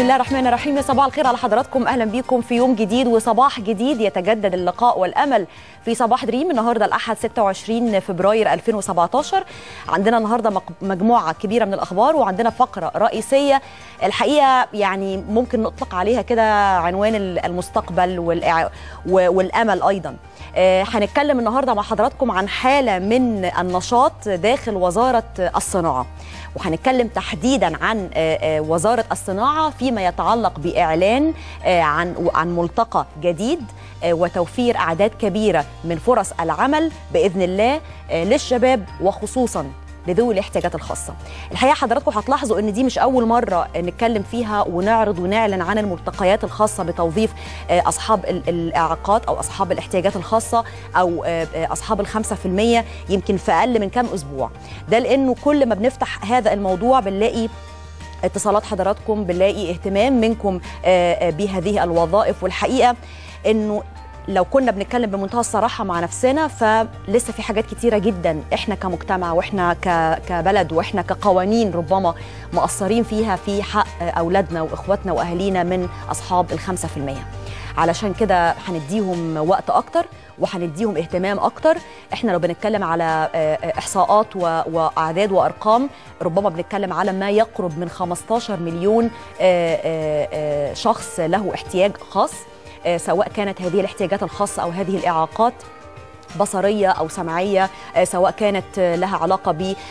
الله الرحمن الرحيم يا صباح الخير على حضراتكم اهلا بيكم في يوم جديد وصباح جديد يتجدد اللقاء والامل في صباح دريم النهارده الاحد 26 فبراير 2017 عندنا النهارده مق- مجموعه كبيره من الاخبار وعندنا فقره رئيسيه الحقيقه يعني ممكن نطلق عليها كده عنوان ال- المستقبل والإع- و- والامل ايضا آه، هنتكلم النهارده مع حضراتكم عن حاله من النشاط داخل وزاره الصناعه وهنتكلم تحديدا عن آه، آه، وزاره الصناعه فيما يتعلق باعلان آه، عن عن ملتقى جديد آه، وتوفير اعداد كبيره من فرص العمل باذن الله آه، للشباب وخصوصا لذوي الاحتياجات الخاصه. الحقيقه حضراتكم هتلاحظوا ان دي مش اول مره نتكلم فيها ونعرض ونعلن عن الملتقيات الخاصه بتوظيف آه، اصحاب ال- الاعاقات او اصحاب الاحتياجات الخاصه او آه، آه، اصحاب الخمسة في المية يمكن في اقل من كام اسبوع. ده لانه كل ما بنفتح هذا الموضوع بنلاقي اتصالات حضراتكم بنلاقي اهتمام منكم آه، آه، بهذه الوظائف والحقيقه انه لو كنا بنتكلم بمنتهى الصراحه مع نفسنا فلسه في حاجات كتيره جدا احنا كمجتمع واحنا ك- كبلد واحنا كقوانين ربما مقصرين فيها في حق اولادنا واخواتنا واهالينا من اصحاب الخمسة في المية علشان كده هنديهم وقت اكتر وهنديهم اهتمام اكتر احنا لو بنتكلم على آه، آه، احصاءات و- واعداد وارقام ربما بنتكلم على ما يقرب من 15 مليون آه، آه، آه، شخص له احتياج خاص آه، سواء كانت هذه الاحتياجات الخاصه او هذه الاعاقات بصريه او سمعيه آه، سواء كانت آه، لها علاقه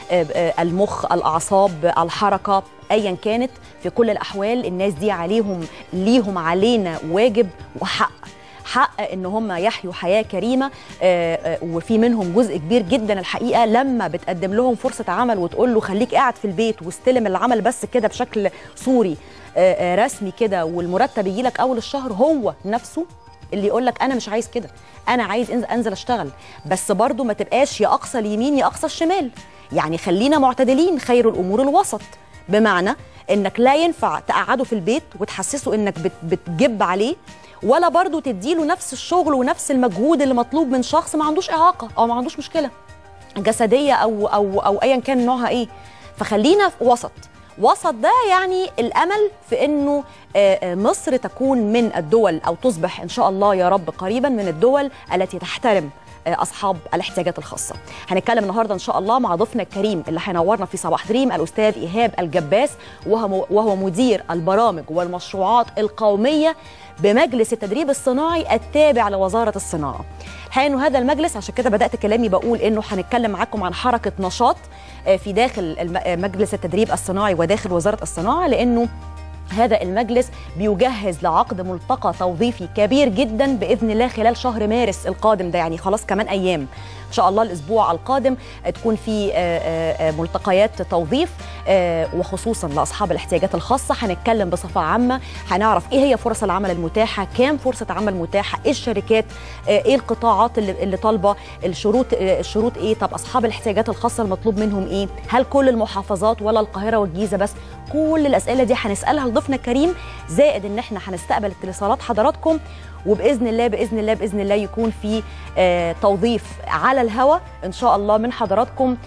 بالمخ الاعصاب الحركه ايا كانت في كل الاحوال الناس دي عليهم ليهم علينا واجب وحق حق ان هم يحيوا حياه كريمه آه، آه، وفي منهم جزء كبير جدا الحقيقه لما بتقدم لهم فرصه عمل وتقول له خليك قاعد في البيت واستلم العمل بس كده بشكل صوري آه، آه، رسمي كده والمرتب يجي لك اول الشهر هو نفسه اللي يقول لك انا مش عايز كده انا عايز انزل, انزل اشتغل بس برضو ما تبقاش يا اقصى اليمين يا اقصى الشمال يعني خلينا معتدلين خير الامور الوسط بمعنى انك لا ينفع تقعده في البيت وتحسسه انك بت بتجب عليه ولا برضو تديله نفس الشغل ونفس المجهود اللي مطلوب من شخص ما عندوش اعاقه او ما عندوش مشكله جسديه او او او ايا كان نوعها ايه فخلينا في وسط وسط ده يعني الامل في انه آه، آه، مصر تكون من الدول او تصبح ان شاء الله يا رب قريبا من الدول التي تحترم آه، اصحاب الاحتياجات الخاصه. هنتكلم النهارده ان شاء الله مع ضيفنا الكريم اللي هينورنا في صباح دريم الاستاذ ايهاب الجباس وهو وهو مدير البرامج والمشروعات القوميه بمجلس التدريب الصناعي التابع لوزاره الصناعه. الحقيقه انه هذا المجلس عشان كده بدات كلامي بقول انه هنتكلم معاكم عن حركه نشاط آه، في داخل الم- آه، مجلس التدريب الصناعي وداخل وزاره الصناعه لانه هذا المجلس بيجهز لعقد ملتقى توظيفي كبير جدا باذن الله خلال شهر مارس القادم ده يعني خلاص كمان ايام ان شاء الله الاسبوع القادم تكون في آه، آه، آه، ملتقيات توظيف آه، وخصوصا لاصحاب الاحتياجات الخاصه هنتكلم بصفه عامه هنعرف ايه هي فرص العمل المتاحه كام فرصه عمل متاحه ايه الشركات آه، ايه القطاعات اللي, اللي طالبه الشروط آه، الشروط ايه طب اصحاب الاحتياجات الخاصه المطلوب منهم ايه هل كل المحافظات ولا القاهره والجيزه بس كل الاسئله دي هنسالها لضيفنا الكريم زائد ان احنا هنستقبل اتصالات حضراتكم وباذن الله باذن الله باذن الله يكون في آه، توظيف على الهوا ان شاء الله من حضراتكم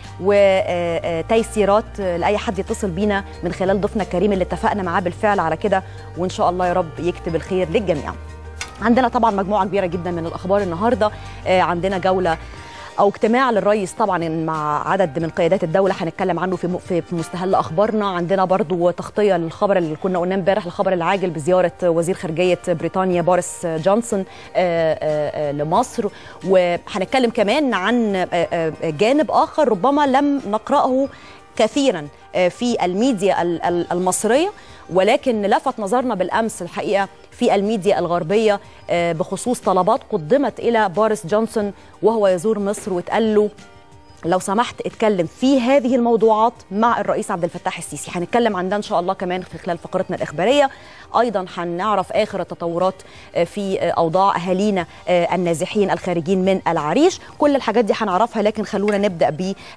وتيسيرات لاي حد يتصل بينا من خلال ضيفنا الكريم اللي اتفقنا معاه بالفعل على كده وان شاء الله يا رب يكتب الخير للجميع عندنا طبعا مجموعه كبيره جدا من الاخبار النهارده آه، عندنا جوله او اجتماع للرئيس طبعا مع عدد من قيادات الدوله هنتكلم عنه في م- في في مستهل اخبارنا عندنا برضو تغطيه للخبر اللي كنا قلناه امبارح الخبر العاجل بزياره وزير خارجيه بريطانيا بوريس جونسون آه، آه، آه، لمصر وهنتكلم كمان عن آه، آه، جانب اخر ربما لم نقراه كثيرا آه، في الميديا ال- ال- المصريه ولكن لفت نظرنا بالامس الحقيقه في الميديا الغربيه آه، بخصوص طلبات قدمت الى بوريس جونسون وهو يزور مصر واتقال له لو سمحت اتكلم في هذه الموضوعات مع الرئيس عبد الفتاح السيسي هنتكلم عن ده ان شاء الله كمان في خلال فقرتنا الاخباريه ايضا هنعرف اخر التطورات آه، في آه، اوضاع اهالينا آه، النازحين الخارجين من العريش كل الحاجات دي هنعرفها لكن خلونا نبدا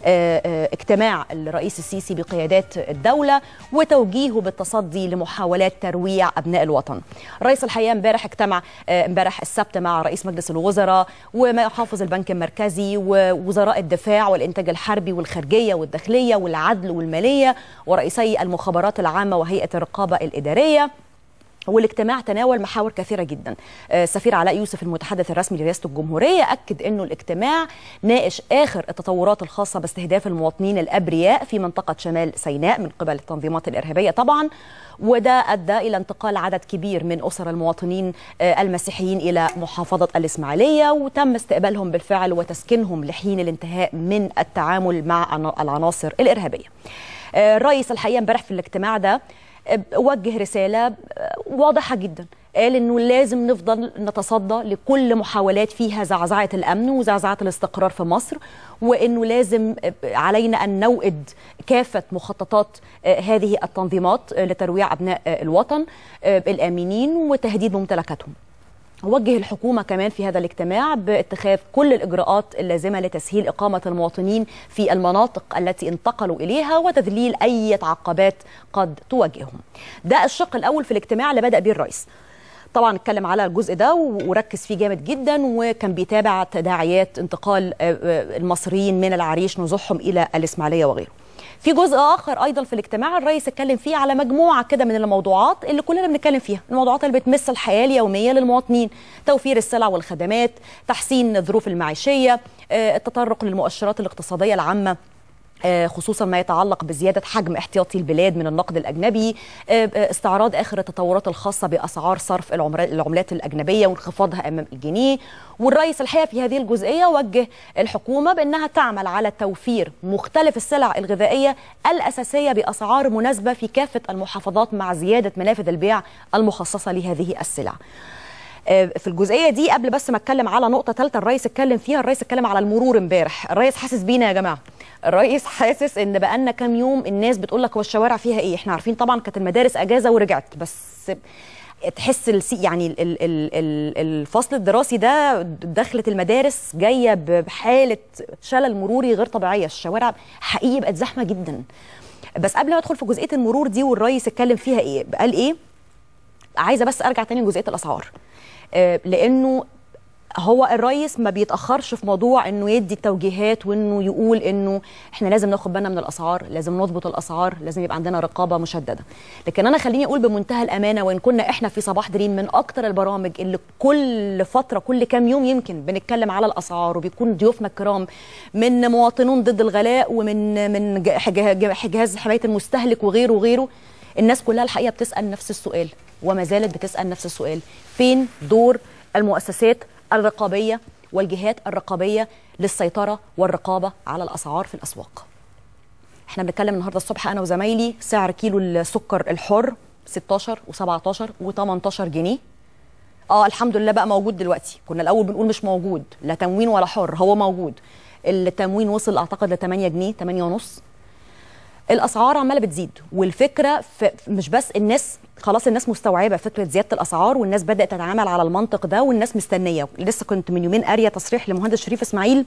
باجتماع الرئيس السيسي بقيادات الدوله وتوجيهه بالتصدي لمحاولات ترويع ابناء الوطن الرئيس الحقيقه امبارح اجتمع آه، امبارح السبت مع رئيس مجلس الوزراء ومحافظ البنك المركزي ووزراء الدفاع والإنتاج الحربي والخارجية والداخلية والعدل والمالية ورئيسي المخابرات العامة وهيئة الرقابة الإدارية والاجتماع تناول محاور كثيرة جدا السفير علاء يوسف المتحدث الرسمي لرئاسة الجمهورية أكد أنه الاجتماع ناقش آخر التطورات الخاصة باستهداف المواطنين الأبرياء في منطقة شمال سيناء من قبل التنظيمات الإرهابية طبعا وده أدى إلى انتقال عدد كبير من أسر المواطنين المسيحيين إلى محافظة الإسماعيلية وتم استقبالهم بالفعل وتسكينهم لحين الانتهاء من التعامل مع العناصر الإرهابية الرئيس الحقيقة امبارح في الاجتماع ده وجه رسالة واضحة جدا قال انه لازم نفضل نتصدى لكل محاولات فيها زعزعه الامن وزعزعه الاستقرار في مصر وانه لازم علينا ان نوئد كافه مخططات هذه التنظيمات لترويع ابناء الوطن الامنين وتهديد ممتلكاتهم. وجه الحكومة كمان في هذا الاجتماع باتخاذ كل الإجراءات اللازمة لتسهيل إقامة المواطنين في المناطق التي انتقلوا إليها وتذليل أي عقبات قد تواجههم ده الشق الأول في الاجتماع اللي بدأ به الرئيس طبعا اتكلم على الجزء ده وركز فيه جامد جدا وكان بيتابع تداعيات انتقال المصريين من العريش نزوحهم الى الاسماعيليه وغيره. في جزء اخر ايضا في الاجتماع الرئيس اتكلم فيه على مجموعه كده من الموضوعات اللي كلنا بنتكلم فيها، الموضوعات اللي بتمس الحياه اليوميه للمواطنين، توفير السلع والخدمات، تحسين الظروف المعيشيه، التطرق للمؤشرات الاقتصاديه العامه خصوصا ما يتعلق بزيادة حجم احتياطي البلاد من النقد الأجنبي استعراض آخر التطورات الخاصة بأسعار صرف العملات الأجنبية وانخفاضها أمام الجنيه والرئيس الحقيقة في هذه الجزئية وجه الحكومة بأنها تعمل على توفير مختلف السلع الغذائية الأساسية بأسعار مناسبة في كافة المحافظات مع زيادة منافذ البيع المخصصة لهذه السلع في الجزئيه دي قبل بس ما اتكلم على نقطه ثالثه الرئيس اتكلم فيها الرئيس اتكلم على المرور امبارح الرئيس حاسس بينا يا جماعه الرئيس حاسس ان بقالنا كام يوم الناس بتقول لك هو الشوارع فيها ايه احنا عارفين طبعا كانت المدارس اجازه ورجعت بس تحس السي يعني ال ال ال الفصل الدراسي ده دخلت المدارس جايه بحاله شلل مروري غير طبيعيه الشوارع حقيقي بقت زحمه جدا بس قبل ما ادخل في جزئيه المرور دي والرئيس اتكلم فيها ايه قال ايه عايزه بس ارجع تاني لجزئيه الاسعار لانه هو الرئيس ما بيتاخرش في موضوع انه يدي التوجيهات وانه يقول انه احنا لازم ناخد بالنا من الاسعار لازم نضبط الاسعار لازم يبقى عندنا رقابه مشدده لكن انا خليني اقول بمنتهى الامانه وان كنا احنا في صباح دريم من اكتر البرامج اللي كل فتره كل كام يوم يمكن بنتكلم على الاسعار وبيكون ضيوفنا الكرام من مواطنون ضد الغلاء ومن من جهاز حمايه المستهلك وغيره وغيره الناس كلها الحقيقه بتسال نفس السؤال وما زالت بتسال نفس السؤال فين دور المؤسسات الرقابيه والجهات الرقابيه للسيطره والرقابه على الاسعار في الاسواق. احنا بنتكلم النهارده الصبح انا وزمايلي سعر كيلو السكر الحر 16 و17 و18 جنيه. اه الحمد لله بقى موجود دلوقتي، كنا الاول بنقول مش موجود، لا تموين ولا حر، هو موجود. التموين وصل اعتقد ل 8 جنيه 8 ونص. الاسعار عماله بتزيد والفكره مش بس الناس خلاص الناس مستوعبه فكره زياده الاسعار والناس بدات تتعامل على المنطق ده والناس مستنيه لسه كنت من يومين قاريه تصريح لمهندس شريف اسماعيل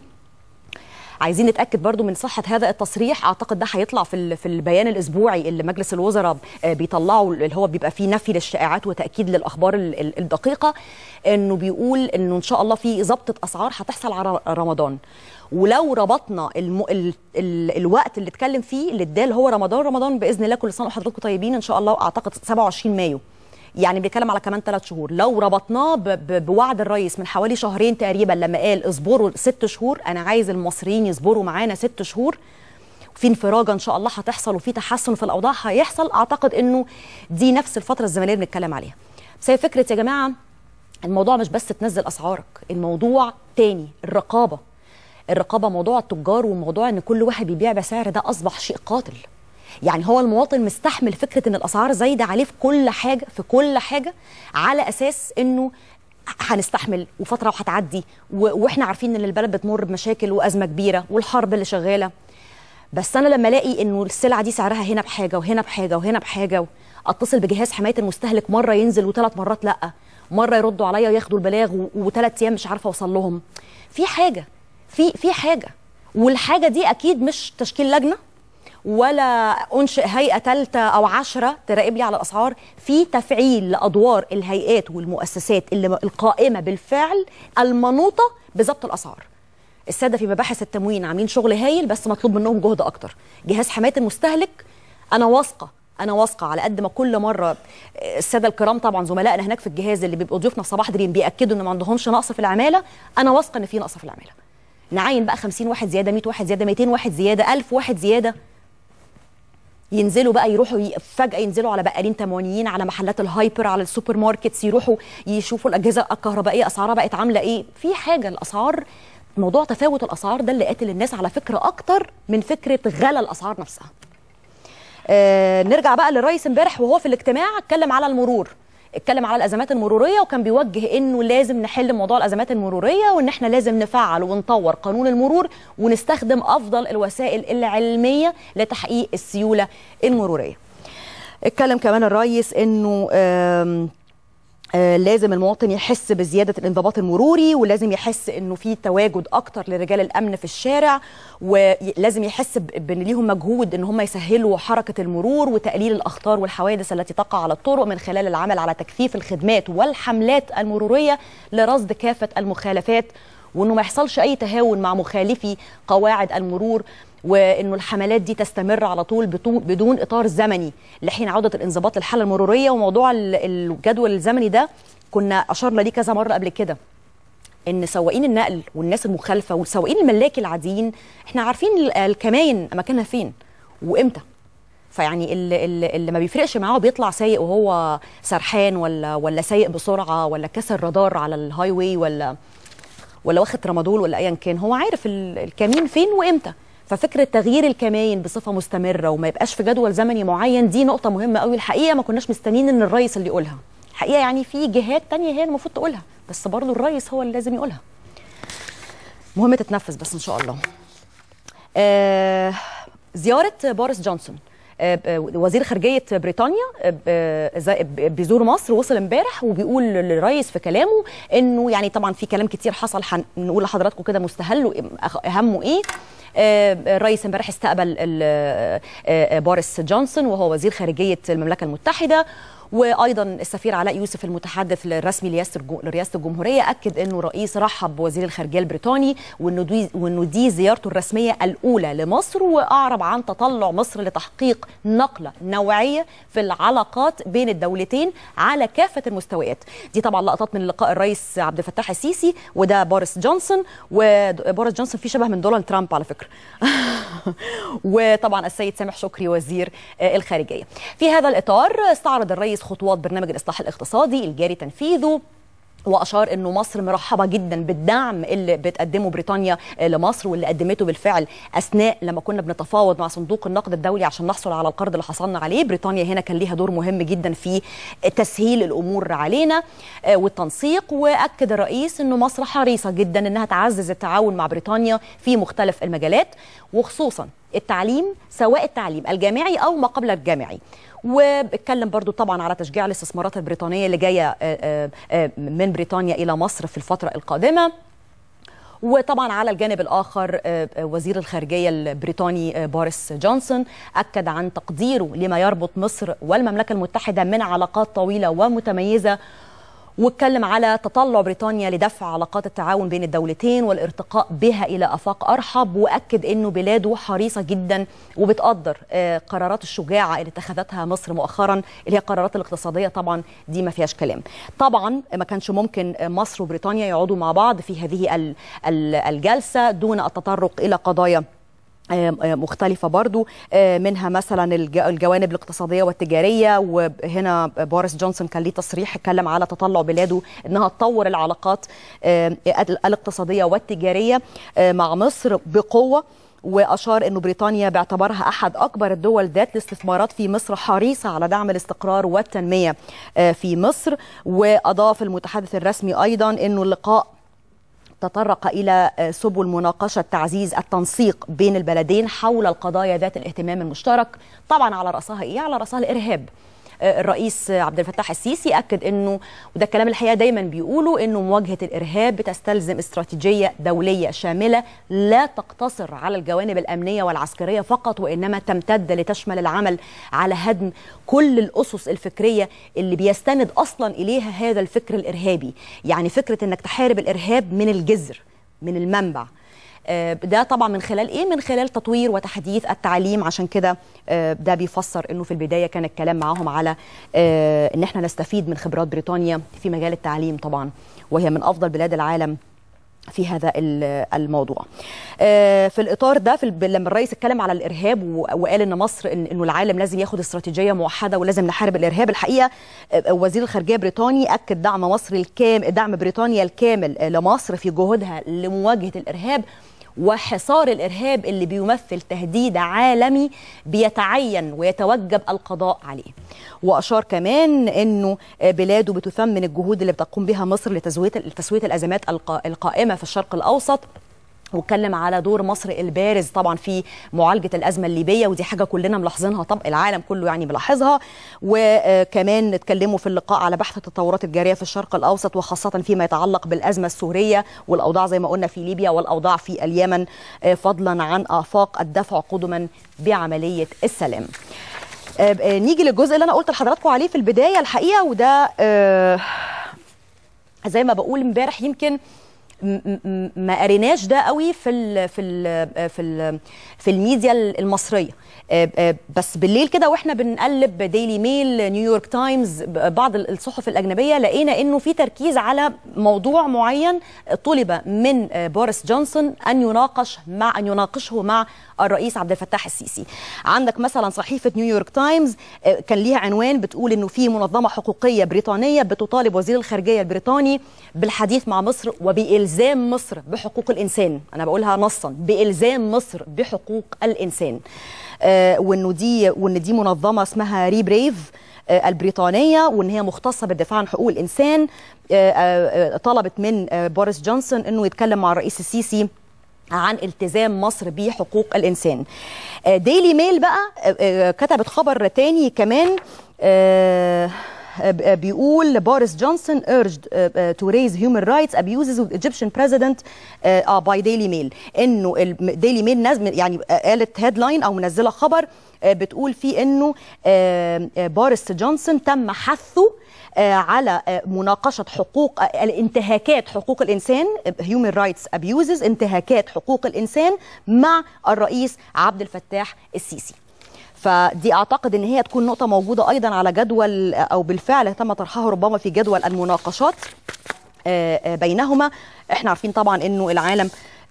عايزين نتاكد برضو من صحه هذا التصريح اعتقد ده هيطلع في في البيان الاسبوعي اللي مجلس الوزراء بيطلعه اللي هو بيبقى فيه نفي للشائعات وتاكيد للاخبار الدقيقه انه بيقول انه ان شاء الله في ضبطه اسعار هتحصل على رمضان ولو ربطنا الم... ال... ال... الوقت اللي اتكلم فيه اللي اداه هو رمضان رمضان باذن الله كل سنه وحضراتكم طيبين ان شاء الله اعتقد 27 مايو يعني بنتكلم على كمان ثلاث شهور لو ربطناه ب... ب... بوعد الرئيس من حوالي شهرين تقريبا لما قال اصبروا ست شهور انا عايز المصريين يصبروا معانا ست شهور في انفراجه ان شاء الله هتحصل وفي تحسن في الاوضاع هيحصل اعتقد انه دي نفس الفتره الزمنيه اللي بنتكلم عليها بس هي فكره يا جماعه الموضوع مش بس تنزل اسعارك الموضوع تاني الرقابه الرقابه موضوع التجار وموضوع ان كل واحد بيبيع بسعر ده اصبح شيء قاتل يعني هو المواطن مستحمل فكره ان الاسعار زايده عليه في كل حاجه في كل حاجه على اساس انه هنستحمل وفتره وهتعدي واحنا عارفين ان البلد بتمر بمشاكل وازمه كبيره والحرب اللي شغاله بس انا لما الاقي انه السلعه دي سعرها هنا بحاجه وهنا بحاجه وهنا بحاجه اتصل بجهاز حمايه المستهلك مره ينزل وثلاث مرات لا مره يردوا عليا وياخدوا البلاغ وثلاث ايام مش عارفه اوصل لهم في حاجه في في حاجه والحاجه دي اكيد مش تشكيل لجنه ولا انشئ هيئه ثالثه او عشرة تراقب لي على الاسعار في تفعيل لادوار الهيئات والمؤسسات اللي القائمه بالفعل المنوطه بضبط الاسعار الساده في مباحث التموين عاملين شغل هايل بس مطلوب منهم جهد اكتر جهاز حمايه المستهلك انا واثقه انا واثقه على قد ما كل مره الساده الكرام طبعا زملائنا هناك في الجهاز اللي بيبقوا ضيوفنا في صباح دريم بياكدوا ان ما عندهمش نقص في العماله انا واثقه ان في نقص في العماله نعين بقى 50 واحد زياده 100 واحد زياده 200 واحد زياده 1000 واحد زياده ينزلوا بقى يروحوا ي... فجاه ينزلوا على بقالين تموينيين على محلات الهايبر على السوبر ماركتس يروحوا يشوفوا الاجهزه الكهربائيه اسعارها بقت عامله ايه في حاجه الاسعار موضوع تفاوت الاسعار ده اللي قاتل الناس على فكره اكتر من فكره غلا الاسعار نفسها آه نرجع بقى للرئيس امبارح وهو في الاجتماع اتكلم على المرور اتكلم على الازمات المروريه وكان بيوجه انه لازم نحل موضوع الازمات المروريه وان احنا لازم نفعل ونطور قانون المرور ونستخدم افضل الوسائل العلميه لتحقيق السيوله المروريه. اتكلم كمان الرئيس انه آه لازم المواطن يحس بزيادة الانضباط المروري ولازم يحس انه في تواجد اكتر لرجال الامن في الشارع ولازم يحس بان ليهم مجهود ان هم يسهلوا حركة المرور وتقليل الاخطار والحوادث التي تقع على الطرق من خلال العمل على تكثيف الخدمات والحملات المرورية لرصد كافة المخالفات وانه ما يحصلش اي تهاون مع مخالفي قواعد المرور وانه الحملات دي تستمر على طول بدون اطار زمني لحين عوده الانضباط للحاله المروريه وموضوع الجدول الزمني ده كنا اشرنا ليه كذا مره قبل كده ان سواقين النقل والناس المخالفه وسواقين الملاكي العاديين احنا عارفين الكماين اماكنها فين وامتى فيعني اللي, اللي ما بيفرقش معاه بيطلع سايق وهو سرحان ولا ولا سايق بسرعه ولا كسر رادار على الهاي واي ولا ولا واخد ترامادول ولا ايا كان هو عارف الكمين فين وامتى ففكره تغيير الكماين بصفه مستمره وما يبقاش في جدول زمني معين دي نقطه مهمه قوي الحقيقه ما كناش مستنيين ان الرئيس اللي يقولها الحقيقه يعني في جهات تانية هي المفروض تقولها بس برضو الرئيس هو اللي لازم يقولها مهم تتنفذ بس ان شاء الله آه زياره بوريس جونسون وزير خارجيه بريطانيا بيزور مصر وصل امبارح وبيقول للرئيس في كلامه انه يعني طبعا في كلام كتير حصل هنقول لحضراتكم كده مستهل اهمه ايه الرئيس امبارح استقبل بوريس جونسون وهو وزير خارجيه المملكه المتحده وايضا السفير علاء يوسف المتحدث الرسمي لرئاسه الجمهوريه اكد انه الرئيس رحب بوزير الخارجيه البريطاني وانه دي وانه دي زيارته الرسميه الاولى لمصر واعرب عن تطلع مصر لتحقيق نقله نوعيه في العلاقات بين الدولتين على كافه المستويات دي طبعا لقطات من لقاء الرئيس عبد الفتاح السيسي وده بوريس جونسون وبوريس جونسون في شبه من دونالد ترامب على فكره وطبعا السيد سامح شكري وزير الخارجيه في هذا الاطار استعرض الرئيس خطوات برنامج الاصلاح الاقتصادي الجاري تنفيذه واشار انه مصر مرحبه جدا بالدعم اللي بتقدمه بريطانيا لمصر واللي قدمته بالفعل اثناء لما كنا بنتفاوض مع صندوق النقد الدولي عشان نحصل على القرض اللي حصلنا عليه بريطانيا هنا كان ليها دور مهم جدا في تسهيل الامور علينا والتنسيق واكد الرئيس انه مصر حريصه جدا انها تعزز التعاون مع بريطانيا في مختلف المجالات وخصوصا التعليم سواء التعليم الجامعي او ما قبل الجامعي واتكلم برضو طبعا على تشجيع الاستثمارات البريطانيه اللي جايه من بريطانيا الى مصر في الفتره القادمه وطبعا على الجانب الاخر وزير الخارجيه البريطاني بوريس جونسون اكد عن تقديره لما يربط مصر والمملكه المتحده من علاقات طويله ومتميزه واتكلم على تطلع بريطانيا لدفع علاقات التعاون بين الدولتين والارتقاء بها الى افاق ارحب واكد انه بلاده حريصه جدا وبتقدر قرارات الشجاعه اللي اتخذتها مصر مؤخرا اللي هي القرارات الاقتصاديه طبعا دي ما فيهاش كلام. طبعا ما كانش ممكن مصر وبريطانيا يقعدوا مع بعض في هذه الجلسه دون التطرق الى قضايا مختلفة برضو منها مثلا الجوانب الاقتصادية والتجارية وهنا بوريس جونسون كان ليه تصريح اتكلم على تطلع بلاده انها تطور العلاقات الاقتصادية والتجارية مع مصر بقوة واشار انه بريطانيا باعتبارها احد اكبر الدول ذات الاستثمارات في مصر حريصه على دعم الاستقرار والتنميه في مصر واضاف المتحدث الرسمي ايضا انه اللقاء تطرق الى سبل مناقشه تعزيز التنسيق بين البلدين حول القضايا ذات الاهتمام المشترك طبعا على راسها ايه على راسها الارهاب الرئيس عبد الفتاح السيسي اكد انه وده الكلام الحقيقه دايما بيقولوا انه مواجهه الارهاب بتستلزم استراتيجيه دوليه شامله لا تقتصر على الجوانب الامنيه والعسكريه فقط وانما تمتد لتشمل العمل على هدم كل الاسس الفكريه اللي بيستند اصلا اليها هذا الفكر الارهابي يعني فكره انك تحارب الارهاب من الجذر من المنبع ده طبعا من خلال ايه من خلال تطوير وتحديث التعليم عشان كده ده بيفسر انه في البدايه كان الكلام معاهم على ان احنا نستفيد من خبرات بريطانيا في مجال التعليم طبعا وهي من افضل بلاد العالم في هذا الموضوع في الاطار ده في لما الرئيس اتكلم على الارهاب وقال ان مصر إن انه العالم لازم ياخد استراتيجيه موحده ولازم نحارب الارهاب الحقيقه وزير الخارجيه البريطاني اكد دعم مصر الكامل دعم بريطانيا الكامل لمصر في جهودها لمواجهه الارهاب وحصار الارهاب اللي بيمثل تهديد عالمي بيتعين ويتوجب القضاء عليه. واشار كمان انه بلاده بتثمن الجهود اللي بتقوم بها مصر لتسويه لتسويه الازمات القائمه في الشرق الاوسط واتكلم على دور مصر البارز طبعا في معالجه الازمه الليبيه ودي حاجه كلنا ملاحظينها طب العالم كله يعني ملاحظها وكمان اتكلموا في اللقاء على بحث التطورات الجاريه في الشرق الاوسط وخاصه فيما يتعلق بالازمه السوريه والاوضاع زي ما قلنا في ليبيا والاوضاع في اليمن فضلا عن افاق الدفع قدما بعمليه السلام. نيجي للجزء اللي انا قلت لحضراتكم عليه في البدايه الحقيقه وده زي ما بقول امبارح يمكن ما قريناش ده قوي في ال في ال في ال في الميديا المصريه بس بالليل كده واحنا بنقلب ديلي ميل نيويورك تايمز بعض الصحف الاجنبيه لقينا انه في تركيز على موضوع معين طلب من بوريس جونسون ان يناقش مع ان يناقشه مع الرئيس عبد الفتاح السيسي عندك مثلا صحيفه نيويورك تايمز كان ليها عنوان بتقول انه في منظمه حقوقيه بريطانيه بتطالب وزير الخارجيه البريطاني بالحديث مع مصر وبالزام مصر بحقوق الانسان انا بقولها نصا بالزام مصر بحقوق الانسان آه وانه دي وان دي منظمه اسمها ري بريف آه البريطانيه وان هي مختصه بالدفاع عن حقوق الانسان آه طلبت من بوريس جونسون انه يتكلم مع الرئيس السيسي عن التزام مصر بحقوق الانسان ديلي ميل بقى كتبت خبر تاني كمان بيقول بوريس جونسون urged to raise human rights abuses with Egyptian president اه باي ديلي ميل انه ديلي ميل نزل يعني قالت هيدلاين او منزله خبر بتقول فيه انه بوريس جونسون تم حثه على مناقشة حقوق الانتهاكات حقوق الإنسان human rights abuses انتهاكات حقوق الإنسان مع الرئيس عبد الفتاح السيسي فدي اعتقد ان هي تكون نقطه موجوده ايضا على جدول او بالفعل تم طرحها ربما في جدول المناقشات بينهما احنا عارفين طبعا انه العالم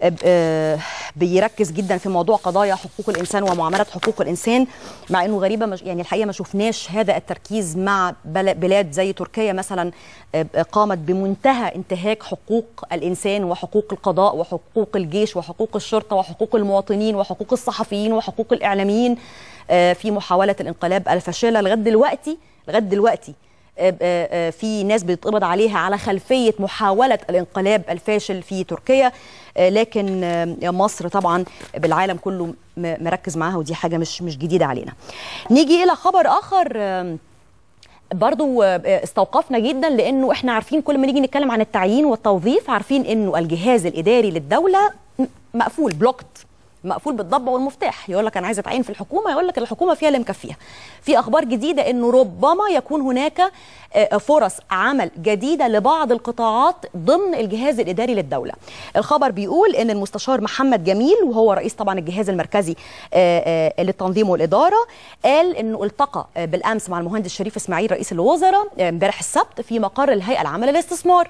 بيركز جدا في موضوع قضايا حقوق الانسان ومعامله حقوق الانسان مع انه غريبه مش يعني الحقيقه ما شفناش هذا التركيز مع بلاد زي تركيا مثلا قامت بمنتهى انتهاك حقوق الانسان وحقوق القضاء وحقوق الجيش وحقوق الشرطه وحقوق المواطنين وحقوق الصحفيين وحقوق الاعلاميين في محاوله الانقلاب الفاشله لغايه دلوقتي لغايه دلوقتي في ناس بيتقبض عليها على خلفيه محاوله الانقلاب الفاشل في تركيا لكن مصر طبعا بالعالم كله مركز معاها ودي حاجه مش مش جديده علينا. نيجي الى خبر اخر برضو استوقفنا جدا لانه احنا عارفين كل ما نيجي نتكلم عن التعيين والتوظيف عارفين انه الجهاز الاداري للدوله مقفول بلوكت مقفول بالضبه والمفتاح يقول لك انا عايز اتعين في الحكومه يقول لك الحكومه فيها اللي مكفيها في اخبار جديده انه ربما يكون هناك فرص عمل جديده لبعض القطاعات ضمن الجهاز الاداري للدوله الخبر بيقول ان المستشار محمد جميل وهو رئيس طبعا الجهاز المركزي للتنظيم والاداره قال انه التقى بالامس مع المهندس شريف اسماعيل رئيس الوزراء امبارح السبت في مقر الهيئه العامه للاستثمار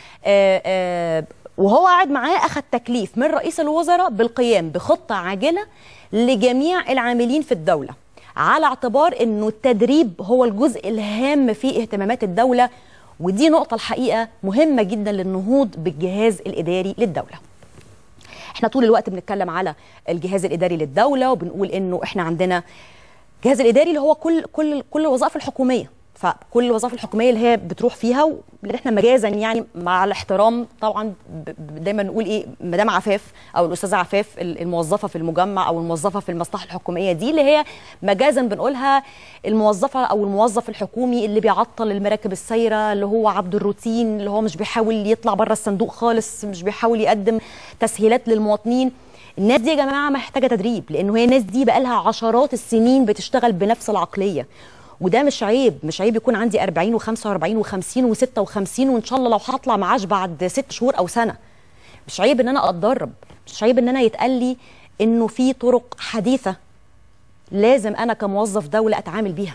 وهو قاعد معاه اخذ تكليف من رئيس الوزراء بالقيام بخطه عاجله لجميع العاملين في الدوله على اعتبار انه التدريب هو الجزء الهام في اهتمامات الدوله ودي نقطه الحقيقه مهمه جدا للنهوض بالجهاز الاداري للدوله احنا طول الوقت بنتكلم على الجهاز الاداري للدوله وبنقول انه احنا عندنا الجهاز الاداري اللي هو كل كل كل الوظائف الحكوميه فكل الوظائف الحكوميه اللي هي بتروح فيها واللي احنا مجازا يعني مع الاحترام طبعا دايما نقول ايه مدام عفاف او الاستاذه عفاف الموظفه في المجمع او الموظفه في المصلحه الحكوميه دي اللي هي مجازا بنقولها الموظفه او الموظف الحكومي اللي بيعطل المراكب السايره اللي هو عبد الروتين اللي هو مش بيحاول يطلع بره الصندوق خالص مش بيحاول يقدم تسهيلات للمواطنين الناس دي يا جماعه محتاجه تدريب لانه هي الناس دي بقى لها عشرات السنين بتشتغل بنفس العقليه وده مش عيب مش عيب يكون عندي 40 و45 و50 و56 وان شاء الله لو هطلع معاش بعد ست شهور او سنه مش عيب ان انا اتدرب مش عيب ان انا يتقال لي انه في طرق حديثه لازم انا كموظف دوله اتعامل بيها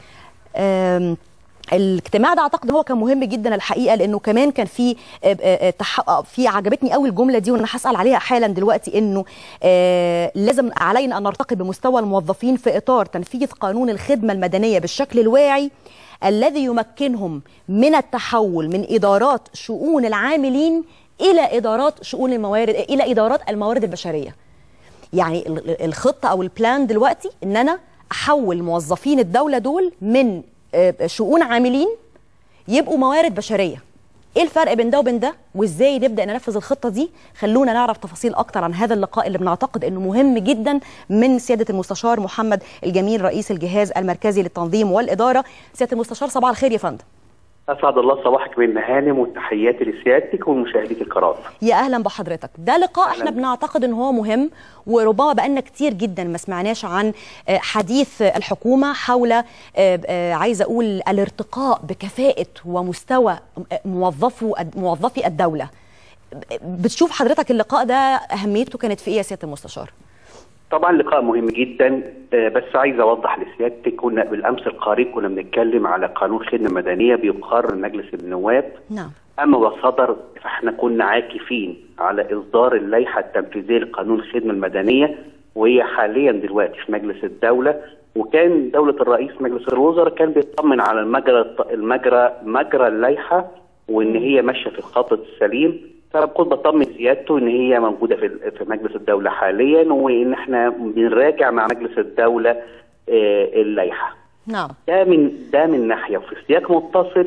أم، الاجتماع ده اعتقد هو كان مهم جدا الحقيقه لانه كمان كان في آه، آه، تح- آه، في عجبتني قوي الجمله دي وانا هسال عليها حالا دلوقتي انه آه، لازم علينا ان نرتقي بمستوى الموظفين في اطار تنفيذ قانون الخدمه المدنيه بالشكل الواعي الذي يمكنهم من التحول من ادارات شؤون العاملين الى ادارات شؤون الموارد الى ادارات الموارد البشريه يعني ال- ال- الخطه او البلان دلوقتي ان انا احول موظفين الدوله دول من آه، شؤون عاملين يبقوا موارد بشريه ايه الفرق بين ده وبين ده وازاي نبدا ننفذ الخطه دي خلونا نعرف تفاصيل اكتر عن هذا اللقاء اللي بنعتقد انه مهم جدا من سياده المستشار محمد الجميل رئيس الجهاز المركزي للتنظيم والاداره سياده المستشار صباح الخير يا فندم اسعد الله صباحك بالمهانم وتحياتي لسيادتك ومشاهديك الكرام. يا اهلا بحضرتك ده لقاء أهلاً. احنا بنعتقد ان هو مهم وربما بقالنا كتير جدا ما سمعناش عن آه، حديث الحكومه حول آه، آه، عايزه اقول الارتقاء بكفاءه ومستوى آه، موظفو موظفي الدوله بتشوف حضرتك اللقاء ده اهميته كانت في ايه يا سياده المستشار طبعا لقاء مهم جدا آه، بس عايز اوضح لسيادتك كنا بالامس القريب كنا بنتكلم على قانون خدمه مدنيه بيقرر مجلس النواب نعم اما وصدر فاحنا كنا عاكفين على اصدار اللائحه التنفيذيه لقانون الخدمه المدنيه وهي حاليا دلوقتي في مجلس الدوله وكان دوله الرئيس مجلس الوزراء كان بيطمن على المجرى المجرى مجرى اللائحه وان هي ماشيه في الخط السليم فانا كنت بطمن سيادته ان هي موجوده في في مجلس الدوله حاليا وان احنا بنراجع مع مجلس الدوله آه، اللائحه. نعم ده من ده من ناحيه وفي سياق متصل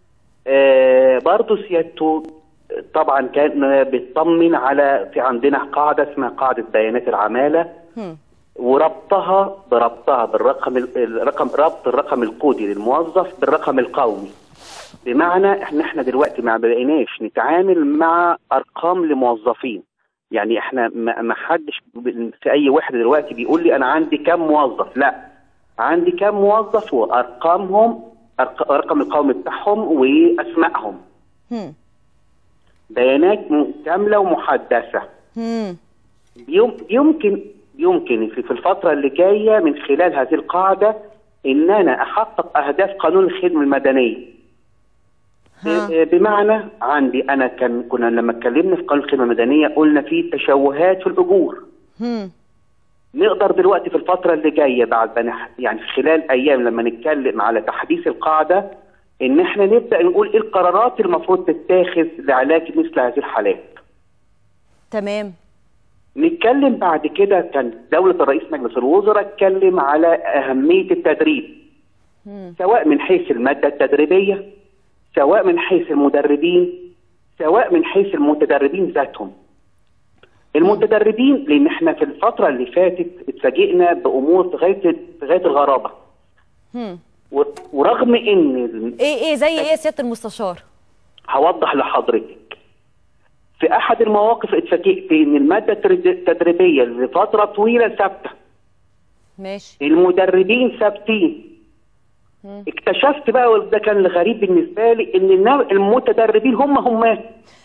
آه برضه سيادته طبعا كان بيطمن على في عندنا قاعده اسمها قاعده بيانات العماله هم. وربطها بربطها بالرقم ال- الرقم ربط الرقم الكودي للموظف بالرقم القومي بمعنى احنا احنا دلوقتي ما بقيناش نتعامل مع ارقام لموظفين يعني احنا ما ما حدش ب- في اي وحده دلوقتي بيقول لي انا عندي كم موظف لا عندي كم موظف وارقامهم أرق- الرقم القومي بتاعهم واسمائهم هم. بيانات م- كامله ومحدثه هم. يم- يمكن يمكن في في الفترة اللي جاية من خلال هذه القاعدة إن أنا أحقق أهداف قانون الخدمة المدنية. ها. ب- بمعنى عندي أنا كان كنا لما اتكلمنا في قانون الخدمة المدنية قلنا في تشوهات في الأجور. هم. نقدر دلوقتي في الفترة اللي جاية بعد ما نح- يعني في خلال أيام لما نتكلم على تحديث القاعدة إن إحنا نبدأ نقول إيه القرارات المفروض تتاخذ لعلاج مثل هذه الحالات. تمام نتكلم بعد كده كان دولة الرئيس مجلس الوزراء اتكلم على أهمية التدريب هم. سواء من حيث المادة التدريبية سواء من حيث المدربين سواء من حيث المتدربين ذاتهم المتدربين لأن احنا في الفترة اللي فاتت اتفاجئنا بأمور في غاية في غاية الغرابة هم. و- ورغم إن ال- ايه ايه زي ايه يا سياده المستشار هوضح لحضرتك في احد المواقف اتفاجئت ان الماده التدريب- التدريبيه لفتره طويله ثابته ماشي المدربين ثابتين مم. اكتشفت بقى وده كان الغريب بالنسبه لي ان النا- المتدربين هم هم آه،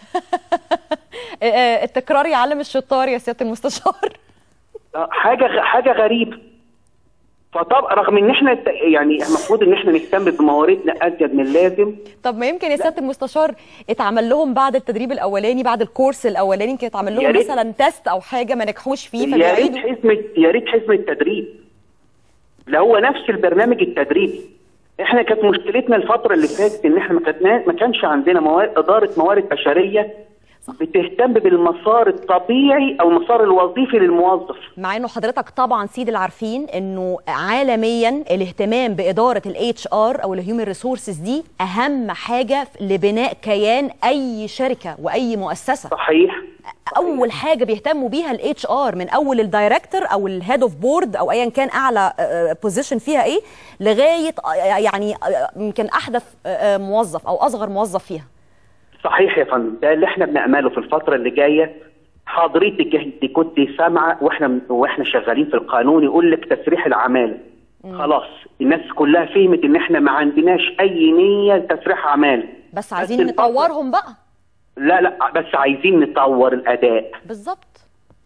آه، التكرار يعلم الشطار يا سياده المستشار حاجه حاجه غريبه فطبعا رغم ان احنا ت- يعني المفروض ان احنا نهتم بمواردنا ازيد من اللازم طب ما يمكن يا سياده المستشار اتعمل لهم بعد التدريب الاولاني بعد الكورس الاولاني يمكن اتعمل يا لهم ريت. مثلا تيست او حاجه ما نجحوش فيه يا ريت فبيعيدوا حزمه يا ريت حزمه التدريب اللي هو نفس البرنامج التدريبي احنا كانت مشكلتنا الفتره اللي فاتت ان احنا ما كنا- ما كانش عندنا موارد اداره موارد بشريه بتهتم بالمسار الطبيعي او المسار الوظيفي للموظف مع انه حضرتك طبعا سيد العارفين انه عالميا الاهتمام باداره الاتش ار او الهيومن ريسورسز دي اهم حاجه لبناء كيان اي شركه واي مؤسسه صحيح اول حاجه بيهتموا بيها الاتش ار من اول الدايركتور او الهيد اوف بورد او ايا كان اعلى بوزيشن فيها ايه لغايه آه، يعني آه، يمكن احدث آه، آه، موظف او اصغر موظف فيها صحيح يا فندم ده اللي احنا بنعمله في الفتره اللي جايه حضرتك انت كنت سامعه واحنا واحنا شغالين في القانون يقول لك تسريح العماله خلاص الناس كلها فهمت ان احنا ما عندناش اي نيه لتسريح عماله بس عايزين الفترة- نطورهم بقى لا لا بس عايزين نطور الاداء بالظبط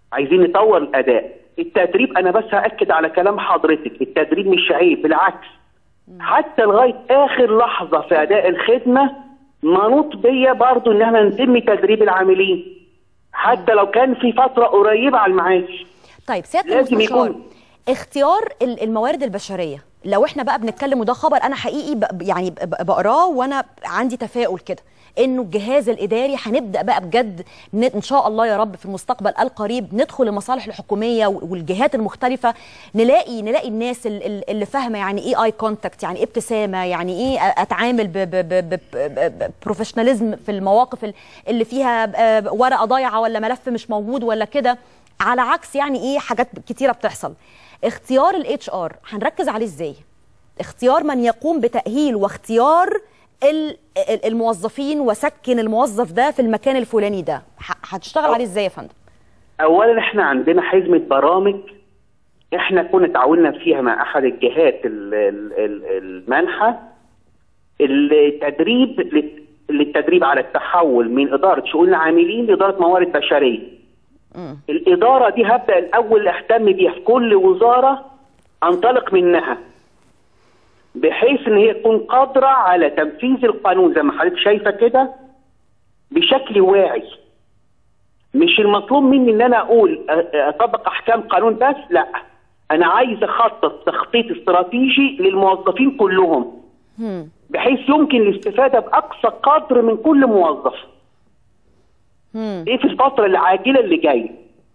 عايزين نطور الاداء التدريب انا بس هاكد على كلام حضرتك التدريب مش عيب بالعكس حتى لغايه اخر لحظه في اداء الخدمه منوط بيا برضو ان احنا نتم تدريب العاملين حتى لو كان في فتره قريبه على المعاش طيب سياده لازم المستشار يكون- اختيار ال- الموارد البشريه لو احنا بقى بنتكلم وده خبر انا حقيقي ب- يعني ب- بقراه وانا عندي تفاؤل كده انه الجهاز الاداري هنبدا بقى بجد ن- ان شاء الله يا رب في المستقبل القريب ندخل المصالح الحكوميه والجهات المختلفه نلاقي نلاقي الناس ال- ال- اللي فاهمه يعني ايه اي كونتاكت يعني ايه ابتسامه يعني ايه أ- اتعامل ببروفيشناليزم في المواقف ال- اللي فيها آه، ورقه ضايعه ولا ملف مش موجود ولا كده على عكس يعني ايه حاجات كتيره بتحصل اختيار الاتش ار هنركز عليه ازاي اختيار من يقوم بتاهيل واختيار ال- ال- الموظفين وسكن الموظف ده في المكان الفلاني ده ه- هتشتغل عليه ازاي يا فندم اولا احنا عندنا حزمه برامج احنا كنا تعاوننا فيها مع احد الجهات ال- ال- ال- المانحه التدريب لل- للتدريب على التحول من اداره شؤون العاملين لاداره موارد بشريه الاداره دي هبدا الاول اهتم بيها في كل وزاره انطلق منها بحيث ان هي تكون قادره على تنفيذ القانون زي ما حضرتك شايفه كده بشكل واعي مش المطلوب مني ان انا اقول أ- اطبق احكام قانون بس لا انا عايز اخطط تخطيط استراتيجي للموظفين كلهم بحيث يمكن الاستفاده باقصى قدر من كل موظف ايه في الفتره العاجله اللي جايه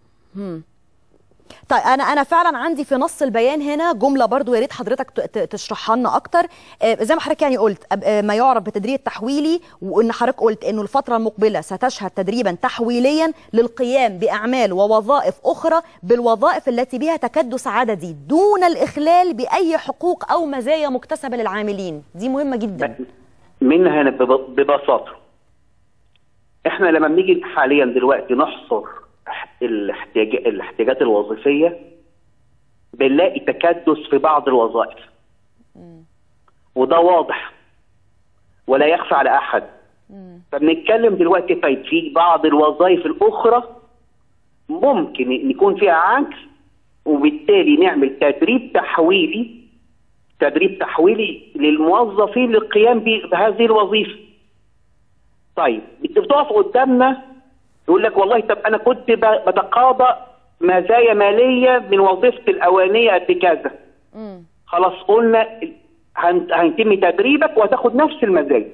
طيب انا انا فعلا عندي في نص البيان هنا جمله برضو يا ريت حضرتك ت- ت- تشرحها لنا اكتر آه، زي ما حضرتك يعني قلت أب- آه، ما يعرف بالتدريب التحويلي وان حضرتك قلت انه الفتره المقبله ستشهد تدريبا تحويليا للقيام باعمال ووظائف اخرى بالوظائف التي بها تكدس عددي دون الاخلال باي حقوق او مزايا مكتسبه للعاملين دي مهمه جدا منها أنا بب- ببساطه احنا لما بنيجي حاليا دلوقتي نحصر الاحتياج الاحتياجات الوظيفيه بنلاقي تكدس في بعض الوظائف وده واضح ولا يخفى على احد فبنتكلم دلوقتي طيب في بعض الوظائف الاخرى ممكن إن يكون فيها عكس وبالتالي نعمل تدريب تحويلي تدريب تحويلي للموظفين للقيام ب- بهذه الوظيفه. طيب بتقف قدامنا يقول لك والله طب انا كنت ب- بتقاضى مزايا ماليه من وظيفتي الاولانيه قد كذا. خلاص قلنا هن- هيتم تدريبك وهتاخد نفس المزايا.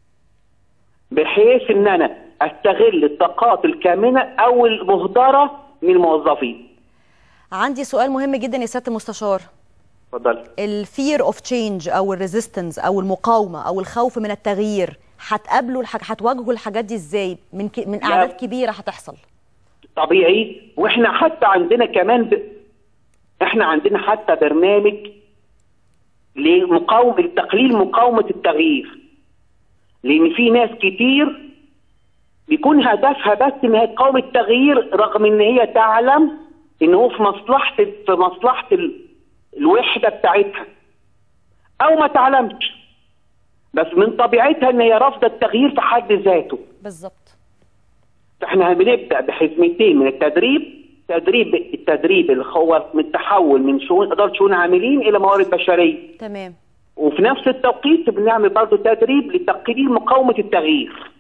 بحيث ان انا استغل الطاقات الكامنه او المهدره من الموظفين. عندي سؤال مهم جدا يا سياده المستشار اتفضل. الفير اوف تشينج او الريزيستنس او المقاومه او الخوف من التغيير هتقابلوا الحاج... هتواجهوا الحاجات دي ازاي من ك... من اعداد كبيره هتحصل طبيعي واحنا حتى عندنا كمان ب... احنا عندنا حتى برنامج لمقاومه لتقليل مقاومه التغيير لان في ناس كتير بيكون هدفها بس ان هي تقاوم التغيير رغم ان هي تعلم ان هو في مصلحه في مصلحه ال... الوحده بتاعتها او ما تعلمش بس من طبيعتها ان هي رافضه التغيير في حد ذاته بالظبط فاحنا بنبدا بحزمتين من التدريب تدريب التدريب اللي هو من التحول من شؤون اداره شؤون عاملين الى موارد بشريه تمام وفي نفس التوقيت بنعمل برضه تدريب لتقليل مقاومه التغيير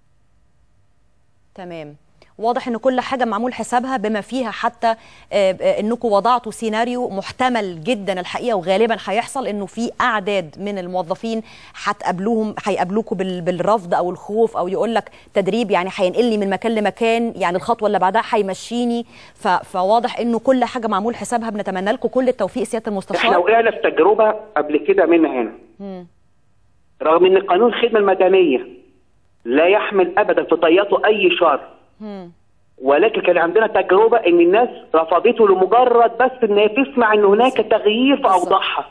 تمام واضح ان كل حاجه معمول حسابها بما فيها حتى آه، آه، انكم وضعتوا سيناريو محتمل جدا الحقيقه وغالبا هيحصل انه في اعداد من الموظفين هتقابلوهم هيقابلوكوا بال- بالرفض او الخوف او يقول لك تدريب يعني هينقلني من مكان لمكان يعني الخطوه اللي بعدها هيمشيني ف- فواضح انه كل حاجه معمول حسابها بنتمنى لكم كل التوفيق سياده احنا المستشار وقعنا في تجربه قبل كده منها هنا رغم ان قانون الخدمه المدنيه لا يحمل ابدا في طياته اي شر ولكن كان عندنا تجربه ان الناس رفضته لمجرد بس ان هي تسمع ان هناك تغيير في اوضاعها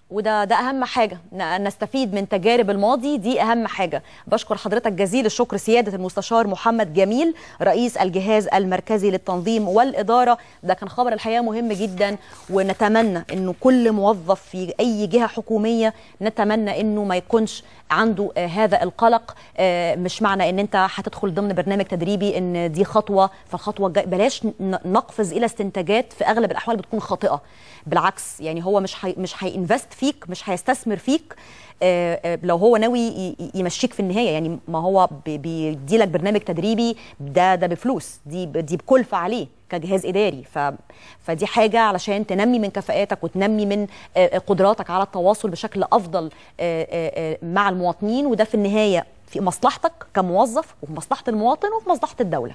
وده ده اهم حاجه ن- نستفيد من تجارب الماضي دي اهم حاجه بشكر حضرتك جزيل الشكر سياده المستشار محمد جميل رئيس الجهاز المركزي للتنظيم والاداره ده كان خبر الحقيقه مهم جدا ونتمنى انه كل موظف في اي جهه حكوميه نتمنى انه ما يكونش عنده آه، هذا القلق آه، مش معنى ان انت هتدخل ضمن برنامج تدريبي ان دي خطوه فالخطوه الجايه بلاش ن- نقفز الى استنتاجات في اغلب الاحوال بتكون خاطئه بالعكس يعني هو مش حي مش هينفست فيك مش هيستثمر فيك آه، آه، لو هو ناوي ي- ي- يمشيك في النهايه يعني ما هو بي- بيدي لك برنامج تدريبي ده ده بفلوس دي ب- دي بكلفه عليه كجهاز اداري ف فدي حاجه علشان تنمي من كفاءاتك وتنمي من آه، قدراتك على التواصل بشكل افضل آه، آه، آه، مع المواطنين وده في النهايه في مصلحتك كموظف وفي مصلحه المواطن وفي مصلحه الدوله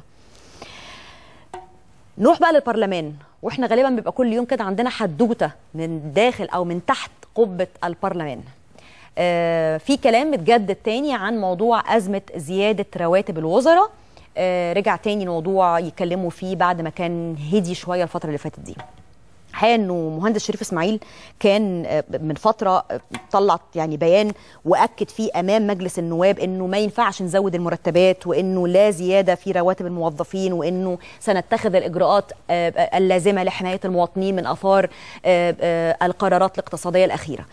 نروح بقى للبرلمان واحنا غالبا بيبقى كل يوم كده عندنا حدوته من داخل او من تحت قبه البرلمان آه في كلام متجدد تاني عن موضوع ازمه زياده رواتب الوزراء آه رجع تاني الموضوع يتكلموا فيه بعد ما كان هدي شويه الفتره اللي فاتت دي الحقيقه انه مهندس شريف اسماعيل كان آه، من فتره آه، طلع يعني بيان واكد فيه امام مجلس النواب انه ما ينفعش نزود المرتبات وانه لا زياده في رواتب الموظفين وانه سنتخذ الاجراءات آه، آه، اللازمه لحمايه المواطنين من اثار آه، آه، القرارات الاقتصاديه الاخيره.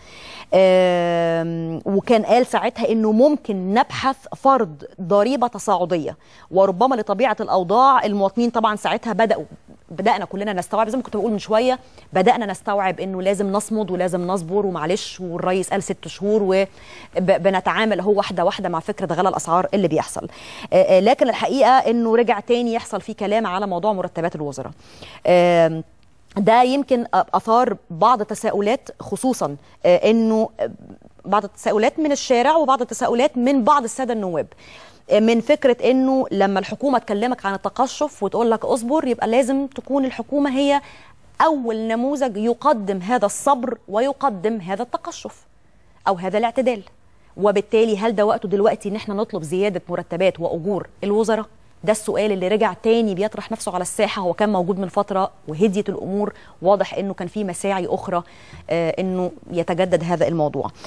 آم، وكان قال ساعتها انه ممكن نبحث فرض ضريبه تصاعديه وربما لطبيعه الاوضاع المواطنين طبعا ساعتها بداوا بدانا كلنا نستوعب زي ما كنت بقول من شويه بدانا نستوعب انه لازم نصمد ولازم نصبر ومعلش والرئيس قال ست شهور وبنتعامل هو واحده واحده مع فكره غلاء الاسعار اللي بيحصل آه، آه، لكن الحقيقه انه رجع تاني يحصل فيه كلام على موضوع مرتبات الوزراء آم، ده يمكن اثار بعض التساؤلات خصوصا آه، انه آه، بعض التساؤلات من الشارع وبعض التساؤلات من بعض الساده النواب آه، من فكره انه لما الحكومه تكلمك عن التقشف وتقول لك اصبر يبقى لازم تكون الحكومه هي اول نموذج يقدم هذا الصبر ويقدم هذا التقشف او هذا الاعتدال وبالتالي هل ده وقته دلوقتي ان احنا نطلب زياده مرتبات واجور الوزراء ده السؤال اللي رجع تاني بيطرح نفسه على الساحه هو كان موجود من فتره وهديت الامور واضح انه كان في مساعي اخرى آه انه يتجدد هذا الموضوع آه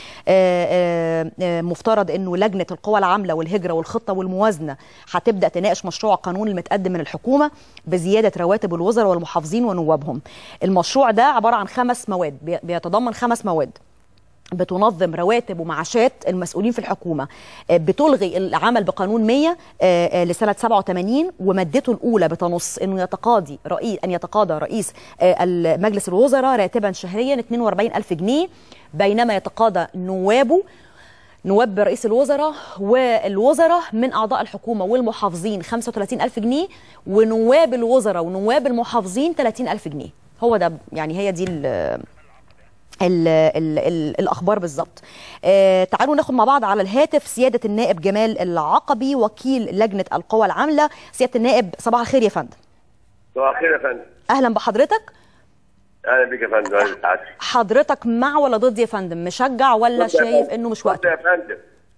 آه آه مفترض انه لجنه القوى العامله والهجره والخطه والموازنه هتبدا تناقش مشروع قانون المتقدم من الحكومه بزياده رواتب الوزراء والمحافظين ونوابهم المشروع ده عباره عن خمس مواد بي- بيتضمن خمس مواد بتنظم رواتب ومعاشات المسؤولين في الحكومة آه، بتلغي العمل بقانون 100 آه، آه، لسنة 87 ومادته الأولى بتنص أنه يتقاضي رئيس أن يتقاضى رئيس آه، مجلس الوزراء راتبا شهريا 42 ألف جنيه بينما يتقاضى نوابه نواب رئيس الوزراء والوزراء من أعضاء الحكومة والمحافظين 35 ألف جنيه ونواب الوزراء ونواب المحافظين 30 ألف جنيه هو ده يعني هي دي ال- ال ال ال الاخبار بالظبط آه تعالوا ناخد مع بعض على الهاتف سياده النائب جمال العقبي وكيل لجنه القوى العامله سياده النائب صباح الخير يا فندم صباح الخير يا فندم اهلا بحضرتك اهلا بك يا فندم اهلا سعادتك حضرتك مع ولا ضد يا فندم مشجع ولا ضد يا شايف فندم. انه مش ضد وقته يا فندم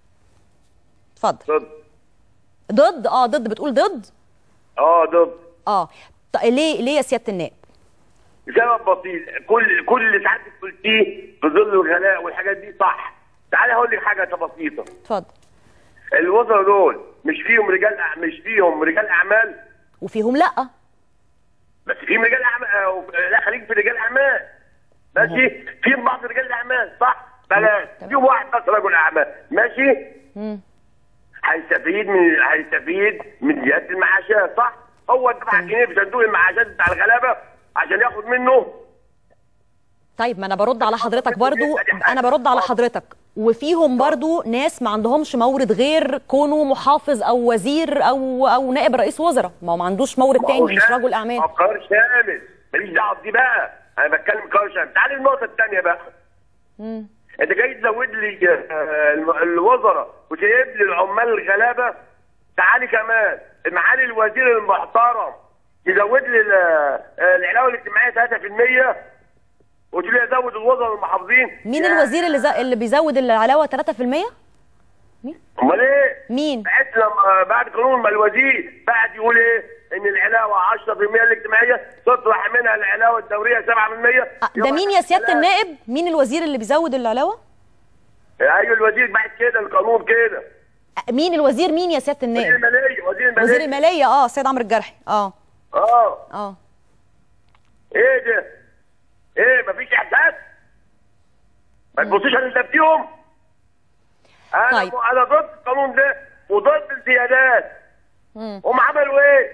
اتفضل ضد ضد اه ضد بتقول ضد اه ضد اه طيب ليه ليه يا سياده النائب سبب بسيط كل كل اللي سعادتك قلتيه في ظل الغلاء والحاجات دي صح تعالى هقول لك حاجه بسيطه اتفضل الوزراء دول مش فيهم رجال أع- مش فيهم رجال اعمال وفيهم لا بس فيهم رجال اعمال آه، لا خليك في رجال اعمال ماشي فيهم بعض رجال الاعمال صح بلاش تمام. فيهم واحد بس رجل اعمال ماشي مم. هيستفيد من هيستفيد من زياده المعاشات صح؟ هو دفع جنيه في صندوق المعاشات بتاع الغلابه عشان ياخد منه طيب ما انا برد على حضرتك برضو انا برد على حضرتك وفيهم برضو ناس ما عندهمش مورد غير كونه محافظ او وزير او او نائب رئيس وزراء ما هو ما عندوش مورد ما هو تاني مش شامل. رجل اعمال ما هو قرار شامل ماليش دعوه بدي بقى انا بتكلم قرار شامل تعالى النقطه الثانيه بقى مم. انت جاي تزود لي آه، الم- الوزراء وسايب لي العمال الغلابه تعالي كمان معالي الوزير المحترم يزود لي ال- آه، العلاوه الاجتماعيه 3% وتقول لي ازود الوزراء والمحافظين مين يا- الوزير اللي, ز... اللي بيزود العلاوه 3% امال ايه؟ مين بحيث لما بعد قانون ما الوزير بعد يقول ايه؟ ان العلاوه 10% الاجتماعيه تطرح منها العلاوه الدوريه 7% آه، ده مين يا سياده النائب مين الوزير اللي بيزود العلاوه ايوه الوزير بعد كده القانون كده آه، مين الوزير مين يا سياده وزير النائب الماليه وزير الماليه وزير الماليه اه سيد عمرو الجرحي اه اه اه ايه ده؟ ايه مفيش احساس؟ ما تبصيش على اللي فيهم انا طيب. انا ضد القانون ده وضد الزيادات مم. هم عملوا ايه؟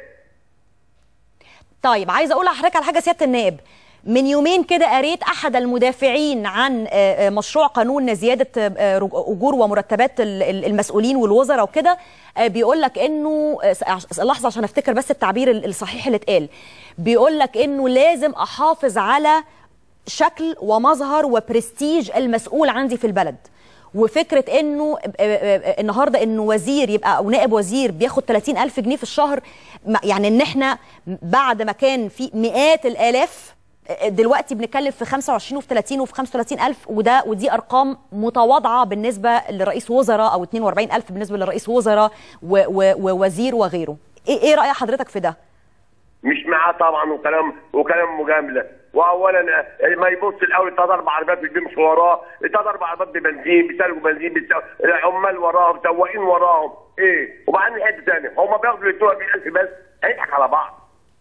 طيب عايزه اقول لحضرتك على حاجه سياده النائب من يومين كده قريت احد المدافعين عن آه، آه، مشروع قانون زياده آه، رج- اجور ومرتبات ال- ال- المسؤولين والوزراء وكده آه، بيقول لك انه آه، س- لحظه عشان افتكر بس التعبير ال- الصحيح اللي اتقال بيقول لك انه لازم احافظ على شكل ومظهر وبرستيج المسؤول عندي في البلد وفكره انه آه، آه، آه، النهارده انه وزير يبقى او نائب وزير بياخد 30 الف جنيه في الشهر ما- يعني ان احنا بعد ما كان في مئات الالاف آه، دلوقتي بنتكلم في 25 وفي 30 وفي 35 الف وده ودي ارقام متواضعه بالنسبه لرئيس وزراء او 42 الف بالنسبه لرئيس وزراء و- و- ووزير وغيره ايه ايه راي حضرتك في ده مش معاه طبعا وكلام وكلام مجامله واولا آه، ما يبص الاول ثلاث اربع عربيات بيمشوا وراه ثلاث اربع عربيات ببنزين بيسالوا بنزين بيسالوا العمال وراهم سواقين وراهم ايه وبعدين حته ثانيه هم بياخدوا ال 24000 بس هيضحك على بعض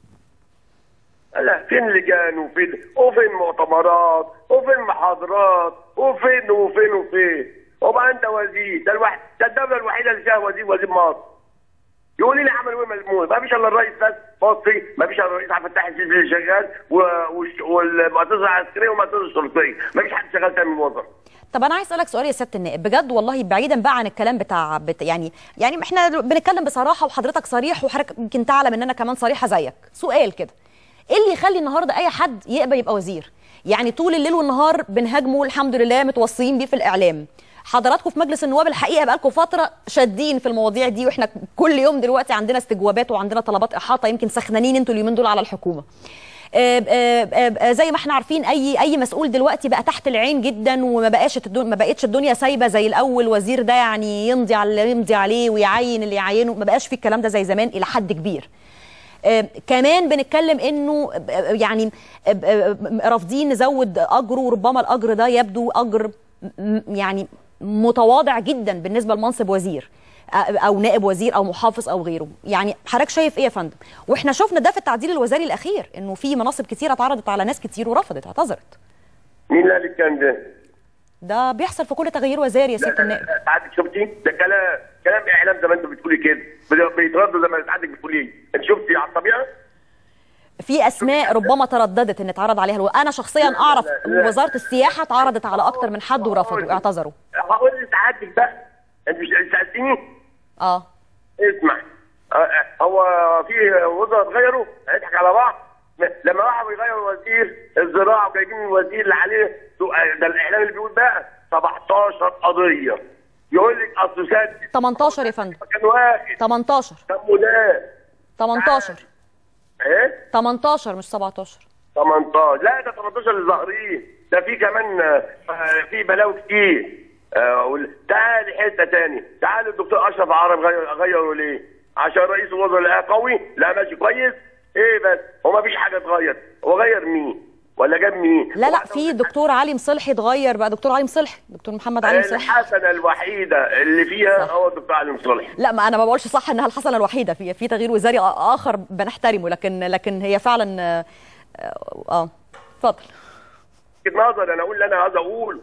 لا فين لجان وفين وفين مؤتمرات وفين محاضرات وفين وفين وفين وبقى انت وزير ده الواحد ده الدوله الوحيده اللي فيها وزير وزير مصر يقول لي عملوا ايه ملموس ما فيش الا الرئيس بس مصري ما فيش الا الرئيس عبد الفتاح السيسي اللي شغال و- والش- والمؤسسه العسكريه والمؤسسه الشرطيه ما فيش حد شغال تاني من الوزراء طب انا عايز اسالك سؤال يا سياده النائب بجد والله بعيدا بقى عن الكلام بتاع بت يعني يعني احنا بنتكلم بصراحه وحضرتك صريح وحضرتك يمكن تعلم ان انا كمان صريحه زيك سؤال كده ايه اللي يخلي النهارده اي حد يقبل يبقى وزير يعني طول الليل والنهار بنهاجمه الحمد لله متوصيين بيه في الاعلام حضراتكم في مجلس النواب الحقيقه بقالكم فتره شادين في المواضيع دي واحنا كل يوم دلوقتي عندنا استجوابات وعندنا طلبات احاطه يمكن سخنانين انتوا اليومين دول على الحكومه آه، آه، آه، زي ما احنا عارفين اي اي مسؤول دلوقتي بقى تحت العين جدا وما بقاش الدنيا ما بقتش الدنيا سايبه زي الاول وزير ده يعني يمضي على اللي يمضي عليه ويعين اللي يعينه ما بقاش في الكلام ده زي زمان الى حد كبير آه، كمان بنتكلم انه آه، يعني آه، آه، رافضين نزود اجره وربما الاجر ده يبدو اجر م- يعني متواضع جدا بالنسبه لمنصب وزير آه، او نائب وزير او محافظ او غيره يعني حضرتك شايف ايه يا فندم واحنا شفنا ده في التعديل الوزاري الاخير انه في مناصب كتيره اتعرضت على ناس كتير ورفضت اعتذرت مين اللي قال الكلام ده؟ ده بيحصل في كل تغيير وزاري يا لا سياده لا النائب لا سعادتك شفتي؟ ده كلام كلام اعلام زي ما انت بتقولي كده بي- بيتردد زي ما سعادتك بتقولي انت شفتي على الطبيعه؟ في اسماء ربما ترددت ان اتعرض عليها الو... انا شخصيا اعرف لا، لا. وزاره السياحه اتعرضت على اكتر من حد ورفضوا واعتذروا هقول لسعادتك بقى انت مش سالتني؟ اه اسمع آه، آه، هو في وزراء اتغيروا هيضحك على بعض لما راحوا يغيروا وزير الزراعه وجايبين الوزير اللي عليه ده الاعلام اللي بيقول بقى 17 قضيه يقول لك اصل سد 18 يا فندم كان واحد 18 طب وده 18 ايه 18 مش 17 18 لا ده 18 اللي ظاهرين ده في كمان آه، في بلاوي كتير آه، وال- تعال حته تاني تعال الدكتور اشرف عرب غير غيروا ليه؟ عشان رئيس الوزراء لقاه قوي لا ماشي كويس ايه بس هو ما فيش حاجه اتغير هو غير مين؟ ولا جاب مين؟ لا لا في دكتور علي مصلحي اتغير بقى دكتور علي مصلحي دكتور محمد علي مصلحي الحسنه الوحيده اللي فيها صح. هو الدكتور علي مصلحي لا ما انا ما بقولش صح انها الحسنه الوحيده في في تغيير وزاري اخر بنحترمه لكن لكن هي فعلا اه اه اتفضل وجهه نظر انا اقول اللي انا عايز اقوله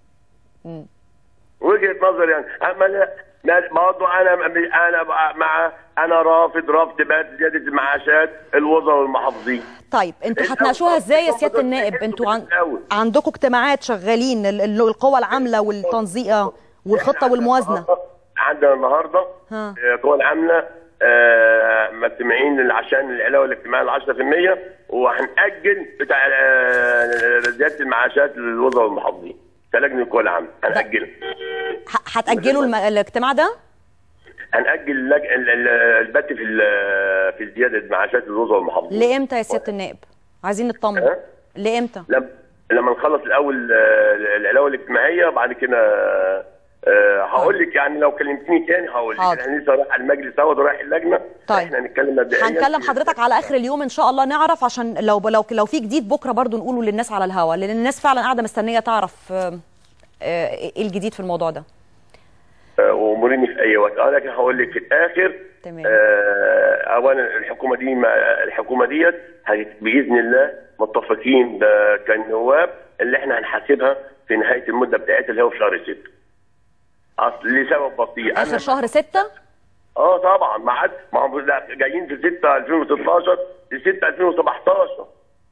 وجهه نظر يعني اما لا لا برضه انا انا مع انا رافض رفض بات زياده المعاشات الوزراء والمحافظين طيب انتوا الأول هتناقشوها ازاي يا هم سياده دول النائب بيحسوا انتوا عن... بالأول. عندكم اجتماعات شغالين ال- ال- القوى العامله والتنظيم والخطه والموازنه عندنا النهارده ها. آه، القوى العامله آه، مجتمعين عشان العلاوه الاجتماعيه ال 10% وهنأجل بتاع آه، زياده المعاشات للوزراء والمحافظين كلجنه القوى العامله هنأجلها ه- هتاجلوا الم... الاجتماع ده هنأجل اللج... ال- ال- البت في ال- في زياده معاشات الوزراء والمحافظين لامتى يا سياده النائب عايزين نطمن ها؟ لامتى لما لما نخلص الاول آه، العلاوه الاجتماعيه وبعد كده أه هقول لك يعني لو كلمتني تاني هقول لك حاضر. احنا لسه رايح المجلس اهوت ورايح اللجنه طيب. احنا هنتكلم مبدئيا هنكلم في- حضرتك على اخر اليوم ان شاء الله نعرف عشان لو لو لو في جديد بكره برضو نقوله للناس على الهوا لان الناس فعلا قاعده مستنيه تعرف آه، آه، ايه الجديد في الموضوع ده آه، واموريني في اي وقت اه لكن هقول لك في الاخر تمام. آه اولا الحكومه دي ما الحكومه ديت هت- باذن الله متفقين ب- كالنواب اللي احنا هنحاسبها في نهايه المده بتاعتها اللي هو في شهر 6 اصل لسبب بسيط اخر شهر ستة اه طبعا ما عاد ما هم لا، جايين في 6 2016 ل 6 2017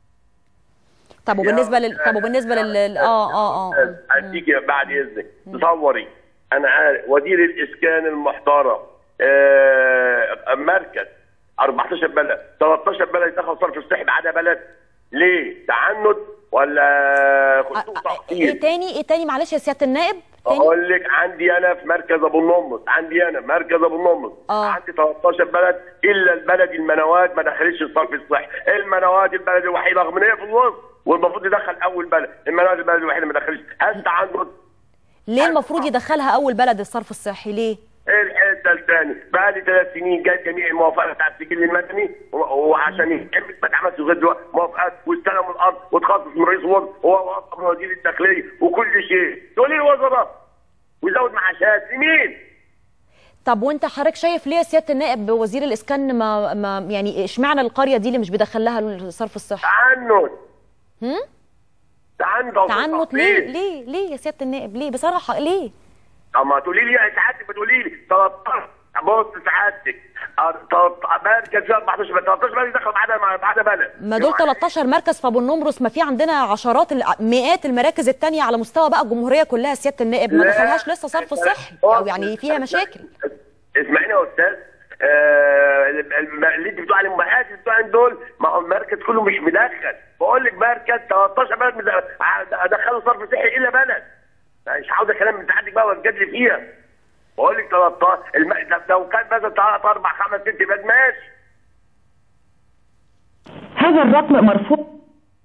طب وبالنسبه لل طب وبالنسبه لل اه اه اه هديكي بعد اذنك تصوري انا عارف وزير الاسكان المحترم آه مركز 14 بلد 13 بلد دخل صرف الصحي ما عدا بلد ليه؟ تعنت ولا خطوط ايه تقطيع؟ تاني ايه تاني معلش يا سياده النائب تاني اقول لك عندي انا في مركز ابو النمر عندي انا مركز ابو النمر آه. عندي 13 بلد الا البلد المنوات ما دخلتش الصرف الصحي المنوات البلد الوحيده رغم ان هي في الوسط والمفروض يدخل اول بلد المنوات البلد الوحيده ما دخلتش هل عنده ليه المفروض يدخلها اول بلد الصرف الصحي ليه الحته الثاني بقى لي ثلاث سنين جاي جميع الموافقات بتاع السجل المدني و- وعشان يتعمل ما اتعملش لغايه دلوقتي موافقات واستلموا الارض وتخصص من رئيس الوزراء وهو اصلا من وزير الداخليه وكل شيء تقول لي الوزراء ويزود معاشات لمين؟ طب وانت حضرتك شايف ليه يا سياده النائب وزير الاسكان ما, ما يعني اشمعنى القريه دي اللي مش بيدخل لها الصرف الصحي تعنت هم؟ تعنت تعنت ليه ليه ليه يا سياده النائب ليه بصراحه ليه اما تقولي لي سعادتك بتقولي لي 13 بص سعادتك أه، تلت- مركز فيها 14 بلد 13 بلد دخل بعدها بعدها بلد ما دول 13 مركز في ابو النمرس ما في عندنا عشرات ال- مئات المراكز التانية على مستوى بقى الجمهوريه كلها سياده النائب ما لا. دخلهاش لسه صرف صحي او يعني فيها مشاكل اسمعيني يا استاذ آه ال- ال- اللي انت بتقول عليهم المقاس اللي بتوع دول ما هو المركز كله مش مدخل بقول لك مركز 13 بلد مد- ع- دخلوا صرف صحي الا بلد مش عاوز كلام من سعادتك بقى واتجادل فيها بقول لك 13 الم... طب لو كان مثلا 3 4 5 6 بلد ماشي هذا الرقم مرفوض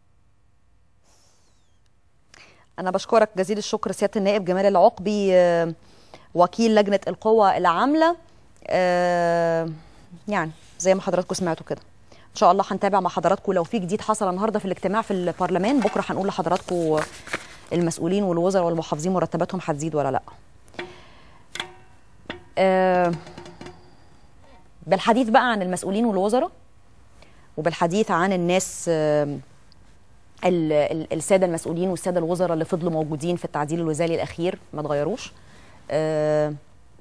أنا بشكرك جزيل الشكر سيادة النائب جمال العقبي آه، وكيل لجنة القوى العاملة آه، يعني زي ما حضراتكم سمعتوا كده إن شاء الله هنتابع مع حضراتكم لو في جديد حصل النهارده في الاجتماع في البرلمان بكرة هنقول لحضراتكم المسؤولين والوزراء والمحافظين مرتباتهم هتزيد ولا لأ آه، بالحديث بقى عن المسؤولين والوزراء وبالحديث عن الناس آه، ال- ال- الساده المسؤولين والساده الوزراء اللي فضلوا موجودين في التعديل الوزاري الاخير ما اتغيروش آه،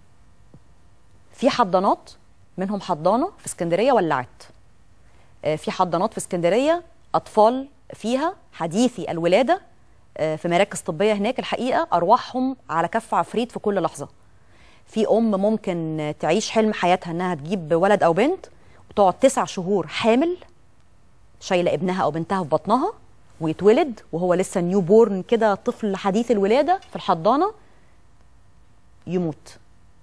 في حضانات منهم حضانه في اسكندريه ولعت آه، في حضانات في اسكندريه اطفال فيها حديثي الولاده آه، في مراكز طبيه هناك الحقيقه ارواحهم على كف عفريت في كل لحظه في ام ممكن تعيش حلم حياتها انها تجيب ولد او بنت وتقعد تسع شهور حامل شايله ابنها او بنتها في بطنها ويتولد وهو لسه نيو بورن كده طفل حديث الولاده في الحضانه يموت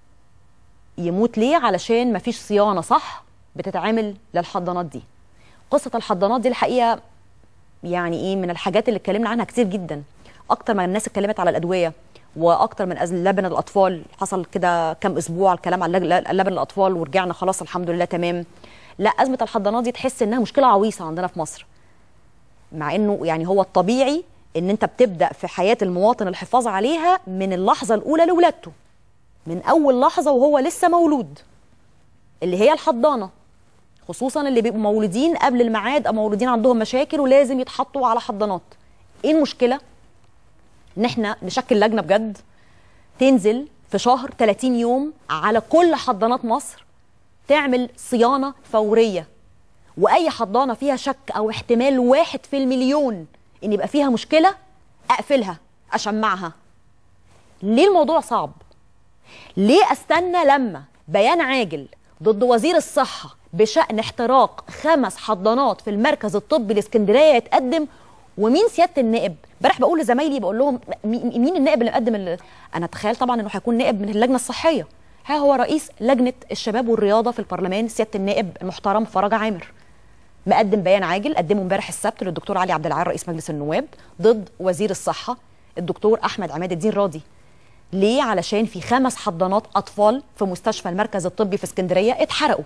يموت ليه علشان مفيش صيانه صح بتتعمل للحضانات دي قصه الحضانات دي الحقيقه يعني ايه من الحاجات اللي اتكلمنا عنها كتير جدا اكتر ما الناس اتكلمت على الادويه واكتر من أز- لبن الاطفال حصل كده كام اسبوع الكلام على لج- لبن الاطفال ورجعنا خلاص الحمد لله تمام لا ازمه الحضانات دي تحس انها مشكله عويصه عندنا في مصر مع انه يعني هو الطبيعي ان انت بتبدا في حياه المواطن الحفاظ عليها من اللحظه الاولى لولادته من اول لحظه وهو لسه مولود اللي هي الحضانه خصوصا اللي بيبقوا مولودين قبل الميعاد او مولودين عندهم مشاكل ولازم يتحطوا على حضانات ايه المشكله ان احنا نشكل لجنه بجد تنزل في شهر 30 يوم على كل حضانات مصر تعمل صيانه فوريه واي حضانه فيها شك او احتمال واحد في المليون ان يبقى فيها مشكله اقفلها اشمعها ليه الموضوع صعب ليه استنى لما بيان عاجل ضد وزير الصحه بشان احتراق خمس حضانات في المركز الطبي الاسكندريه يتقدم ومين سياده النائب امبارح بقول لزمايلي بقول لهم مي- مين النائب اللي مقدم ال... انا اتخيل طبعا انه هيكون نائب من اللجنه الصحيه ها هو رئيس لجنه الشباب والرياضه في البرلمان سياده النائب المحترم فرج عامر مقدم بيان عاجل قدمه امبارح السبت للدكتور علي عبد العال رئيس مجلس النواب ضد وزير الصحه الدكتور احمد عماد الدين راضي ليه علشان في خمس حضانات اطفال في مستشفى المركز الطبي في اسكندريه اتحرقوا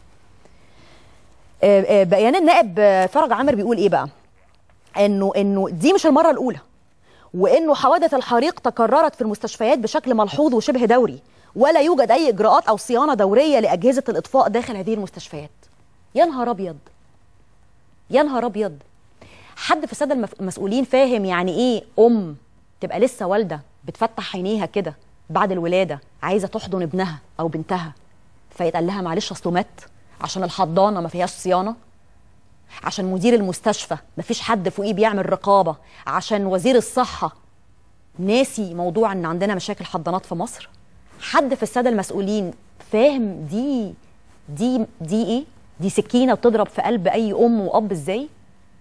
آه، آه، بيان النائب آه، فرج عامر بيقول ايه بقى انه انه دي مش المره الاولى وانه حوادث الحريق تكررت في المستشفيات بشكل ملحوظ وشبه دوري ولا يوجد اي اجراءات او صيانه دوريه لاجهزه الاطفاء داخل هذه المستشفيات يا نهار ابيض يا نهار ابيض حد في الساده المف- المسؤولين فاهم يعني ايه ام تبقى لسه والده بتفتح عينيها كده بعد الولاده عايزه تحضن ابنها او بنتها فيتقال لها معلش اصله مات عشان الحضانه ما فيهاش صيانه عشان مدير المستشفى مفيش حد فوقيه بيعمل رقابه عشان وزير الصحه ناسي موضوع ان عندنا مشاكل حضانات في مصر حد في الساده المسؤولين فاهم دي دي دي ايه دي سكينه بتضرب في قلب اي ام واب ازاي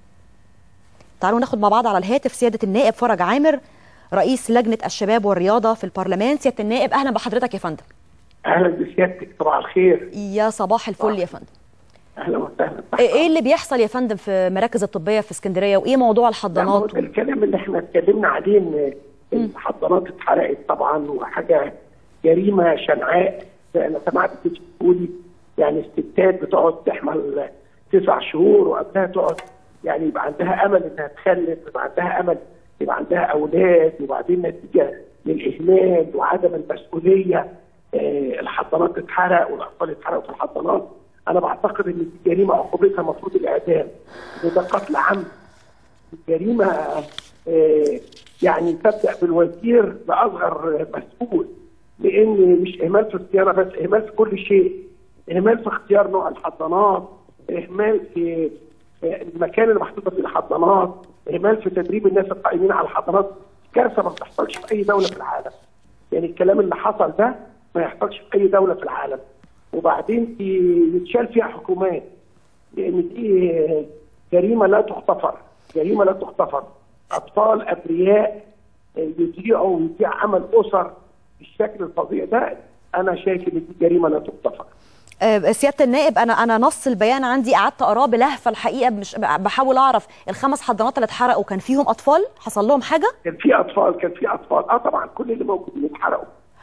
تعالوا ناخد مع بعض على الهاتف سياده النائب فرج عامر رئيس لجنه الشباب والرياضه في البرلمان سياده النائب اهلا بحضرتك يا فندم اهلا بسيادتك صباح الخير يا صباح الفل يا فندم اهلا وسهلا ايه اللي بيحصل يا فندم في مراكز الطبيه في اسكندريه وايه موضوع الحضانات لا، الكلام اللي احنا اتكلمنا عليه ان الحضانات اتحرقت طبعا وحاجه جريمه شنعاء انا سمعت كنت بتقولي يعني الستات بتقعد تحمل تسع شهور وقبلها تقعد يعني يبقى عندها امل انها تخلف يبقى عندها امل يبقى عندها اولاد وبعدين نتيجه للاهمال وعدم المسؤوليه آه، الحضانات تتحرق والاطفال يتحرقوا في الحضانات انا بعتقد ان دي جريمه عقوبتها المفروض الاعدام إن ده قتل عمد جريمه آه، يعني تبدا بالوزير لاصغر مسؤول لان مش اهمال في الصيانه بس اهمال في كل شيء اهمال في اختيار نوع الحضانات اهمال في في المكان اللي محطوطه فيه الحضانات اهمال في تدريب الناس القائمين على الحضانات كارثه ما بتحصلش في اي دوله في العالم يعني الكلام اللي حصل ده ما يحصلش في اي دوله في العالم وبعدين ي- يتشال فيها حكومات لان دي جريمه لا تغتفر جريمه لا تغتفر اطفال ابرياء يضيعوا ويضيع عمل اسر بالشكل الفظيع ده انا شايف ان دي جريمه لا تغتفر آه، سياده النائب انا انا نص البيان عندي قعدت اقراه بلهفه الحقيقه مش بحاول اعرف الخمس حضانات اللي اتحرقوا كان فيهم اطفال حصل لهم حاجه كان في اطفال كان في اطفال اه طبعا كل اللي موجودين اتحرقوا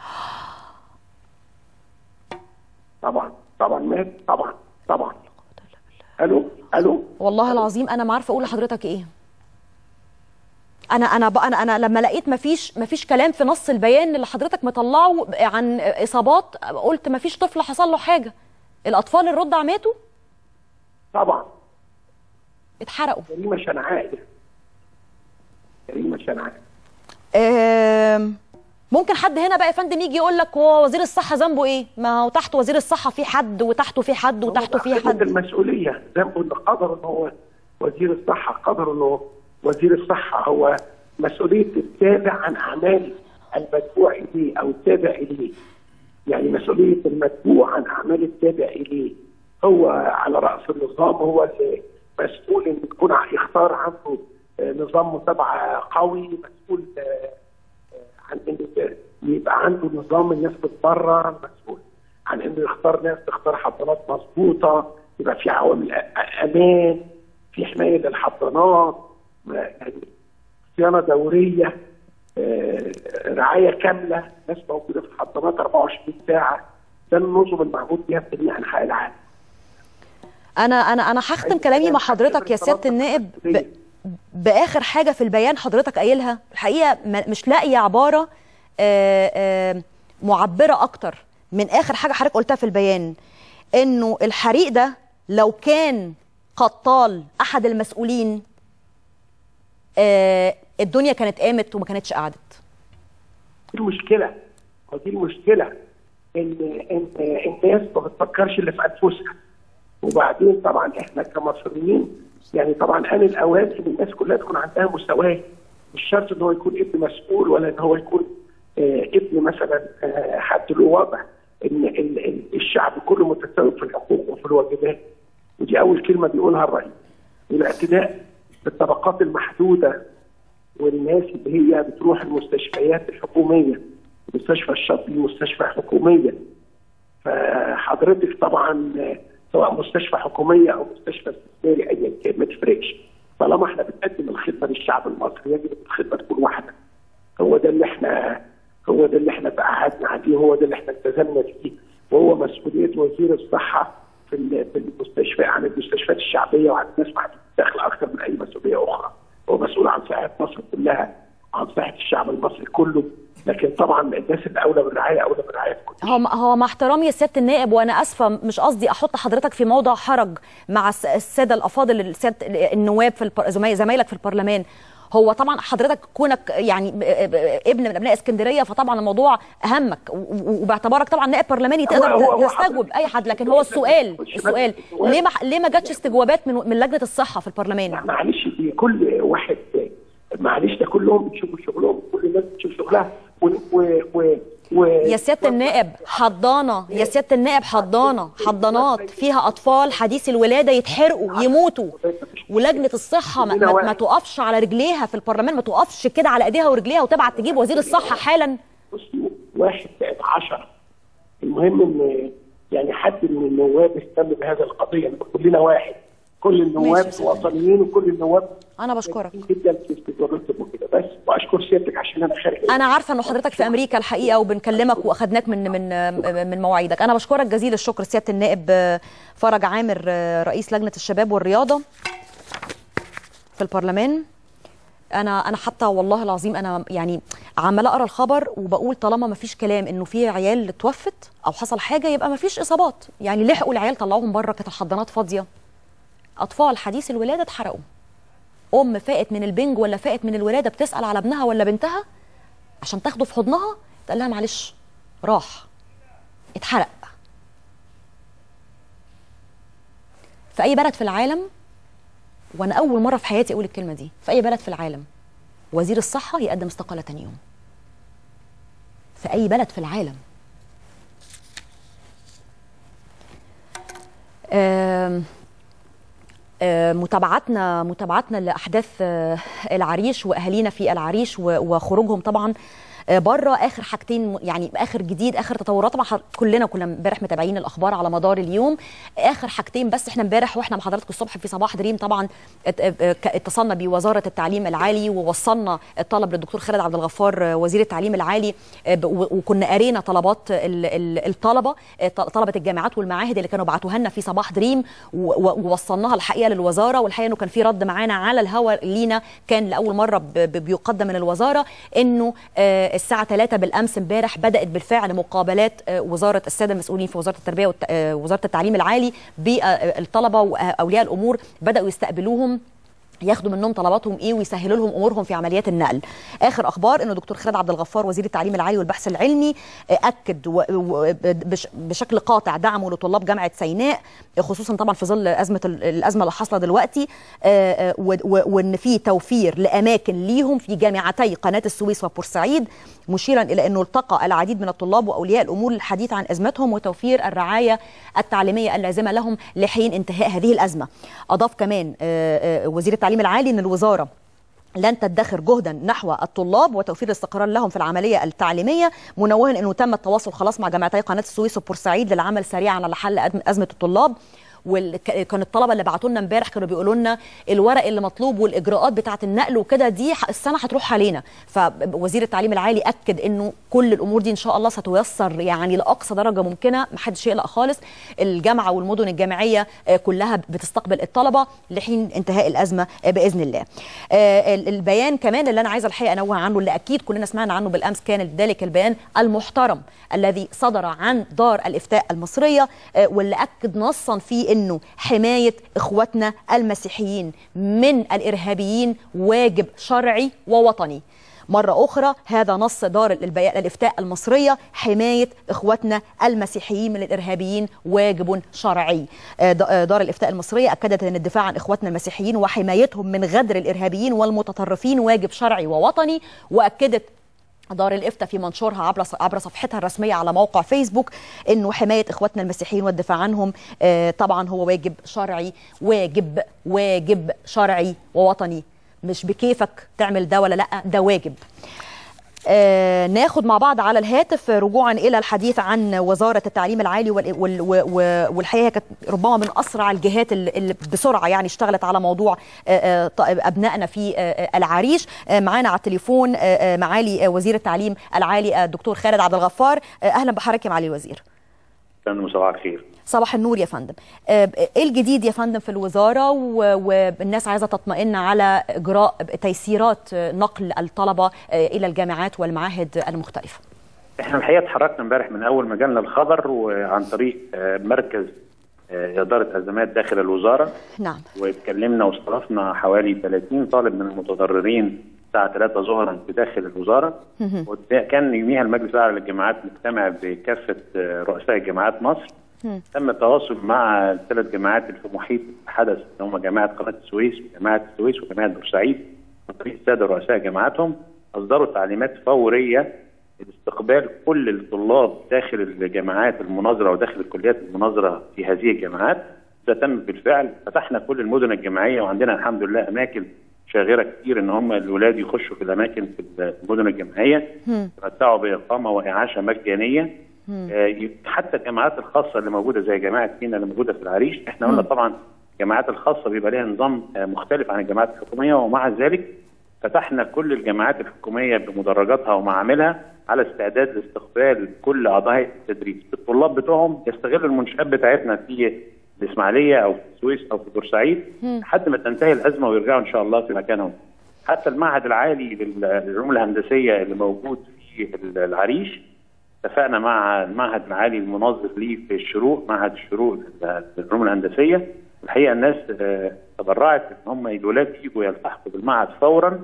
طبعا طبعا مات طبعا طبعا الو الو والله العظيم انا ما عارفه اقول لحضرتك ايه انا انا بقى انا انا لما لقيت مفيش مفيش كلام في نص البيان اللي حضرتك مطلعه عن اصابات قلت مفيش طفل حصل له حاجه الاطفال الرضع ماتوا طبعا اتحرقوا جريمه شنعاء دي. جريمه شنعاء آم، ممكن حد هنا بقى يا فندم يجي يقول لك هو وزير الصحه ذنبه ايه ما هو تحت وزير الصحه في حد وتحته في حد وتحته في خدمة حد المسؤوليه ذنبه ان قدر ان هو وزير الصحه قدر انه وزير الصحه هو مسؤوليه التابع عن اعمال المتبوع اليه او التابع اليه يعني مسؤوليه المتبوع عن اعمال التابع اليه هو على راس النظام هو اللي مسؤول ان يكون ع- يختار عنده آه، نظام متابعه قوي مسؤول آه، عن انه يبقى عنده نظام الناس بتبرر مسؤول عن انه يختار ناس تختار حضانات مظبوطه يبقى في عوامل أ- امان في حمايه للحضانات ما- يعني صيانه دوريه آه، رعايه كامله ناس موجوده في الحضانات 24 ساعه ده النظم المعهود بها في جميع انحاء العالم انا انا انا هختم كلامي مع حضرتك يا سياده النائب ب... باخر حاجه في البيان حضرتك قايلها الحقيقه ما- مش لاقيه عباره آه، آه، معبره اكتر من اخر حاجه حضرتك قلتها في البيان انه الحريق ده لو كان قتال احد المسؤولين آه، الدنيا كانت قامت وما كانتش قعدت دي المشكله ودي المشكله ان ان الناس ما بتفكرش اللي في انفسها وبعدين طبعا احنا كمصريين يعني طبعا ان الاوان ان الناس كلها تكون عندها مساواه مش شرط ان هو يكون ابن مسؤول ولا ان هو يكون آه ابن مثلا آه حد له وضع ان ال- ال- الشعب كله متساوي في الحقوق وفي الواجبات ودي اول كلمه بيقولها الرئيس والاعتداء بالطبقات المحدوده والناس اللي هي بتروح المستشفيات الحكوميه مستشفى الشاطئ مستشفى حكوميه فحضرتك طبعا آه، سواء مستشفى حكوميه او مستشفى استثماري ايا كان ما تفرقش طالما احنا بنقدم الخدمه للشعب المصري يجب ان الخدمه تكون واحده هو ده اللي احنا هو ده اللي احنا تعهدنا عليه هو ده اللي احنا التزمنا فيه وهو مسؤوليه وزير الصحه في ال- في المستشفى عن المستشفيات الشعبيه وعن الناس مع داخل اكثر من اي مسؤوليه اخرى هو مسؤول عن صحه مصر كلها عن صحه الشعب المصري كله لكن طبعا الناس الاولى بالرعايه اولى بالرعايه كل هو هو مع احترامي يا سياده النائب وانا اسفه مش قصدي احط حضرتك في موضع حرج مع الس- الساده الافاضل الساده النواب في البر... زماي- زمايلك في البرلمان هو طبعا حضرتك كونك يعني ب- ب- ابن من ابناء اسكندريه فطبعا الموضوع اهمك و- و- وباعتبارك طبعا نائب برلماني تقدر هو- هو تستجوب حضرتك- اي حد لكن هو السؤال مش السؤال بس- ليه ما ليه ما جاتش استجوابات من من لجنه الصحه في البرلمان معلش دي كل واحد معلش ده كلهم بتشوفوا شغلهم كل الناس بتشوف شغلها و و و و يا سياده النائب حضانه يا سياده النائب حضانه حضانات فيها اطفال حديث الولاده يتحرقوا يموتوا ولجنه الصحه ما, ما, ما تقفش على رجليها في البرلمان ما تقفش كده على ايديها ورجليها وتبعت تجيب وزير الصحه حالا بصي واحد بقت عشرة المهم ان يعني حد من النواب اهتم بهذا القضيه نبقى كلنا واحد كل النواب ماشي يا سيدي. وطنيين وكل النواب انا بشكرك جدا في استجواباتهم وكده بس واشكر سيادتك عشان انا خارج انا عارفه انه حضرتك في امريكا الحقيقه وبنكلمك واخدناك من من من مواعيدك انا بشكرك جزيل الشكر سياده النائب فرج عامر رئيس لجنه الشباب والرياضه في البرلمان انا انا حتى والله العظيم انا يعني عماله اقرا الخبر وبقول طالما ما فيش كلام انه في عيال اتوفت او حصل حاجه يبقى ما فيش اصابات يعني لحقوا العيال طلعوهم بره كانت الحضانات فاضيه اطفال حديث الولاده اتحرقوا ام فاقت من البنج ولا فاقت من الولاده بتسال على ابنها ولا بنتها عشان تاخده في حضنها تقول لها معلش راح اتحرق في اي بلد في العالم وانا اول مره في حياتي اقول الكلمه دي في اي بلد في العالم وزير الصحه يقدم استقاله تاني يوم في اي بلد في العالم آم آه، متابعتنا متابعتنا لاحداث آه، العريش واهالينا في العريش و- وخروجهم طبعا آه، بره اخر حاجتين م- يعني اخر جديد اخر تطورات طبعا ح- كلنا كنا امبارح متابعين الاخبار على مدار اليوم اخر حاجتين بس احنا امبارح واحنا مع حضراتكم الصبح في صباح دريم طبعا ات- اه- ك- اتصلنا بوزاره التعليم العالي ووصلنا الطلب للدكتور خالد عبد الغفار آه، وزير التعليم العالي آه، ب- و- وكنا قرينا طلبات ال- ال- الطلبه آه، ط- طلبه الجامعات والمعاهد اللي كانوا بعتوها لنا في صباح دريم و- و- ووصلناها الحقيقه للوزاره والحقيقه انه كان في رد معانا على الهواء لينا كان لاول مره ب- ب- بيقدم من الوزاره انه آه، الساعه 3 بالامس امبارح بدات بالفعل مقابلات آه، وزاره الساده المسؤولين في وزاره التربيه والت- آه، وزاره التعليم العالي بالطلبه واولياء الامور بداوا يستقبلوهم ياخدوا منهم طلباتهم ايه ويسهلوا لهم امورهم في عمليات النقل. اخر اخبار انه دكتور خالد عبد الغفار وزير التعليم العالي والبحث العلمي آه، اكد و- و- بش- بشكل قاطع دعمه لطلاب جامعه سيناء آه، خصوصا طبعا في ظل ازمه ال- الازمه اللي حاصله دلوقتي آه، آه، و- و- وان في توفير لاماكن ليهم في جامعتي قناه السويس وبورسعيد مشيرا الى انه التقى العديد من الطلاب واولياء الامور للحديث عن ازمتهم وتوفير الرعايه التعليميه اللازمه لهم لحين انتهاء هذه الازمه. اضاف كمان آه، آه، وزير التعليم العالي ان الوزاره لن تدخر جهدا نحو الطلاب وتوفير الاستقرار لهم في العمليه التعليميه منوها انه تم التواصل خلاص مع جامعتي قناه السويس وبورسعيد للعمل سريعا على حل أزم- ازمه الطلاب وكان الطلبه اللي بعتوا لنا امبارح كانوا بيقولوا لنا الورق اللي مطلوب والاجراءات بتاعه النقل وكده دي ح- السنه هتروح علينا فوزير التعليم العالي اكد انه كل الامور دي ان شاء الله ستيسر يعني لاقصى درجه ممكنه محدش يقلق خالص الجامعه والمدن الجامعيه آه، كلها بتستقبل الطلبه لحين انتهاء الازمه آه، باذن الله آه، ال- البيان كمان اللي انا عايزه الحقيقه انوه عنه اللي اكيد كلنا سمعنا عنه بالامس كان ذلك البيان المحترم الذي صدر عن دار الافتاء المصريه آه، واللي اكد نصا فيه انه حمايه اخواتنا المسيحيين من الارهابيين واجب شرعي ووطني مرة أخرى هذا نص دار البيان الإفتاء المصرية حماية إخواتنا المسيحيين من الإرهابيين واجب شرعي آه، د- آه، دار الإفتاء المصرية أكدت أن الدفاع عن إخواتنا المسيحيين وحمايتهم من غدر الإرهابيين والمتطرفين واجب شرعي ووطني وأكدت دار الافتاء في منشورها عبر عبر صفحتها الرسميه على موقع فيسبوك انه حمايه اخواتنا المسيحيين والدفاع عنهم آه، طبعا هو واجب شرعي واجب واجب شرعي ووطني مش بكيفك تعمل ده ولا لا ده واجب آه ناخد مع بعض على الهاتف رجوعا الى الحديث عن وزاره التعليم العالي وال- وال- و- والحقيقه كانت ربما من اسرع الجهات اللي اللي بسرعه يعني اشتغلت على موضوع آه، آه، ط- ابنائنا في آه، آه، العريش آه، معانا على التليفون آه، آه، معالي آه، وزير التعليم العالي آه، الدكتور خالد عبد الغفار آه، اهلا بحضرتك يا معالي الوزير فندم صباح الخير صباح النور يا فندم آه، ايه الجديد يا فندم في الوزاره و- والناس عايزه تطمئن على اجراء تيسيرات آه، نقل الطلبه آه، الى الجامعات والمعاهد المختلفه احنا الحقيقه اتحركنا امبارح من اول ما جالنا الخبر وعن طريق آه، مركز آه، اداره ازمات داخل الوزاره نعم واتكلمنا واستضفنا حوالي 30 طالب من المتضررين الساعه 3 ظهرا في داخل الوزاره وده كان يوميها المجلس الاعلى للجامعات مجتمع بكافه آه، رؤساء جامعات مصر تم التواصل مع الثلاث جامعات اللي في محيط الحدث اللي هم جامعه قناه السويس وجامعه السويس وجامعه بورسعيد عن طريق الساده رؤساء جامعاتهم اصدروا تعليمات فوريه لاستقبال كل الطلاب داخل الجامعات المناظره وداخل الكليات المناظره في هذه الجامعات ده تم بالفعل فتحنا كل المدن الجامعيه وعندنا الحمد لله اماكن شاغره كتير ان هم الولاد يخشوا في الاماكن في المدن الجامعيه يتمتعوا باقامه واعاشه مجانيه آه، حتى الجامعات الخاصه اللي موجوده زي جامعه سينا اللي موجوده في العريش احنا قلنا طبعا الجامعات الخاصه بيبقى لها نظام آه، مختلف عن الجامعات الحكوميه ومع ذلك فتحنا كل الجامعات الحكوميه بمدرجاتها ومعاملها على استعداد لاستقبال كل اعضاء هيئه التدريس الطلاب بتوعهم يستغلوا المنشات بتاعتنا في الاسماعيليه او في السويس او في بورسعيد لحد ما تنتهي الازمه ويرجعوا ان شاء الله في مكانهم حتى المعهد العالي للعلوم الهندسيه اللي موجود في العريش اتفقنا مع المعهد العالي المناظر ليه في الشروق معهد الشروق للعلوم الهندسيه الحقيقه الناس آه، تبرعت ان هم الولاد يجوا يلتحقوا بالمعهد فورا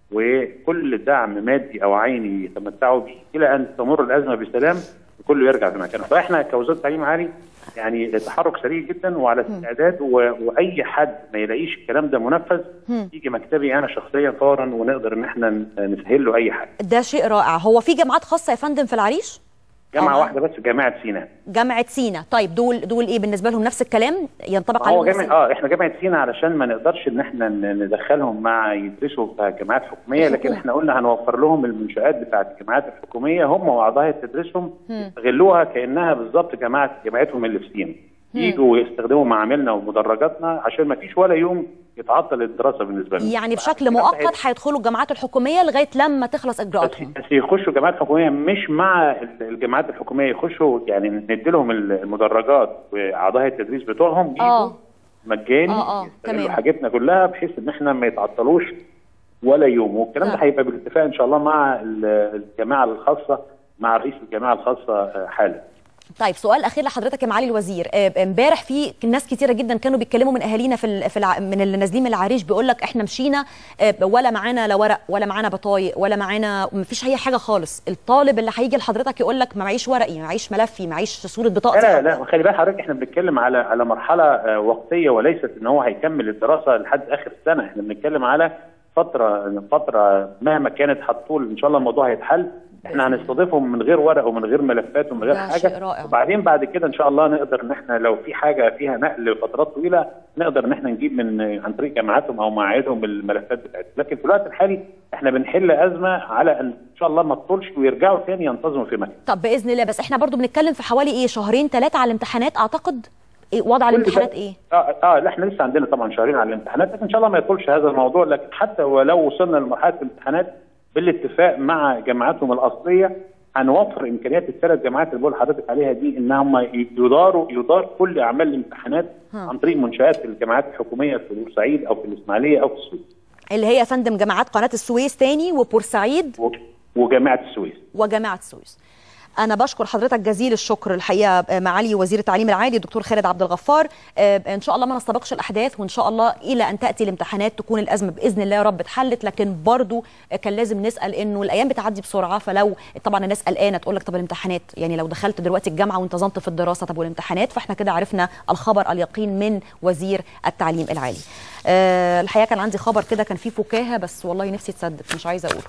وكل دعم مادي او عيني يتمتعوا به الى ان تمر الازمه بسلام وكله يرجع في مكانه فاحنا كوزاره تعليم عالي يعني تحرك سريع جدا وعلى استعداد و... واي حد ما يلاقيش الكلام ده منفذ يجي مكتبي انا شخصيا فورا ونقدر ان احنا نسهل له اي حاجه ده شيء رائع هو في جامعات خاصه يا فندم في العريش جامعه آه. واحده بس جامعه سيناء جامعه سينا طيب دول دول ايه بالنسبه لهم نفس الكلام ينطبق هو عليهم جامعة اه احنا جامعه سينا علشان ما نقدرش ان احنا ن- ندخلهم مع يدرسوا في جامعات حكوميه لكن الحكومة. احنا قلنا هنوفر لهم المنشات بتاعه الجامعات الحكوميه هم واعضاء تدريسهم يستغلوها كانها بالظبط جامعه جامعتهم اللي في سينا يجوا ويستخدموا معاملنا ومدرجاتنا عشان ما فيش ولا يوم يتعطل الدراسه بالنسبه لهم يعني بشكل الكلام ده مؤقت هيدخلوا الجامعات الحكوميه لغايه لما تخلص بس اجراءاتهم بس يخشوا جامعات حكوميه مش مع ال- الجامعات الحكوميه يخشوا يعني ندي لهم المدرجات واعضاء التدريس بتوعهم يجوا اه مجاني آه، آه، يستغلوا تمام. حاجتنا كلها بحيث ان احنا ما يتعطلوش ولا يوم والكلام ده آه. هيبقى بالاتفاق ان شاء الله مع ال- الجامعه الخاصه مع رئيس الجامعه الخاصه آه، حالا طيب سؤال اخير لحضرتك يا معالي الوزير آه، امبارح في ناس كتيره جدا كانوا بيتكلموا من اهالينا في ال- في الع... من اللي نازلين من العريش بيقول لك احنا مشينا آه، ولا معانا لا ورق ولا معانا بطايق ولا معانا مفيش اي حاجه خالص الطالب اللي هيجي لحضرتك يقول لك ما معيش ورقي ما معيش ملفي ما معيش صوره بطاقه لا لا خلي بالك حضرتك احنا بنتكلم على على مرحله آه، وقتيه وليست ان هو هيكمل الدراسه لحد اخر السنه احنا بنتكلم على فتره فتره مهما كانت هتطول ان شاء الله الموضوع هيتحل احنا هنستضيفهم من غير ورق ومن غير ملفات ومن غير ده حاجه شيء رائع. وبعدين بعد كده ان شاء الله نقدر ان احنا لو في حاجه فيها نقل لفترات طويله نقدر ان احنا نجيب من عن طريق جامعاتهم او معاهدهم الملفات بتاعتهم لكن في الوقت الحالي احنا بنحل ازمه على ان ان شاء الله ما تطولش ويرجعوا تاني ينتظموا في مكان طب باذن الله بس احنا برضو بنتكلم في حوالي ايه شهرين ثلاثه على الامتحانات اعتقد إيه وضع كل الامتحانات ده- ايه اه اه لا احنا لسه عندنا طبعا شهرين على الامتحانات لكن ان شاء الله ما يطولش هذا الموضوع لكن حتى ولو وصلنا لمرحله الامتحانات بالاتفاق مع جامعاتهم الاصليه هنوفر امكانيات الثلاث جامعات اللي بقول لحضرتك عليها دي ان هم يداروا يدار كل اعمال الامتحانات عن طريق منشات الجامعات الحكوميه في بورسعيد او في الاسماعيليه او في السويس اللي هي يا فندم جامعات قناه السويس تاني وبورسعيد و- وجامعه السويس وجامعه السويس انا بشكر حضرتك جزيل الشكر الحقيقه آه، معالي وزير التعليم العالي الدكتور خالد عبد الغفار آه، ان شاء الله ما نستبقش الاحداث وان شاء الله الى ان تاتي الامتحانات تكون الازمه باذن الله يا رب اتحلت لكن برضو آه، كان لازم نسال انه الايام بتعدي بسرعه فلو طبعا الناس قلقانه تقول لك طب الامتحانات يعني لو دخلت دلوقتي الجامعه وانتظمت في الدراسه طب والامتحانات فاحنا كده عرفنا الخبر اليقين من وزير التعليم العالي آه، الحقيقه كان عندي خبر كده كان فيه فكاهه بس والله نفسي تصدق مش عايزه اقوله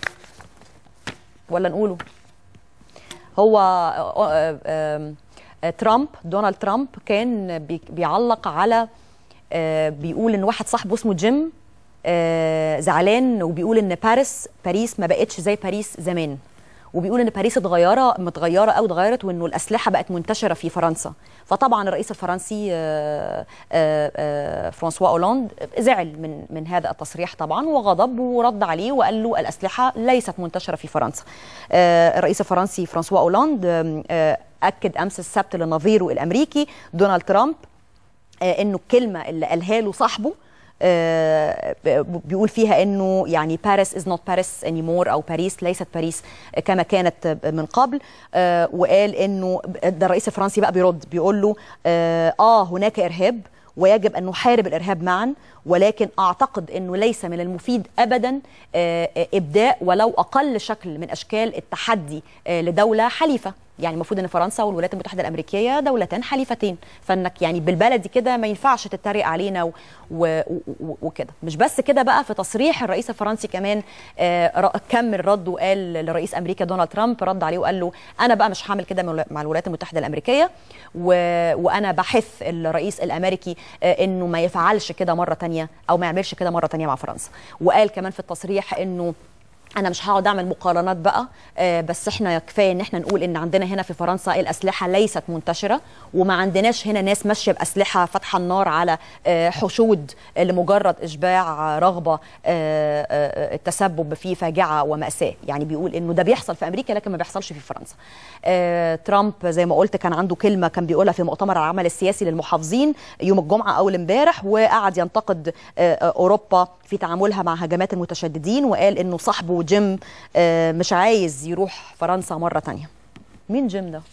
ولا نقوله هو آه، آه، آه، ترامب دونالد ترامب كان بي- بيعلق على آه، بيقول ان واحد صاحبه اسمه جيم آه، زعلان وبيقول ان باريس باريس ما بقتش زي باريس زمان وبيقول ان باريس اتغيره متغيره او اتغيرت وانه الاسلحه بقت منتشره في فرنسا فطبعا الرئيس الفرنسي آه، آه، آه، فرانسوا اولاند زعل من من هذا التصريح طبعا وغضب ورد عليه وقال له الاسلحه ليست منتشره في فرنسا آه، الرئيس الفرنسي فرانسوا اولاند آم، آه، اكد امس السبت لنظيره الامريكي دونالد ترامب آه، انه الكلمه اللي قالها له صاحبه آه، ب- بيقول فيها انه يعني باريس از نوت باريس اني مور او باريس ليست باريس كما كانت من قبل آه، وقال انه ده الرئيس الفرنسي بقى بيرد بيقول له اه آه، هناك ارهاب ويجب ان نحارب الارهاب معا ولكن اعتقد انه ليس من المفيد ابدا آه، آه، ابداء ولو اقل شكل من اشكال التحدي آه، لدوله حليفه يعني المفروض ان فرنسا والولايات المتحده الامريكيه دولتين حليفتين فانك يعني بالبلدي كده ما ينفعش تتريق علينا و- و- و- وكده مش بس كده بقى في تصريح الرئيس الفرنسي كمان آه، ر- كمل رد وقال لرئيس امريكا دونالد ترامب رد عليه وقال له انا بقى مش هعمل كده مع مع الولايات المتحده الامريكيه و... وانا بحث الرئيس الامريكي آه، انه ما يفعلش كده مره تانية او ما يعملش كده مره تانية مع فرنسا وقال كمان في التصريح انه انا مش هقعد اعمل مقارنات بقى آه، بس احنا كفايه ان احنا نقول ان عندنا هنا في فرنسا الاسلحه ليست منتشره وما عندناش هنا ناس ماشيه باسلحه فاتحه النار على آه، حشود لمجرد اشباع رغبه آه، آه، التسبب في فاجعه وماساه يعني بيقول انه ده بيحصل في امريكا لكن ما بيحصلش في فرنسا آه، ترامب زي ما قلت كان عنده كلمه كان بيقولها في مؤتمر العمل السياسي للمحافظين يوم الجمعه اول امبارح وقعد ينتقد آه، آه، اوروبا في تعاملها مع هجمات المتشددين وقال انه صاحبه جيم آه، مش عايز يروح فرنسا مره تانية مين جيم ده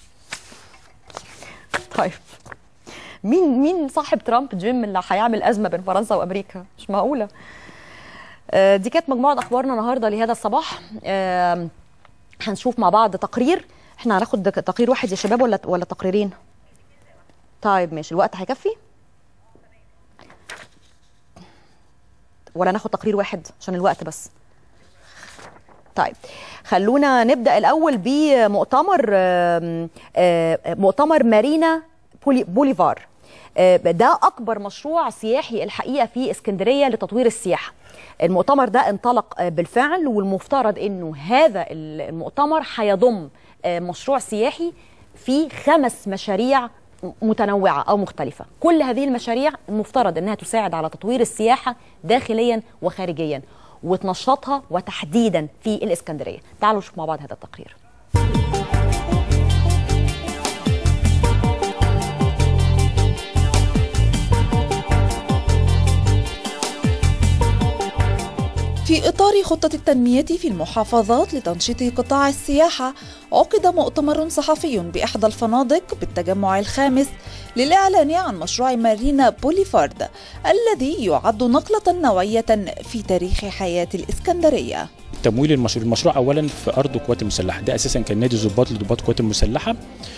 طيب مين مين صاحب ترامب جيم اللي هيعمل ازمه بين فرنسا وامريكا مش معقوله آه، دي كانت مجموعه اخبارنا النهارده لهذا الصباح آه، هنشوف مع بعض تقرير احنا هناخد تقرير واحد يا شباب ولا ولا تقريرين طيب ماشي الوقت هيكفي ولا ناخد تقرير واحد عشان الوقت بس طيب خلونا نبدا الاول بمؤتمر آم، آم، مؤتمر مارينا بولي- بوليفار آه، ده اكبر مشروع سياحي الحقيقه في اسكندريه لتطوير السياحه المؤتمر ده انطلق آه، بالفعل والمفترض انه هذا المؤتمر هيضم آه، مشروع سياحي في خمس مشاريع متنوعة أو مختلفة كل هذه المشاريع المفترض أنها تساعد على تطوير السياحة داخليا وخارجيا وتنشطها وتحديدا في الإسكندرية تعالوا نشوف مع بعض هذا التقرير في إطار خطة التنمية في المحافظات لتنشيط قطاع السياحة عقد مؤتمر صحفي بإحدى الفنادق بالتجمع الخامس للإعلان عن مشروع مارينا بوليفارد الذي يعد نقلة نوعية في تاريخ حياة الإسكندرية تمويل المشروع المشروع اولا في ارض القوات المسلحه ده اساسا كان نادي ضباط لضباط القوات المسلحه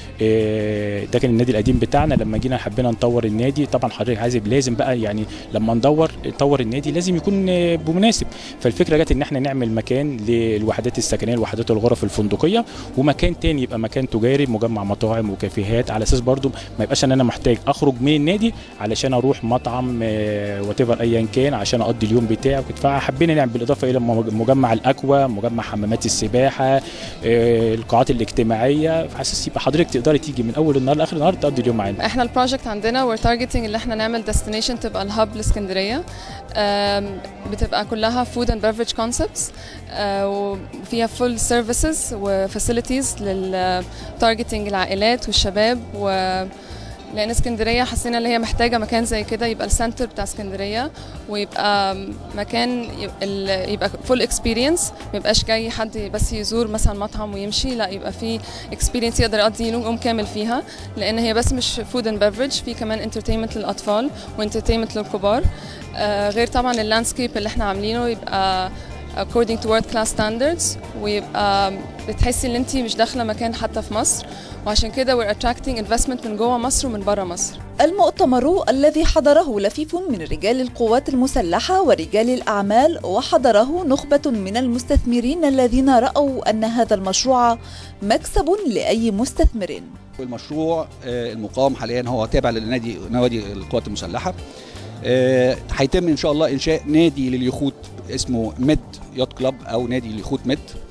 إيه، ده كان النادي القديم بتاعنا لما جينا حبينا نطور النادي طبعا حضرتك عايز لازم بقى يعني لما ندور نطور النادي لازم يكون آه، بمناسب فالفكره جت ان احنا نعمل مكان للوحدات السكنيه الوحدات الغرف الفندقيه ومكان تاني يبقى مكان تجاري مجمع مطاعم وكافيهات على اساس برضو ما يبقاش ان انا محتاج اخرج من النادي علشان اروح مطعم وات ايا كان عشان اقضي اليوم بتاعي وكده فحبينا نعمل بالاضافه الى مجمع الاكوا مجمع حمامات السباحه آه، القاعات الاجتماعيه على اساس يبقى حضرتك تقدري تيجي من اول النهار لاخر النهار تقضي اليوم معانا احنا البروجكت عندنا we're targeting اللي احنا نعمل destination تبقى الهب لاسكندريه أم، بتبقى كلها food and beverage concepts أه، وفيها full services و facilities لل targeting العائلات والشباب و لان اسكندريه حسينا ان هي محتاجه مكان زي كده يبقى السنتر بتاع اسكندريه ويبقى مكان ي- ال- يبقى فول اكسبيرينس ما يبقاش جاي حد بس يزور مثلا مطعم ويمشي لا يبقى في اكسبيرينس يقدر يقضي يوم كامل فيها لان هي بس مش فود اند بفرج في كمان انترتينمنت للاطفال وانترتينمنت للكبار آه غير طبعا اللاندسكيب اللي احنا عاملينه يبقى according to world class standards ويبقى بتحسي ان انت مش داخله مكان حتى في مصر وعشان كده we're attracting investment من جوه مصر ومن بره مصر المؤتمر الذي حضره لفيف من رجال القوات المسلحة ورجال الأعمال وحضره نخبة من المستثمرين الذين رأوا أن هذا المشروع مكسب لأي مستثمر المشروع آه، المقام حاليا هو تابع لنادي نوادي القوات المسلحه آه، هيتم ان شاء الله انشاء نادي لليخوت اسمه ميد يوت كلاب او نادي اليخوت ميد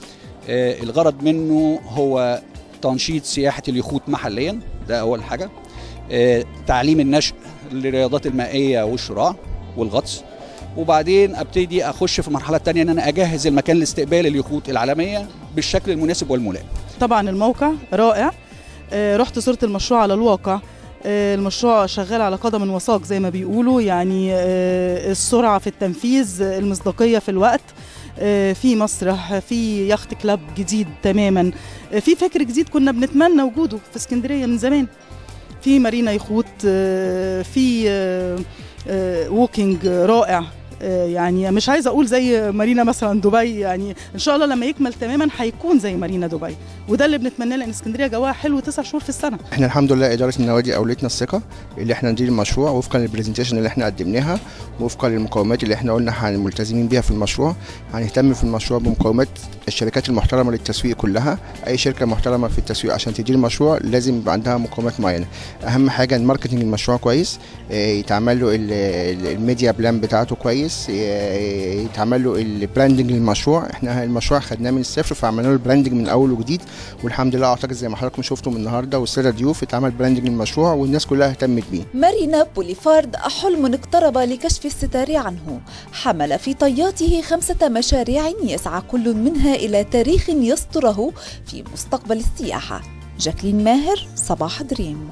آه، الغرض منه هو تنشيط سياحه اليخوت محليا ده اول حاجه آه، تعليم النشء للرياضات المائيه والشراع والغطس وبعدين ابتدي اخش في المرحله الثانيه ان انا اجهز المكان لاستقبال اليخوت العالميه بالشكل المناسب والملائم طبعا الموقع رائع آه، رحت صرت المشروع على الواقع آه، المشروع شغال على قدم وساق زي ما بيقولوا يعني آه، السرعة في التنفيذ آه، المصداقية في الوقت آه، في مسرح في يخت كلاب جديد تماما آه، في فكر جديد كنا بنتمنى وجوده في اسكندرية من زمان في مارينا يخوت آه، في آه، آه، ووكينج رائع آه، يعني مش عايزه اقول زي مارينا مثلا دبي يعني ان شاء الله لما يكمل تماما هيكون زي مارينا دبي وده اللي بنتمناه لان اسكندريه جواها حلو تسع شهور في السنه احنا الحمد لله اداره النوادي اولتنا الثقه اللي احنا ندير المشروع وفقا للبرزنتيشن اللي احنا قدمناها وفقا للمقومات اللي احنا قلنا هن- ملتزمين بيها في المشروع هنهتم في المشروع بمقومات الشركات المحترمه للتسويق كلها اي شركه محترمه في التسويق عشان تدير مشروع لازم يبقى عندها مقومات معينه اهم حاجه الماركتنج المشروع كويس اه، يتعمل له ال- ال- الميديا بلان بتاعته كويس اه، يتعمل له البراندنج للمشروع احنا المشروع خدناه من الصفر فعملنا له البراندنج من اول وجديد والحمد لله اعتقد زي ما حضراتكم شفتوا من النهارده والساده ضيوف اتعمل براندنج للمشروع والناس كلها اهتمت بيه مارينا بوليفارد حلم اقترب لكشف الستار عنه حمل في طياته خمسة مشاريع يسعى كل منها إلى تاريخ يسطره في مستقبل السياحة جاكلين ماهر صباح دريم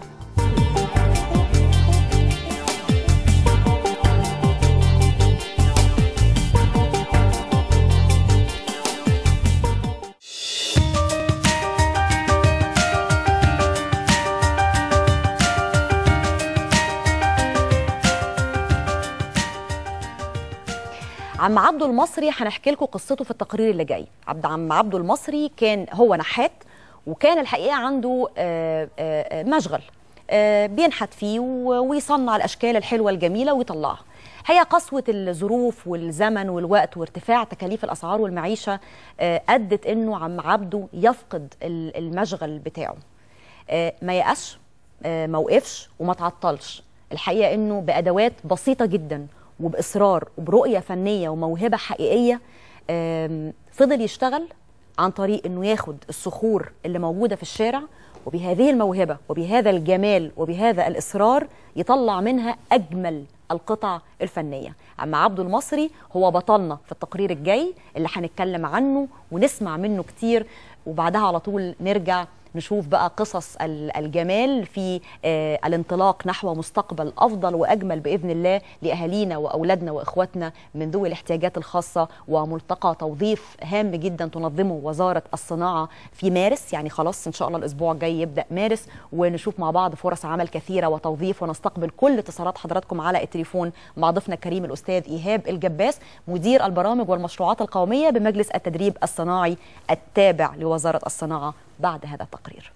عم عبده المصري هنحكي لكم قصته في التقرير اللي جاي عبد عم عبده المصري كان هو نحات وكان الحقيقه عنده آه، آه، آه، مشغل آه، بينحت فيه و- ويصنع الاشكال الحلوه الجميله ويطلعها هي قسوه الظروف والزمن والوقت وارتفاع تكاليف الاسعار والمعيشه آه، ادت انه عم عبده يفقد ال- المشغل بتاعه آه، ما يأسش آه، ما وقفش وما تعطلش الحقيقه انه بادوات بسيطه جدا وباصرار وبرؤيه فنيه وموهبه حقيقيه آم، فضل يشتغل عن طريق انه ياخد الصخور اللي موجوده في الشارع وبهذه الموهبه وبهذا الجمال وبهذا الاصرار يطلع منها اجمل القطع الفنيه عم عبده المصري هو بطلنا في التقرير الجاي اللي هنتكلم عنه ونسمع منه كتير وبعدها على طول نرجع نشوف بقى قصص ال- الجمال في آه، الانطلاق نحو مستقبل افضل واجمل باذن الله لاهالينا واولادنا واخواتنا من ذوي الاحتياجات الخاصه وملتقى توظيف هام جدا تنظمه وزاره الصناعه في مارس يعني خلاص ان شاء الله الاسبوع الجاي يبدا مارس ونشوف مع بعض فرص عمل كثيره وتوظيف ونستقبل كل اتصالات حضراتكم على التليفون مع ضيفنا الكريم الاستاذ ايهاب الجباس مدير البرامج والمشروعات القوميه بمجلس التدريب الصناعي التابع لوزاره الصناعه بعد هذا التقرير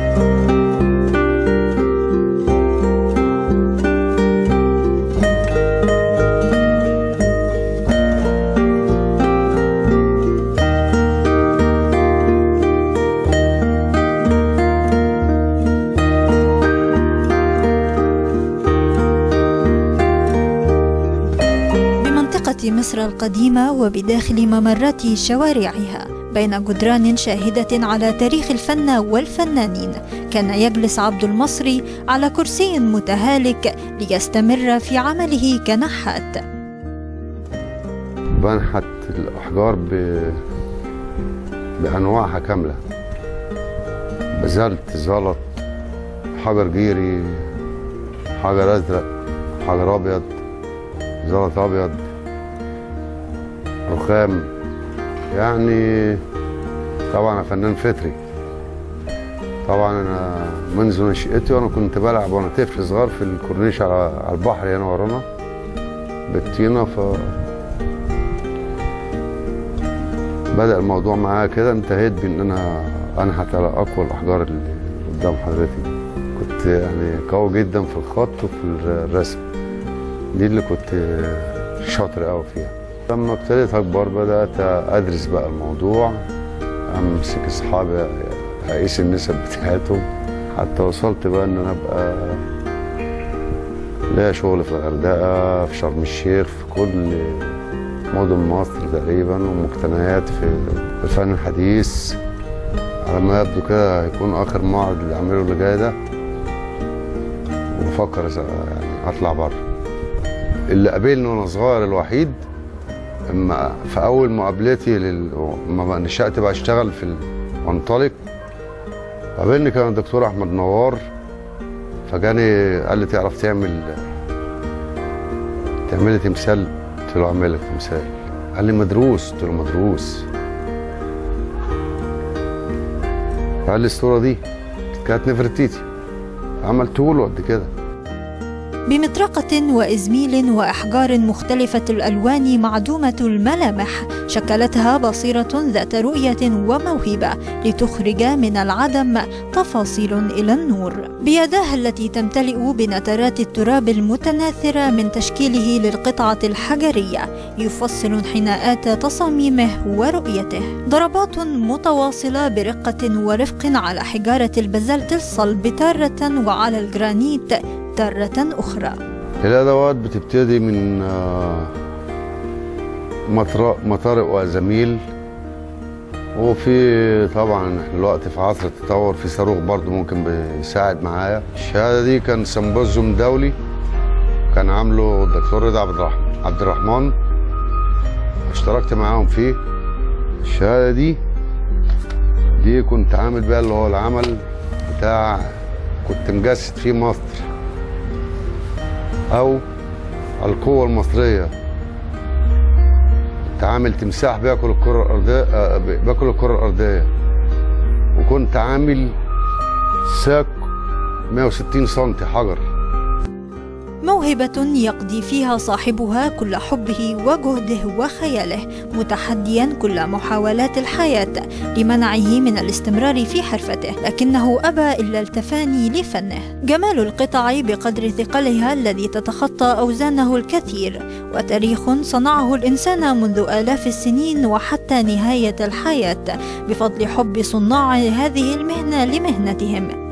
بمنطقة مصر القديمة وبداخل ممرات شوارعها بين جدران شاهدة على تاريخ الفن والفنانين كان يجلس عبد المصري على كرسي متهالك ليستمر في عمله كنحات بنحت الأحجار ب... بأنواعها كاملة بزلت زلط حجر جيري حجر أزرق حجر أبيض زلط أبيض رخام يعني طبعا أنا فنان فطري طبعا أنا منذ نشأتي وأنا كنت بلعب وأنا طفل صغير في الكورنيش على على البحر هنا ورانا بالطينة ف بدأ الموضوع معايا كده انتهيت بإن أنا أنحت على أقوى الأحجار اللي قدام حضرتك كنت يعني قوي جدا في الخط وفي الرسم دي اللي كنت شاطر قوي فيها لما ابتديت أكبر بدأت أدرس بقى الموضوع أمسك أصحابي أقيس النسب بتاعتهم حتى وصلت بقى إن أنا أبقى ليا شغل في الغردقة في شرم الشيخ في كل مدن مصر تقريبا ومقتنيات في الفن الحديث على ما يبدو كده هيكون اخر معرض اللي اعمله اللي جاي ده وبفكر إذا يعني اطلع بره اللي قابلني وانا صغير الوحيد اما في اول مقابلتي لل... لما نشأت بقى اشتغل في ال... وانطلق قابلني كان الدكتور احمد نوار فجاني قال لي تعرف تعمل تعملي تمثال قلت له اعمل لك تمثال قال لي مدروس قلت له مدروس قال لي الصوره دي كانت نفرتيتي عملته له قد كده بمطرقة وإزميل وأحجار مختلفة الألوان معدومة الملامح شكلتها بصيرة ذات رؤية وموهبة لتخرج من العدم تفاصيل إلى النور بيداها التي تمتلئ بنترات التراب المتناثرة من تشكيله للقطعة الحجرية يفصل انحناءات تصاميمه ورؤيته ضربات متواصلة برقة ورفق على حجارة البازلت الصلب تارة وعلى الجرانيت تارة أخرى الادوات بتبتدي من آه، مطر- مطارق وازاميل وفي طبعا احنا دلوقتي في عصر التطور في صاروخ برضو ممكن بيساعد معايا الشهاده دي كان سمبوزيوم دولي كان عامله الدكتور رضا عبد الرحمن عبد الرحمن اشتركت معاهم فيه الشهاده دي دي كنت عامل بيها اللي هو العمل بتاع كنت مجسد فيه مصر او القوة المصرية كنت عامل تمساح بياكل الكرة الأرضية آه، بياكل الكرة الأرضية وكنت عامل ساق 160 سنتي حجر موهبة يقضي فيها صاحبها كل حبه وجهده وخياله متحديا كل محاولات الحياة لمنعه من الاستمرار في حرفته لكنه أبى إلا التفاني لفنه جمال القطع بقدر ثقلها الذي تتخطى أوزانه الكثير وتاريخ صنعه الإنسان منذ آلاف السنين وحتى نهاية الحياة بفضل حب صناع هذه المهنة لمهنتهم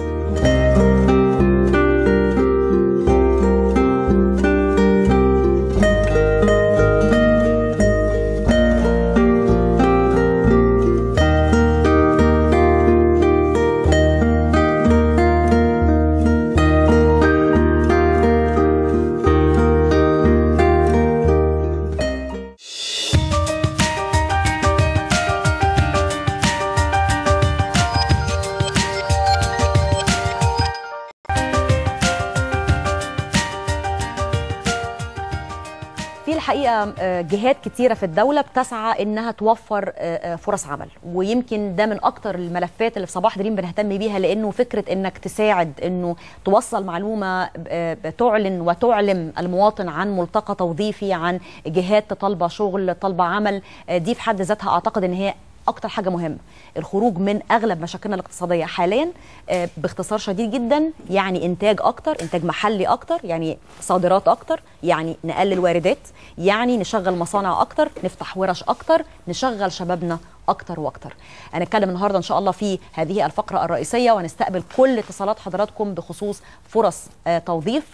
في الحقيقه آه، جهات كتيره في الدوله بتسعى انها توفر آه، آه، فرص عمل ويمكن ده من اكتر الملفات اللي في صباح دريم بنهتم بيها لانه فكره انك تساعد انه توصل معلومه آه، تعلن وتعلم المواطن عن ملتقى توظيفي عن جهات طالبه شغل طالبه عمل آه، دي في حد ذاتها اعتقد ان هي اكتر حاجه مهمه الخروج من اغلب مشاكلنا الاقتصاديه حاليا آه، باختصار شديد جدا يعني انتاج اكتر انتاج محلي اكتر يعني صادرات اكتر يعني نقلل واردات يعني نشغل مصانع اكتر نفتح ورش اكتر نشغل شبابنا اكتر واكتر هنتكلم النهارده ان شاء الله في هذه الفقره الرئيسيه وهنستقبل كل اتصالات حضراتكم بخصوص فرص آه، توظيف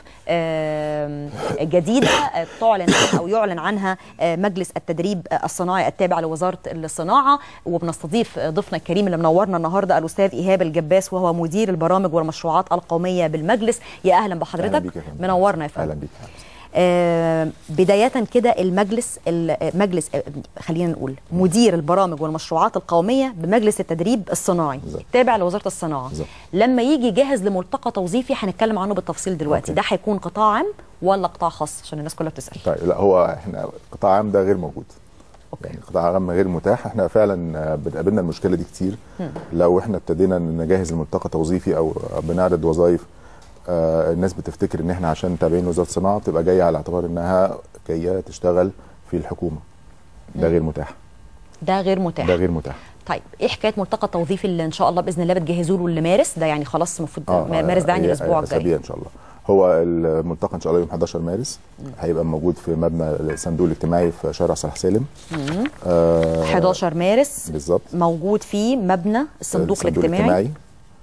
آه، جديده آه، تعلن عنها او يعلن عنها آه، مجلس التدريب آه، الصناعي التابع لوزاره الصناعه وبنستضيف آه، ضيفنا الكريم اللي منورنا النهارده الاستاذ ايهاب الجباس وهو مدير البرامج والمشروعات القوميه بالمجلس يا اهلا بحضرتك أهلا بيك يا فندم. منورنا يا فندم اهلا بيك آه، بداية كده المجلس المجلس آه، خلينا نقول مدير البرامج والمشروعات القومية بمجلس التدريب الصناعي التابع لوزارة الصناعة بالظبط. لما يجي جاهز لملتقى توظيفي هنتكلم عنه بالتفصيل دلوقتي ده هيكون قطاع عام ولا قطاع خاص عشان الناس كلها بتسأل طيب لا هو احنا قطاع عام ده غير موجود أوكي. يعني قطاع عام غير متاح احنا فعلا آه، بتقابلنا المشكله دي كتير مم. لو احنا ابتدينا نجهز الملتقى توظيفي او بنعرض وظائف آه الناس بتفتكر ان احنا عشان تابعين وزاره الصناعه بتبقى جايه على اعتبار انها جايه تشتغل في الحكومه ده غير متاح ده غير متاح ده غير متاح طيب ايه حكايه ملتقى التوظيفي اللي ان شاء الله باذن الله بتجهزوا له لمارس ده يعني خلاص المفروض آه، مارس ده يعني هي- الاسبوع اسابيع الجاي ان شاء الله هو الملتقى ان شاء الله يوم 11 مارس هيبقى موجود في مبنى الصندوق الاجتماعي في شارع صلاح سالم مم. آه 11 مارس بالظبط موجود في مبنى الصندوق الاجتماعي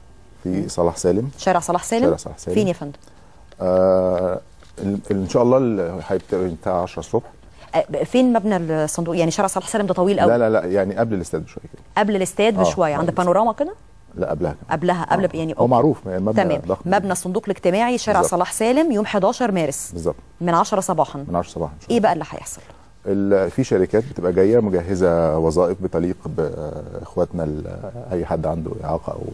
في صلاح سالم شارع صلاح سالم شارع صلاح سالم. فين يا فندم آه ال- ان شاء الله ال- هيبتدي بتاع 10 الصبح آه، فين مبنى الصندوق يعني شارع صلاح سالم ده طويل قوي لا لا لا يعني قبل الاستاد بشويه كده قبل الاستاد آه، بشويه عند بانوراما كده لا قبلها كمان. قبلها قبل يعني هو معروف مبنى تمام ضخم مبنى الصندوق الاجتماعي شارع بالظبط. صلاح سالم يوم 11 مارس بالظبط من 10 صباحا من 10 صباحا ايه بقى اللي هيحصل ال- في شركات بتبقى جايه مجهزه وظائف بتليق باخواتنا ال- اي حد عنده اعاقه او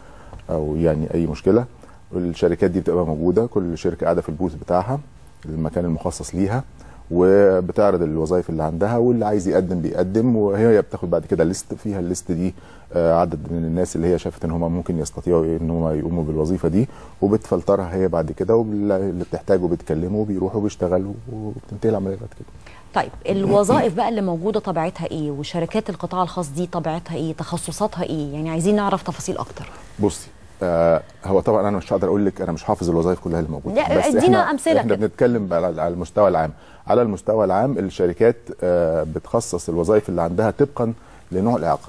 او يعني اي مشكله الشركات دي بتبقى موجوده كل شركه قاعده في البوث بتاعها المكان المخصص ليها وبتعرض الوظائف اللي عندها واللي عايز يقدم بيقدم وهي بتاخد بعد كده ليست فيها الليست دي آه، عدد من الناس اللي هي شافت ان هم ممكن يستطيعوا ان هم يقوموا بالوظيفه دي وبتفلترها هي بعد كده واللي بتحتاجه بتكلمه وبيروحوا بيشتغلوا وبتنتهي العمليه بعد كده طيب الوظائف بقى اللي موجوده طبيعتها ايه وشركات القطاع الخاص دي طبيعتها ايه تخصصاتها ايه يعني عايزين نعرف تفاصيل اكتر بصي آه هو طبعا انا مش هقدر اقول لك انا مش حافظ الوظائف كلها اللي موجوده لا، بس ادينا إحنا- أمثلة احنا كده. بنتكلم على على المستوى العام على المستوى العام الشركات آه بتخصص الوظائف اللي عندها طبقا لنوع الاعاقه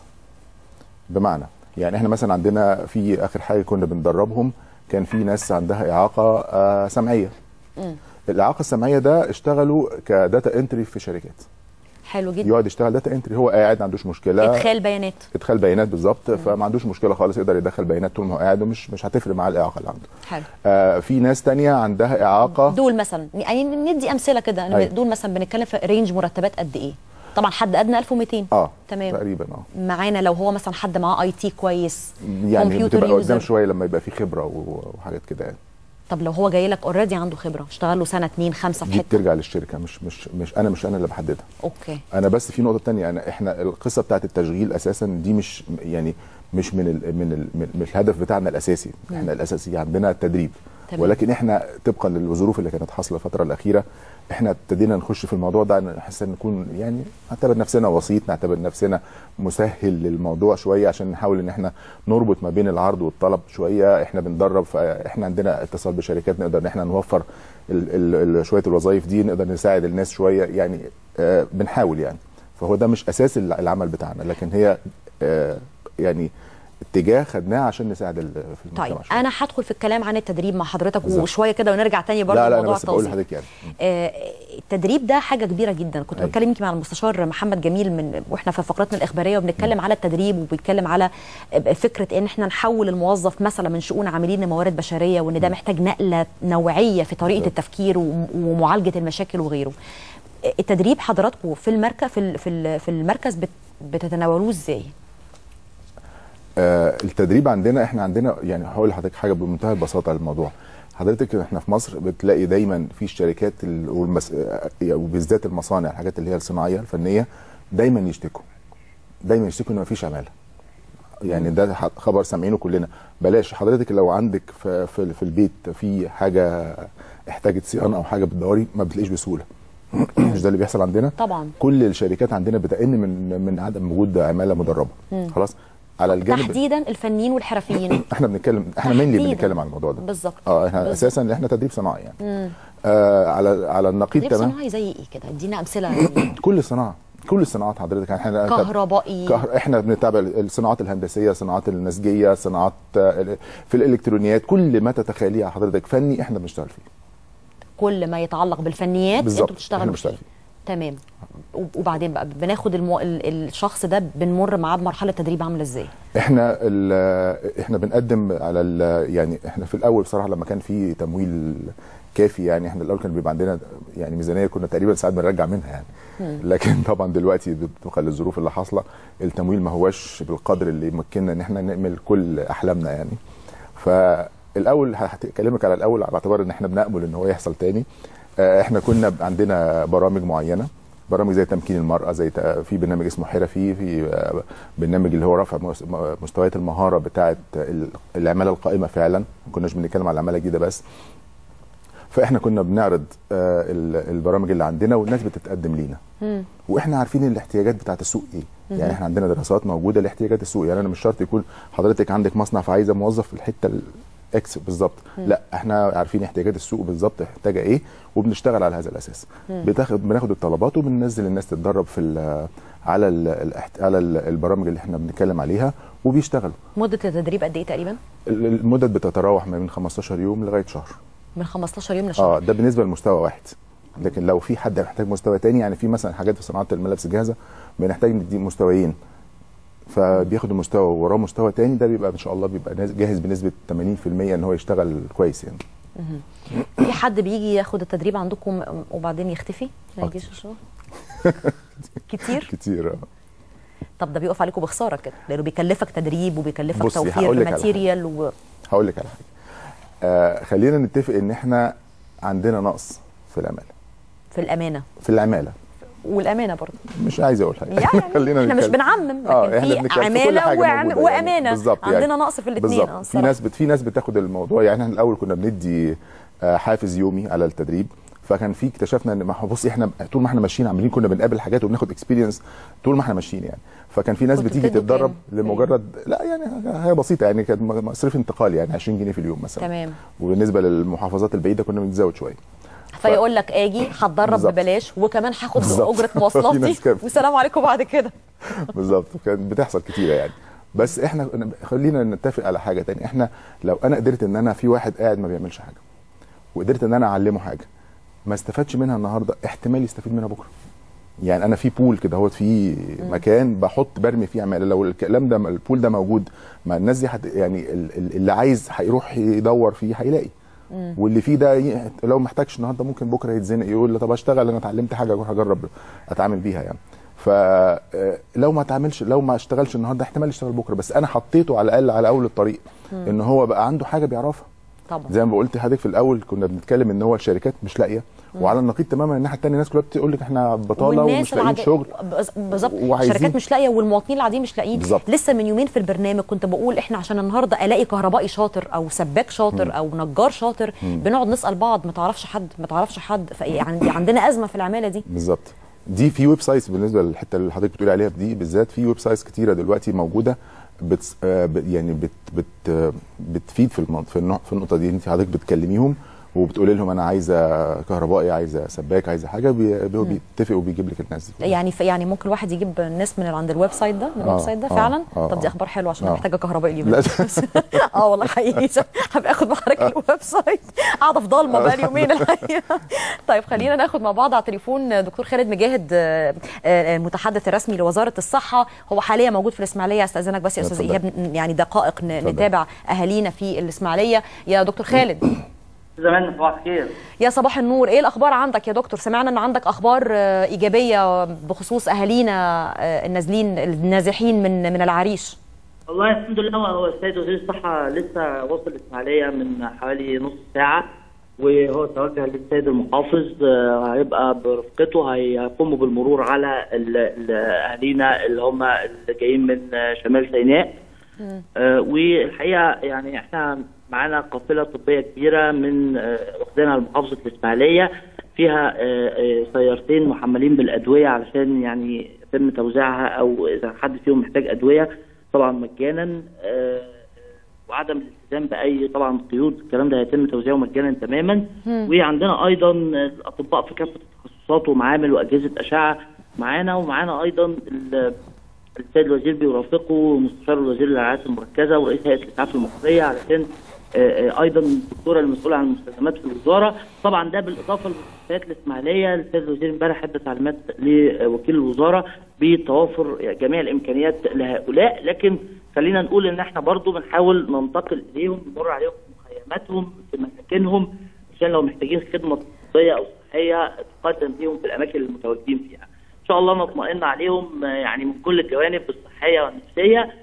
بمعنى يعني احنا مثلا عندنا في اخر حاجه كنا بندربهم كان في ناس عندها اعاقه آه سمعيه الاعاقه السمعيه ده اشتغلوا كداتا انتري في شركات حلو جدا يقعد يشتغل داتا انتري هو قاعد ما عندوش مشكله ادخال بيانات ادخال بيانات بالظبط فما عندوش مشكله خالص يقدر يدخل بيانات طول ما هو قاعد ومش مش هتفرق معاه الاعاقه اللي عنده حلو آه في ناس تانية عندها اعاقه دول مثلا يعني ندي امثله كده أيوة. دول مثلا بنتكلم في رينج مرتبات قد ايه طبعا حد ادنى 1200 اه تمام تقريبا اه معانا لو هو مثلا حد معاه اي تي كويس يعني كمبيوتر بتبقى قدام يوزر. شويه لما يبقى في خبره و- وحاجات كده يعني طب لو هو جاي لك اوريدي عنده خبره اشتغل له سنه اتنين خمسه في دي حته بترجع للشركه مش مش مش انا مش انا اللي بحددها اوكي انا بس في نقطه تانية انا احنا القصه بتاعت التشغيل اساسا دي مش يعني مش من ال من ال من من الهدف بتاعنا الاساسي مم. احنا الاساسي عندنا التدريب تمام. ولكن احنا طبقا للظروف اللي كانت حاصله الفتره الاخيره احنا ابتدينا نخش في الموضوع ده نحس ان نكون يعني نعتبر نفسنا وسيط نعتبر نفسنا مسهل للموضوع شويه عشان نحاول ان احنا نربط ما بين العرض والطلب شويه احنا بندرب فاحنا عندنا اتصال بشركات نقدر ان احنا نوفر ال ال ال شويه الوظائف دي نقدر نساعد الناس شويه يعني آه بنحاول يعني فهو ده مش اساس الع- العمل بتاعنا لكن هي آه يعني اتجاه خدناه عشان نساعد ال- في المجتمع طيب شوية. انا هدخل في الكلام عن التدريب مع حضرتك بالظبط. وشويه كده ونرجع تاني برضه لا لا انا لموضوع بس بقول التوظيف لحضرتك يعني آه، التدريب ده حاجه كبيره جدا كنت أيوة. بتكلم يمكن مع المستشار محمد جميل من واحنا في فقرتنا الاخباريه وبنتكلم على التدريب وبنتكلم على فكره ان احنا نحول الموظف مثلا من شؤون عاملين لموارد بشريه وان ده محتاج نقله نوعيه في طريقه التفكير وم- ومعالجه المشاكل وغيره التدريب حضراتكم في المركز في ال- في ال- في المركز بت- بتتناولوه ازاي آه التدريب عندنا احنا عندنا يعني هقول لحضرتك حاجه بمنتهى البساطه للموضوع حضرتك احنا في مصر بتلاقي دايما في الشركات ال- والمس... آه، وبالذات المصانع الحاجات اللي هي الصناعيه الفنيه دايما يشتكوا دايما يشتكوا ان مفيش عماله يعني ده ح- خبر سامعينه كلنا بلاش حضرتك لو عندك في, في, في البيت في حاجه احتاجت صيانه او حاجه بتدوري ما بتلاقيش بسهوله مش ده اللي بيحصل عندنا طبعا كل الشركات عندنا بتأن من من عدم وجود عماله مدربه مم. خلاص على الجانب تحديدا الفنيين والحرفيين احنا بنتكلم احنا مين اللي تحديداً. بنتكلم عن الموضوع ده بالظبط اه احنا بالظبط. اساسا احنا تدريب صناعي يعني مم. آه على على النقيض تدريب تمام صناعي زي ايه كده ادينا امثله كل الصناعه كل الصناعات حضرتك احنا كهربائي كهر... احنا بنتابع الصناعات الهندسيه الصناعات النسجيه صناعات آه، في الالكترونيات كل ما تتخيليه حضرتك فني احنا بنشتغل فيه كل ما يتعلق بالفنيات بالظبط، انتوا احنا بتشتغلوا بنشتغل فيه تمام وب- وبعدين بقى بناخد المو... ال- الشخص ده بنمر معاه بمرحله تدريب عامله ازاي احنا ال- احنا بنقدم على ال- يعني احنا في الاول بصراحه لما كان في تمويل كافي يعني احنا الاول كان بيبقى عندنا يعني ميزانيه كنا تقريبا ساعات بنرجع منها يعني لكن طبعا دلوقتي طبقا للظروف اللي حاصله التمويل ما هوش بالقدر اللي يمكننا ان احنا نعمل كل احلامنا يعني فالاول هكلمك على الاول على اعتبار ان احنا بنامل ان هو يحصل تاني آه، احنا كنا عندنا برامج معينه برامج زي تمكين المراه زي ت- في برنامج اسمه حرفي في آه، برنامج اللي هو رفع مس- م- مستويات المهاره بتاعه ال- العماله القائمه فعلا ما كناش بنتكلم على العماله الجديده بس فاحنا كنا بنعرض آه، ال- البرامج اللي عندنا والناس بتتقدم لينا مم. واحنا عارفين الاحتياجات بتاعه السوق ايه مهم. يعني احنا عندنا دراسات موجوده لاحتياجات السوق يعني انا مش شرط يكون حضرتك عندك مصنع فعايزه موظف في الحته الاكس بالظبط مم. لا احنا عارفين احتياجات السوق بالظبط محتاجه ايه وبنشتغل على هذا الاساس مم. بتاخد بناخد الطلبات وبننزل الناس تتدرب في ال- على ال الاحت- على ال- البرامج اللي احنا بنتكلم عليها وبيشتغلوا مده التدريب قد ايه تقريبا ال- المدد بتتراوح ما بين 15 يوم لغايه شهر من 15 يوم لشهر اه ده بالنسبه لمستوى واحد لكن لو في حد محتاج مستوى تاني يعني في مثلا حاجات في صناعه الملابس الجاهزه بنحتاج ندي مستويين فبياخد المستوى وراه مستوى تاني ده بيبقى ان شاء الله بيبقى ناس- جاهز بنسبه 80% ان هو يشتغل كويس يعني مهم. في حد بيجي ياخد التدريب عندكم وبعدين يختفي ما يجيش الشغل كتير كتير آه. طب ده بيقف عليكم بخساره كده لانه بيكلفك تدريب وبيكلفك بصي، توفير هقول لك على ماتيريال و... هقول لك على حاجه آه خلينا نتفق ان احنا عندنا نقص في العماله في الامانه في العماله والامانه برضه مش عايز اقول حاجه يعني خلينا احنا مش نتكلم. بنعمم اه لكن احنا في بنتكلم في كل عماله حاجه وعم... موجودة يعني. وامانه بالظبط عندنا يعني. نقص في الاثنين بالظبط في ناس بت... في ناس بتاخد الموضوع يعني احنا الاول كنا بندي آه، حافز يومي على التدريب فكان في اكتشفنا ان ما هو بصي احنا طول ما احنا ماشيين عمالين كنا بنقابل حاجات وبناخد اكسبيرينس طول ما احنا ماشيين يعني فكان في ناس كنتوا بتيجي بتدوا تتدرب كام؟ لمجرد لا يعني هي بسيطه يعني كانت مصاريف انتقال يعني 20 جنيه في اليوم مثلا تمام وبالنسبه للمحافظات البعيده كنا بنزود شويه فيقول لك اجي هتدرب بالظبط. ببلاش وكمان هاخد بالظبط. اجره في مواصلاتي ناس كده. والسلام عليكم بعد كده بالظبط كانت بتحصل كتيره يعني بس احنا خلينا نتفق على حاجه تانية احنا لو انا قدرت ان انا في واحد قاعد ما بيعملش حاجه وقدرت ان انا اعلمه حاجه ما استفادش منها النهارده احتمال يستفيد منها بكره يعني انا في بول كده هو في مكان بحط برمي فيه عماله لو الكلام ده البول ده موجود مع الناس دي حت يعني ال- ال- اللي عايز هيروح يدور فيه هيلاقي واللي فيه ده ي- لو محتاجش النهارده ممكن بكره يتزنق يقول له طب اشتغل انا اتعلمت حاجه اروح اجرب اتعامل بيها يعني فلو ما اتعاملش لو ما اشتغلش النهارده احتمال يشتغل بكره بس انا حطيته على الاقل على اول الطريق مم. ان هو بقى عنده حاجه بيعرفها طبعا زي ما قلت لحضرتك في الاول كنا بنتكلم ان هو الشركات مش لاقيه مم. وعلى النقيض تماما الناحيه الثانيه الناس كلها بتقول لك احنا بطاله ومش لاقيين العادية- شغل بز- بالظبط وعايزين- الشركات مش لاقيه والمواطنين العاديين مش لاقيين بالظبط. لسه من يومين في البرنامج كنت بقول احنا عشان النهارده الاقي كهربائي شاطر او سباك شاطر مم. او نجار شاطر مم. بنقعد نسال بعض ما تعرفش حد ما تعرفش حد يعني عندنا ازمه في العماله دي بالظبط دي في ويب سايتس بالنسبه للحته اللي حضرتك بتقولي عليها دي بالذات في ويب سايتس كتيره دلوقتي موجوده بت آه، ب- يعني بت بت آه، بتفيد في المنط في النق- في النقطه دي انت حضرتك بتكلميهم وبتقولي لهم انا عايزه كهربائي عايزه سباك عايزه حاجه بي- هو مم. بيتفق وبيجيب لك الناس دي يعني في يعني ممكن الواحد يجيب ناس من عند الويب سايت ده من آه، الويب سايت ده آه، فعلا آه، طب دي آه. اخبار حلوه عشان آه. انا محتاجه كهربائي يجيب لا. اه والله حقيقي هبقى اخد معاك الويب سايت قاعده في ضلمه بقى لي يومين الحقيقه طيب خلينا ناخد مع بعض على تليفون دكتور خالد مجاهد آه، آه، المتحدث الرسمي لوزاره الصحه هو حاليا موجود في الاسماعيليه استاذنك بس يا استاذ اتفضل. ايهاب يعني دقائق ن- اتفضل. نتابع اهالينا في الاسماعيليه يا دكتور خالد زمان صباح الخير يا صباح النور ايه الاخبار عندك يا دكتور سمعنا ان عندك اخبار آه، ايجابيه بخصوص اهالينا آه، النازلين النازحين من من العريش والله الحمد لله هو السيد وزير الصحة لسه وصل الإسماعيلية من حوالي نص ساعة وهو توجه للسيد المحافظ آه، هيبقى برفقته هيقوموا بالمرور على ال- ال- أهالينا اللي هم اللي جايين من آه، شمال سيناء آه، والحقيقه يعني احنا معانا قافله طبيه كبيره من آه، واخدينها لمحافظه الاسماعيليه فيها آه، آه، سيارتين محملين بالادويه علشان يعني يتم توزيعها او اذا حد فيهم محتاج ادويه طبعا مجانا آه، وعدم الالتزام باي طبعا قيود الكلام ده هيتم توزيعه مجانا تماما وعندنا ايضا الاطباء في كافه التخصصات ومعامل واجهزه اشعه معانا ومعانا ايضا ال- السيد الوزير بيرافقه مستشار الوزير للرعايه المركزه ورئيس هيئه الاسعاف المصريه علشان آه، آه، ايضا الدكتوره المسؤوله عن المستلزمات في الوزاره طبعا ده بالاضافه لمستشفيات الاسماعيليه السيد الوزير امبارح ادى تعليمات لوكيل الوزاره بتوافر جميع الامكانيات لهؤلاء لكن خلينا نقول ان احنا برضو بنحاول ننتقل اليهم نمر عليهم في مخيماتهم في مساكنهم عشان لو محتاجين خدمه طبيه او صحيه تقدم ليهم في الاماكن المتواجدين فيها. ان شاء الله نطمئن عليهم آه، يعني من كل الجوانب الصحيه والنفسيه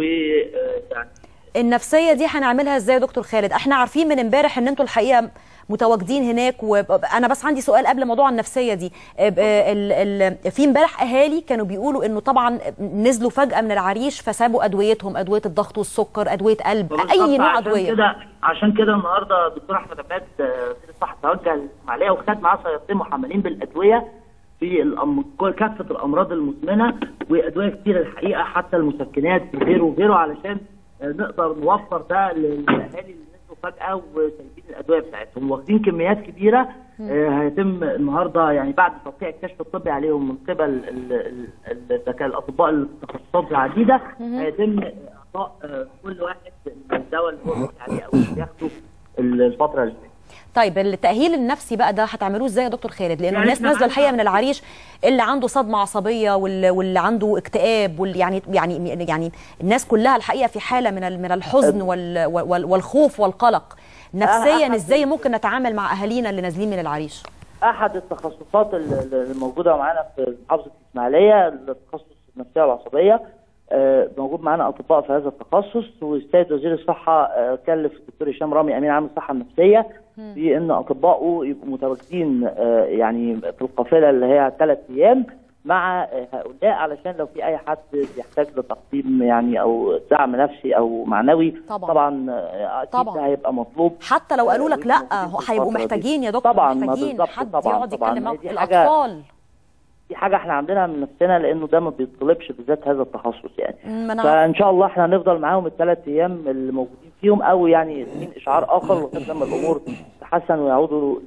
ويعني النفسيه دي هنعملها ازاي يا دكتور خالد احنا عارفين من امبارح ان انتوا الحقيقه متواجدين هناك وانا بس عندي سؤال قبل موضوع النفسيه دي ال- ال- في امبارح اهالي كانوا بيقولوا انه طبعا نزلوا فجاه من العريش فسابوا ادويتهم ادويه الضغط والسكر ادويه قلب اي نوع عشان ادويه كده عشان كده النهارده الدكتور احمد عباد آه، وزير الصحه توجه للاسماعيليه وخد معاه سيارتين محملين بالادويه في الأم... كل- كافه الامراض المزمنه وادويه كتير الحقيقه حتى المسكنات وغيره وغيره علشان آه، نقدر نوفر ده للاهالي اللي نزلوا فجاه وسايبين الادويه بتاعتهم واخدين كميات كبيره آه، هيتم النهارده يعني بعد توقيع الكشف الطبي عليهم من قبل ال- ال- ال- الدكاتره الاطباء التخصصات العديده هيتم اعطاء آه، كل واحد الدواء اللي هو ماشي عليه او اللي بياخده الفتره اللي فاتت طيب التاهيل النفسي بقى ده هتعملوه ازاي يا دكتور خالد لانه يعني الناس إحنا نازله الحقيقه عندنا- من العريش اللي عنده صدمه عصبيه واللي, واللي عنده اكتئاب واللي يعني يعني يعني الناس كلها الحقيقه في حاله من ال- من الحزن وال وال والخوف والقلق نفسيا أحد- ازاي ممكن نتعامل مع اهالينا اللي نازلين من العريش احد التخصصات ال- ال- الموجوده معانا في محافظه الاسماعيليه التخصص النفسيه والعصبيه آه، موجود معانا اطباء في هذا التخصص والسيد وزير الصحه آه، كلف الدكتور هشام رامي امين عام الصحه النفسيه بان اطبائه يبقوا متواجدين آه، يعني في القافله اللي هي ثلاث ايام مع آه، هؤلاء علشان لو في اي حد بيحتاج لتقديم يعني او دعم نفسي او معنوي طبعا. طبعا آه، اكيد طبعا. ده هيبقى مطلوب حتى لو قالوا لك لا هو هيبقوا الفترة دي. محتاجين يا دكتور طبعا ما محتاجين بالظبط حد طبعا يقعد طبعا يتكلم معاهم دي حاجة- الاطفال دي حاجه احنا عندنا من نفسنا لانه ده ما بيطلبش بالذات هذا التخصص يعني ما أنا فان شاء الله احنا هنفضل معاهم الثلاث ايام اللي موجودين فيهم او يعني يدين اشعار اخر لغايه لما الامور تتحسن ويعودوا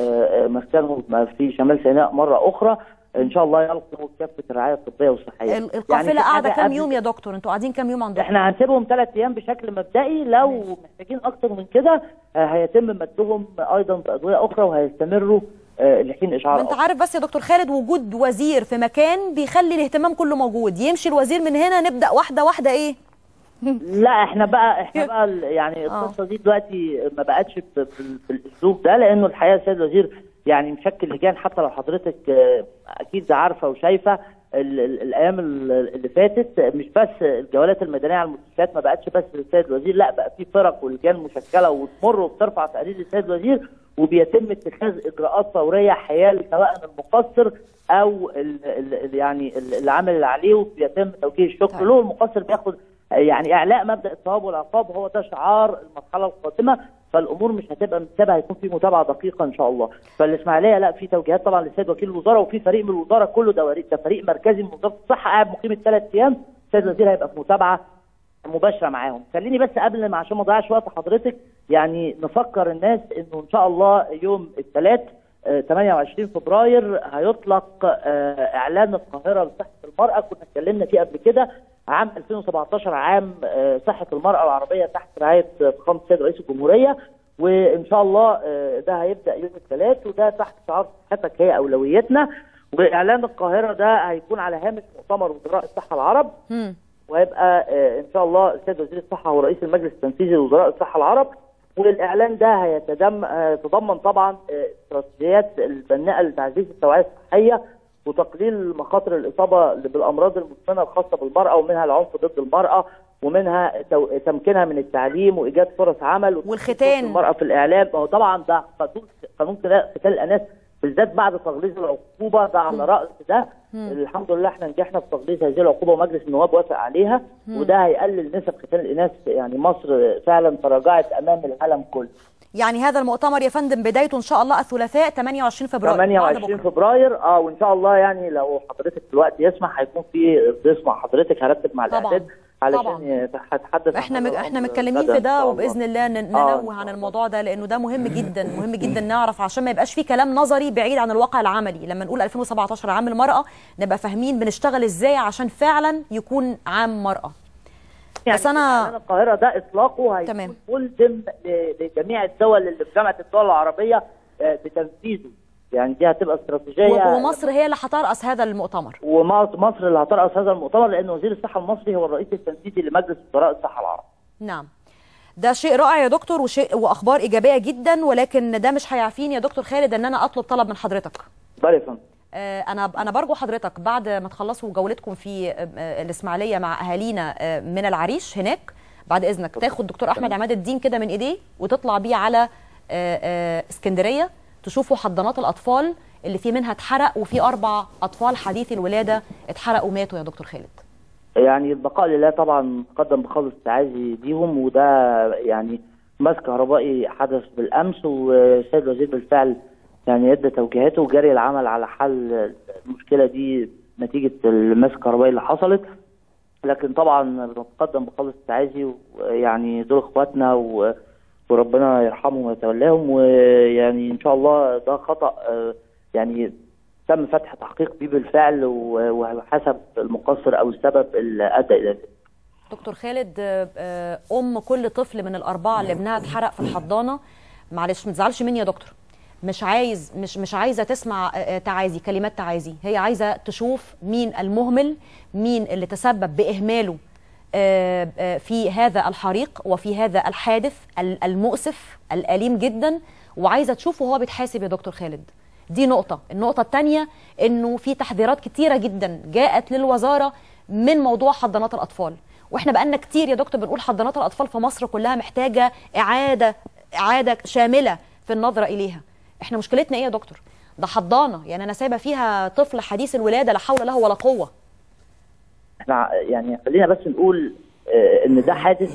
لمسكنهم في شمال سيناء مره اخرى ان شاء الله يلقوا كافه الرعايه الطبيه والصحيه ال- القافله في قاعده حاجة كام قبل- يوم يا دكتور انتوا قاعدين كام يوم عندكم احنا هنسيبهم ثلاث ايام بشكل مبدئي لو محتاجين اكتر من كده آه، هيتم مدهم ايضا بادويه اخرى وهيستمروا آه، لحين اشعار ما انت آخر. عارف بس يا دكتور خالد وجود وزير في مكان بيخلي الاهتمام كله موجود يمشي الوزير من هنا نبدا واحده واحده ايه لا احنا بقى احنا بقى ال- يعني القصه دي دلوقتي ما بقتش ب- بال- بالاسلوب ده لانه الحقيقه السيد الوزير يعني مشكل لجان حتى لو حضرتك آه، اكيد عارفه وشايفه ال- ال- الايام ال- اللي فاتت مش بس الجولات الميدانيه على المستشفيات ما بقتش بس للسيد الوزير لا بقى في فرق ولجان مشكله وتمر وبترفع تقارير للسيد الوزير وبيتم اتخاذ اجراءات فوريه حيال سواء المقصر او ال ال ال يعني ال- العمل اللي عليه وبيتم توجيه الشكر له المقصر بياخد يعني اعلاء مبدا الثواب والعقاب هو ده شعار المرحله القادمه فالامور مش هتبقى متابعه هيكون في متابعه دقيقه ان شاء الله فالاسماعيليه لا في توجيهات طبعا للسيد وكيل الوزاره وفي فريق من الوزاره كله ده وريق- ده فريق مركزي من وزاره الصحه قاعد مقيم الثلاث ايام السيد الوزير هيبقى في متابعه مباشره معاهم خليني بس قبل ما عشان ما اضيعش وقت حضرتك يعني نفكر الناس انه ان شاء الله يوم الثلاث 28 فبراير هيطلق آه، اعلان القاهره لصحه المراه كنا اتكلمنا فيه قبل كده عام 2017 عام آه، صحه المراه العربيه تحت رعايه فخامه السيد رئيس الجمهوريه وان شاء الله آه، ده هيبدا يوم الثلاث وده تحت شعار صحتك هي اولويتنا واعلان القاهره ده هيكون على هامش مؤتمر وزراء الصحه العرب وهيبقى آه، ان شاء الله السيد وزير الصحه هو رئيس المجلس التنفيذي لوزراء الصحه العرب والاعلان ده هيتدم هيتضمن طبعا آه، استراتيجيات البناءه لتعزيز التوعيه الصحيه وتقليل مخاطر الاصابه بالامراض المزمنه الخاصه بالمراه ومنها العنف ضد المراه ومنها تو- تمكينها من التعليم وايجاد فرص عمل والختان. المراه في الاعلام هو طبعا ده قانون قانون قتال الاناث بالذات بعد تغليظ العقوبه ده على راس ده الحمد لله احنا نجحنا في تغليظ هذه العقوبه ومجلس النواب وافق عليها مم. وده هيقلل نسب ختان الاناث يعني مصر فعلا تراجعت امام العالم كله يعني هذا المؤتمر يا فندم بدايته ان شاء الله الثلاثاء 28 فبراير بعد 28 بكرة. فبراير اه وان شاء الله يعني لو حضرتك الوقت يسمح هيكون في ضيف مع حضرتك هرتب مع طبعاً. الاعداد علشان طبعاً. يتحدث احنا عن مك... هذا احنا الأمر متكلمين غداً في إن ده شاء الله. وباذن الله ن- آه. ننوه عن الموضوع ده لانه ده مهم جدا مهم جدا نعرف عشان ما يبقاش في كلام نظري بعيد عن الواقع العملي لما نقول 2017 عام المراه نبقى فاهمين بنشتغل ازاي عشان فعلا يكون عام مراه يعني بس انا إعلان القاهره ده اطلاقه هيكون ملزم ل- لجميع الدول اللي في جامعه الدول العربيه آه، بتنفيذه يعني دي هتبقى استراتيجيه و- ومصر هي اللي هترأس هذا المؤتمر ومصر مصر اللي هترأس هذا المؤتمر لان وزير الصحه المصري هو الرئيس التنفيذي لمجلس وزراء الصحه العرب نعم ده شيء رائع يا دكتور وشيء واخبار ايجابيه جدا ولكن ده مش هيعفيني يا دكتور خالد ان انا اطلب طلب من حضرتك اتفضلي يا فندم آه، انا انا برجو حضرتك بعد ما تخلصوا جولتكم في آه، آه، الاسماعيليه مع اهالينا آه، من العريش هناك بعد اذنك تاخد دكتور احمد عماد الدين كده من ايديه وتطلع بيه على آه، آه، اسكندريه تشوفوا حضانات الاطفال اللي في منها اتحرق وفي اربع اطفال حديثي الولاده اتحرقوا وماتوا يا دكتور خالد يعني البقاء لله طبعا قدم بخالص التعازي ليهم وده يعني مس كهربائي حدث بالامس والسيد الوزير بالفعل يعني ادى توجيهاته وجري العمل على حل المشكله دي نتيجه المس الكهربائي اللي حصلت لكن طبعا بنتقدم بخالص التعازي ويعني دول اخواتنا و- وربنا يرحمهم ويتولاهم ويعني ان شاء الله ده خطا آه، يعني تم فتح تحقيق بيه بالفعل و- وحسب المقصر او السبب اللي ادى الى ذلك دكتور خالد آه، آه، ام كل طفل من الاربعه اللي ابنها اتحرق في الحضانه معلش ما تزعلش مني يا دكتور مش عايز مش مش عايزه تسمع آه، آه، تعازي كلمات تعازي هي عايزه تشوف مين المهمل مين اللي تسبب باهماله آه، آه، في هذا الحريق وفي هذا الحادث ال- المؤسف الاليم جدا وعايزه تشوفه وهو بيتحاسب يا دكتور خالد دي نقطه النقطه الثانيه انه في تحذيرات كتيره جدا جاءت للوزاره من موضوع حضانات الاطفال واحنا بقالنا كتير يا دكتور بنقول حضانات الاطفال في مصر كلها محتاجه اعاده اعاده شامله في النظره اليها احنا مشكلتنا ايه يا دكتور ده حضانه يعني انا سايبه فيها طفل حديث الولاده لا حول له ولا قوه احنا يعني خلينا بس نقول آه، ان ده حادث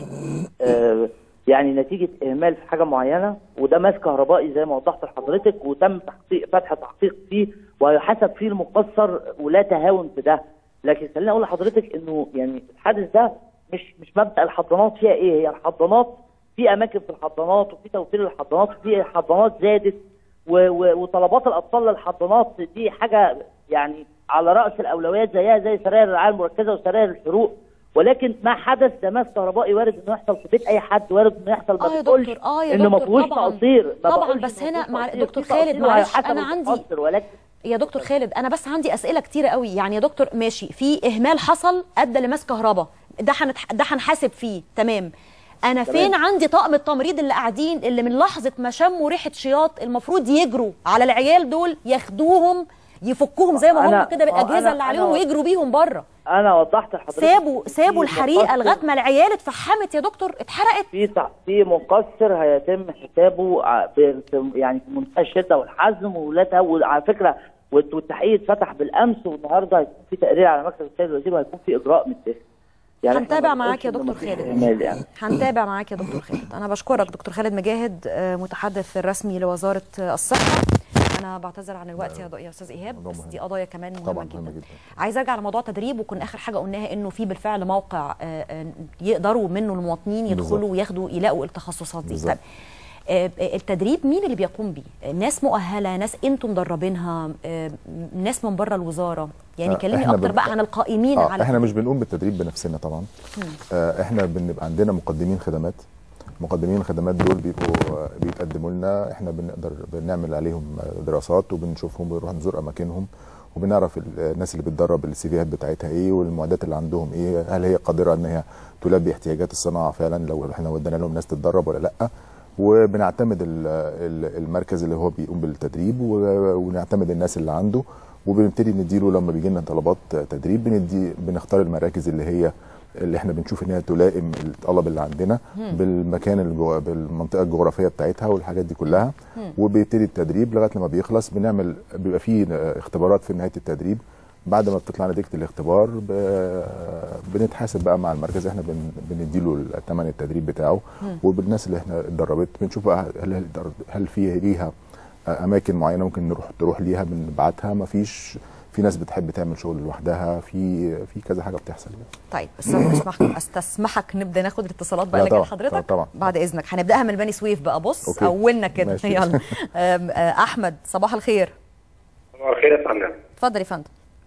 آه، يعني نتيجه اهمال في حاجه معينه وده ماس كهربائي زي ما وضحت لحضرتك وتم تحقيق فتح تحقيق فيه وهيحاسب فيه المقصر ولا تهاون في ده لكن خليني اقول لحضرتك انه يعني الحادث ده مش مش مبدا الحضانات فيها ايه هي الحضانات في اماكن في الحضانات وفي توفير الحضانات وفي حضانات زادت و- و- وطلبات الاطفال للحضانات دي حاجه يعني على راس الاولويات زيها زي سراير الرعايه المركزه وسراير الحروق ولكن ما حدث ده ماس كهربائي وارد انه يحصل في بيت اي حد وارد انه يحصل ما اه يا بقولش دكتور اه يا انه ما دكتور فيهوش طبعا تقصير ما طبعا بقولش بس إنه هنا فيه مع تقصير، دكتور في خالد تقصير معلش وهيحاسب انا عندي المقصر، ولكن يا دكتور خالد انا بس عندي اسئله كتيره قوي يعني يا دكتور ماشي في اهمال حصل ادى لماس كهرباء ده هنتح... ده هنحاسب فيه تمام انا تمام. فين عندي طاقم التمريض اللي قاعدين اللي من لحظه ما شموا ريحه شياط المفروض يجروا على العيال دول ياخدوهم يفكوهم زي ما هم أنا- كده بالاجهزه أنا- اللي عليهم أنا- ويجروا بيهم بره انا وضحت لحضرتك سابوا في سابوا الحريقه مقصر- لغايه ما العيال اتفحمت يا دكتور اتحرقت في تع- في مقصر هيتم حسابه ع- ب- في- يعني في منتهى الشده والحزم ولا تهول على فكره والت- والتحقيق اتفتح بالامس والنهارده هيكون في تقرير على مكتب السيد الوزير وهيكون في اجراء متاخد يعني إحنا هنتابع ما معاك يا بنقولش دكتور إنه مفيش خالد. إهمال يعني هنتابع معاك يا دكتور خالد انا بشكرك دكتور خالد مجاهد آه، متحدث الرسمي لوزاره آه، الصحه انا بعتذر عن الوقت يا, يا استاذ ايهاب بس دي قضايا كمان مهمه طبعا جدا مهم جدا عايز ارجع لموضوع تدريب وكنا اخر حاجه قلناها انه في بالفعل موقع آه، آه، يقدروا منه المواطنين يدخلوا بالظبط. وياخدوا يلاقوا التخصصات دي بالظبط. طيب آه، آه، التدريب مين اللي بيقوم بيه ناس مؤهله ناس انتم مدربينها آه، ناس من بره الوزاره يعني آه، كلمني إحنا اكتر بن- بقى عن القائمين آه على احنا مش بنقوم بالتدريب بنفسنا طبعا مم. آه احنا بنبقى عندنا مقدمين خدمات مقدمين الخدمات دول بيبقوا آه، بيتقدموا لنا احنا بنقدر بنعمل عليهم آه، دراسات وبنشوفهم بنروح نزور اماكنهم وبنعرف ال- الناس اللي بتدرب السي فيات بتاعتها ايه والمعدات اللي عندهم ايه هل هي قادره ان هي تلبي احتياجات الصناعه فعلا لو احنا ودينا لهم ناس تتدرب ولا لا وبنعتمد ال- ال- المركز اللي هو بيقوم بالتدريب و- ونعتمد الناس اللي عنده وبنبتدي نديله لما بيجي لنا طلبات تدريب بندي بنختار المراكز اللي هي اللي احنا بنشوف ان هي تلائم الطلب اللي عندنا مم. بالمكان اللي جوه بالمنطقه الجغرافيه بتاعتها والحاجات دي كلها مم. وبيبتدي التدريب لغايه لما بيخلص بنعمل بيبقى فيه اختبارات في نهايه التدريب بعد ما بتطلع نتيجه الاختبار ب- بنتحاسب بقى مع المركز احنا بن- بنديله ثمن التدريب بتاعه مم. وبالناس اللي احنا اتدربت بنشوف بقى هل هل في ليها اماكن معينه ممكن نروح تروح ليها بنبعتها ما فيش في ناس بتحب تعمل شغل لوحدها في في كذا حاجه بتحصل يعني. طيب استسمحك استسمحك نبدا ناجي الاتصالات بقى لا اللي جايه طبعا، لحضرتك طبعا. بعد اذنك هنبداها من بني سويف بقى بص أوكي. اولنا كده ماشي. يلا أم، آه، احمد صباح الخير صباح الخير يا فندم اتفضل يا فندم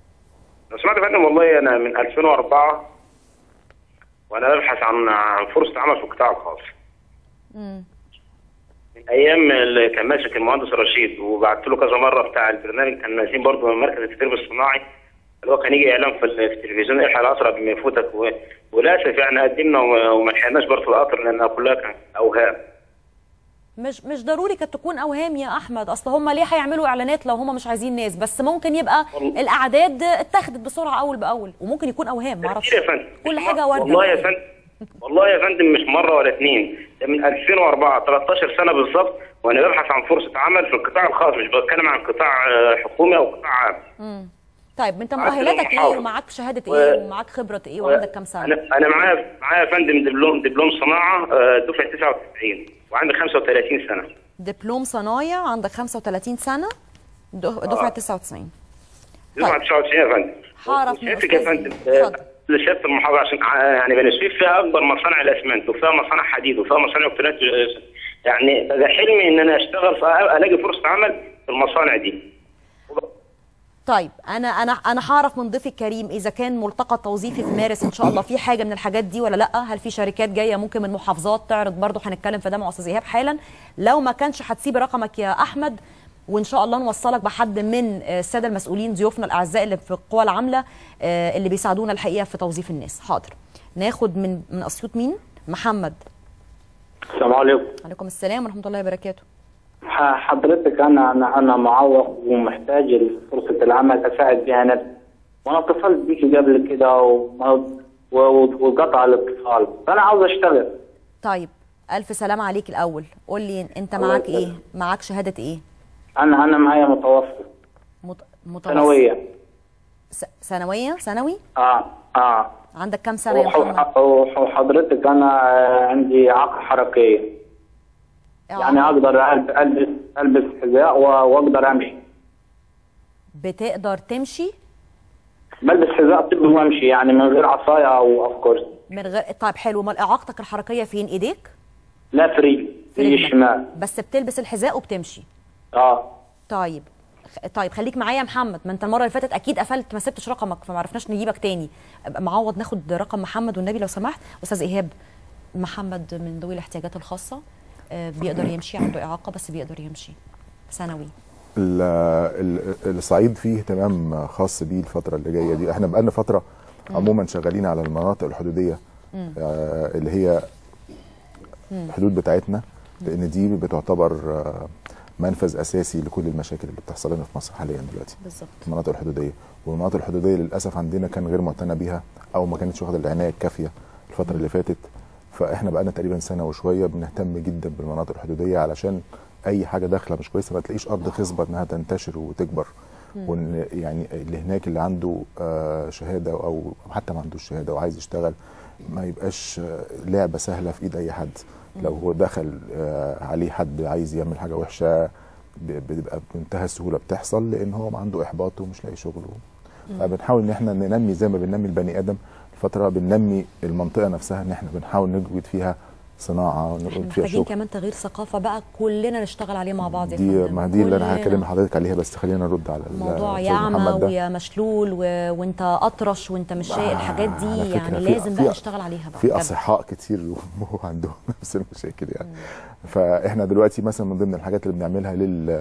لو سمعت يا فندم والله انا من 2004 وانا ببحث عن عن فرصه عمل في القطاع الخاص من ايام اللي كان ماسك المهندس رشيد وبعت له كذا مره بتاع البرنامج كان نازلين برضه من مركز التدريب الصناعي اللي هو كان يجي اعلان في ال- في التلفزيون الحق القطر قبل ما يفوتك و- وللاسف يعني قدمنا وما وما لحقناش برضه القطر لانها كلها كانت اوهام مش مش ضروري كانت تكون اوهام يا احمد اصل هم ليه هيعملوا اعلانات لو هم مش عايزين ناس بس ممكن يبقى الاعداد اتخذت بسرعه اول باول وممكن يكون اوهام معرفش كتير يا فندم كل حاجه وارده والله يا فندم والله يا فندم مش مره ولا اثنين ده من 2004 13 سنه بالظبط وانا ببحث عن فرصه عمل في القطاع الخاص مش بتكلم عن قطاع آه، حكومي او قطاع عام مم. طيب انت معاك مؤهلاتك ايه المحافظ. ومعاك شهاده و- ايه ومعاك خبره ايه وعندك كام سنه انا انا معايا معايا يا فندم دبلوم دبلوم صناعه آه، دفعه 99 وعندي 35 سنه دبلوم صنايع عندك 35 سنه د- دفعه 99 دفعه 99 يا فندم هعرف من شايفك يا أستاذي. فندم آه، لشهاده المحافظه عشان آه، يعني بني سويف فيها اكبر مصانع الاسمنت وفيها مصانع حديد وفيها مصانع الكترونيات آه، يعني ده حلمي ان انا اشتغل في الاقي فرصه عمل في المصانع دي طيب انا انا انا هعرف من ضيفي الكريم اذا كان ملتقى توظيفي في مارس ان شاء الله في حاجه من الحاجات دي ولا لا هل في شركات جايه ممكن من محافظات تعرض برضه هنتكلم في ده مع استاذ ايهاب حالا لو ما كانش هتسيب رقمك يا احمد وان شاء الله نوصلك بحد من آه، الساده المسؤولين ضيوفنا الاعزاء اللي في القوى العامله آه، اللي بيساعدونا الحقيقه في توظيف الناس حاضر ناخد من من اسيوط مين محمد السلام عليكم عليكم السلام ورحمه الله وبركاته ح- حضرتك انا انا انا معوق ومحتاج فرصه العمل اساعد بها نفسي وانا اتصلت بيكي قبل كده وما- و- و- وقطع الاتصال فانا عاوز اشتغل طيب الف سلام عليك الاول قول لي انت الله معاك ايه يسلمك. معاك شهاده ايه انا انا معايا متوسط مت... متوسط. ثانويه س... ثانويه ثانوي اه اه عندك كام سنه يا وح- محمد وح- وحضرتك انا آه، عندي اعاقه حركيه يعني اقدر ألب- البس البس حذاء و- واقدر امشي بتقدر تمشي بلبس حذاء طبي وامشي يعني من غير عصايه او او كرسي من غير طيب حلو امال اعاقتك الحركيه فين ايديك لا فري في الشمال بس بتلبس الحذاء وبتمشي اه طيب خ- طيب خليك معايا يا محمد ما انت المره اللي فاتت اكيد قفلت ما سبتش رقمك فما عرفناش نجيبك تاني أبقى معوض ناخد رقم محمد والنبي لو سمحت استاذ ايهاب محمد من ذوي الاحتياجات الخاصه آه، بيقدر يمشي عنده اعاقه بس بيقدر يمشي ثانوي ال- ال- الصعيد فيه اهتمام خاص بيه الفترة اللي جاية دي احنا بقالنا فترة عموما شغالين على المناطق الحدودية مم. آه، اللي هي مم. الحدود بتاعتنا لان دي بتعتبر آه، منفذ اساسي لكل المشاكل اللي بتحصل لنا في مصر حاليا دلوقتي بالظبط المناطق الحدوديه والمناطق الحدوديه للاسف عندنا كان غير معتنى بيها او ما كانتش واخده العنايه الكافيه الفتره اللي فاتت فاحنا بقالنا تقريبا سنه وشويه بنهتم جدا بالمناطق الحدوديه علشان اي حاجه داخله مش كويسه ما تلاقيش ارض خصبه انها تنتشر وتكبر مم. وان يعني اللي هناك اللي عنده آه، شهاده او حتى ما عندوش شهاده وعايز يشتغل ما يبقاش آه، لعبه سهله في ايد اي حد لو هو دخل آه، عليه حد عايز يعمل حاجه وحشه ب- بتبقى بمنتهى السهوله بتحصل لان هو عنده احباط ومش لاقي شغل فبنحاول ان احنا ننمي زي ما بننمي البني ادم الفتره بننمي المنطقه نفسها ان احنا بنحاول نوجد فيها صناعه ونوجد فيها محتاجين شغل كمان تغيير ثقافه بقى كلنا نشتغل عليه مع بعض يا دي فندم. ما دي اللي انا كلنا. هكلم حضرتك عليها بس خلينا نرد على ال- موضوع يا أستاذ اعمى محمد ده. ويا مشلول و... وانت اطرش وانت مش شايف الحاجات دي على فكرة يعني في- لازم بقى في- نشتغل عليها بقى في بجد. اصحاء كتير عندهم نفس المشاكل يعني فاحنا دلوقتي مثلا من ضمن الحاجات اللي بنعملها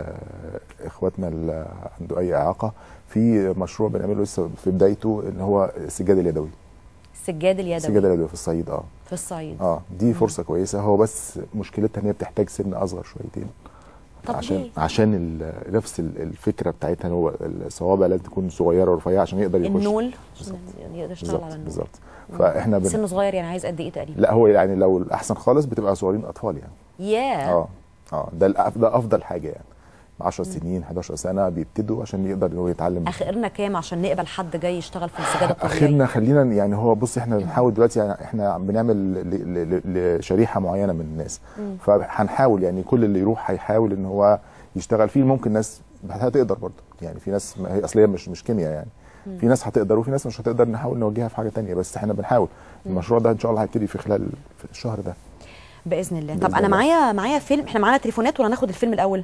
لاخواتنا اللي عنده اي اعاقه في مشروع بنعمله لسه في بدايته اللي هو السجاد اليدوي السجاد اليدوي السجاد اليدوي في الصعيد اه في الصعيد اه دي فرصه كويسه هو بس مشكلتها ان هي بتحتاج سن اصغر شويتين طب عشان ليه؟ عشان ال- نفس ال- الفكره بتاعتها هو الصوابع لازم تكون صغيره ورفيعه عشان يقدر يخش النول عشان يقدر يشتغل بالظبط على النول بالظبط فاحنا بن... سن صغير يعني عايز قد ايه تقريبا لا هو يعني لو الاحسن خالص بتبقى صغيرين اطفال يعني ياه اه اه ده الأف- ده افضل حاجه يعني 10 سنين 11 سنه بيبتدوا عشان يقدر ان هو يتعلم اخرنا كام عشان نقبل حد جاي يشتغل في السجاده الطبيعيه اخرنا خلينا يعني هو بص احنا بنحاول دلوقتي يعني احنا بنعمل ل- ل- ل- لشريحه معينه من الناس مم. فهنحاول يعني كل اللي يروح هيحاول ان هو يشتغل فيه ممكن ناس هتقدر برضه يعني في ناس ما هي اصل هي مش مش كيمياء يعني مم. في ناس هتقدر وفي ناس مش هتقدر نحاول نوجهها في حاجه تانية بس احنا بنحاول المشروع ده ان شاء الله هيبتدي في خلال في الشهر ده باذن الله بإذن طب انا الله. معايا معايا فيلم احنا معانا تليفونات ولا ناخد الفيلم الاول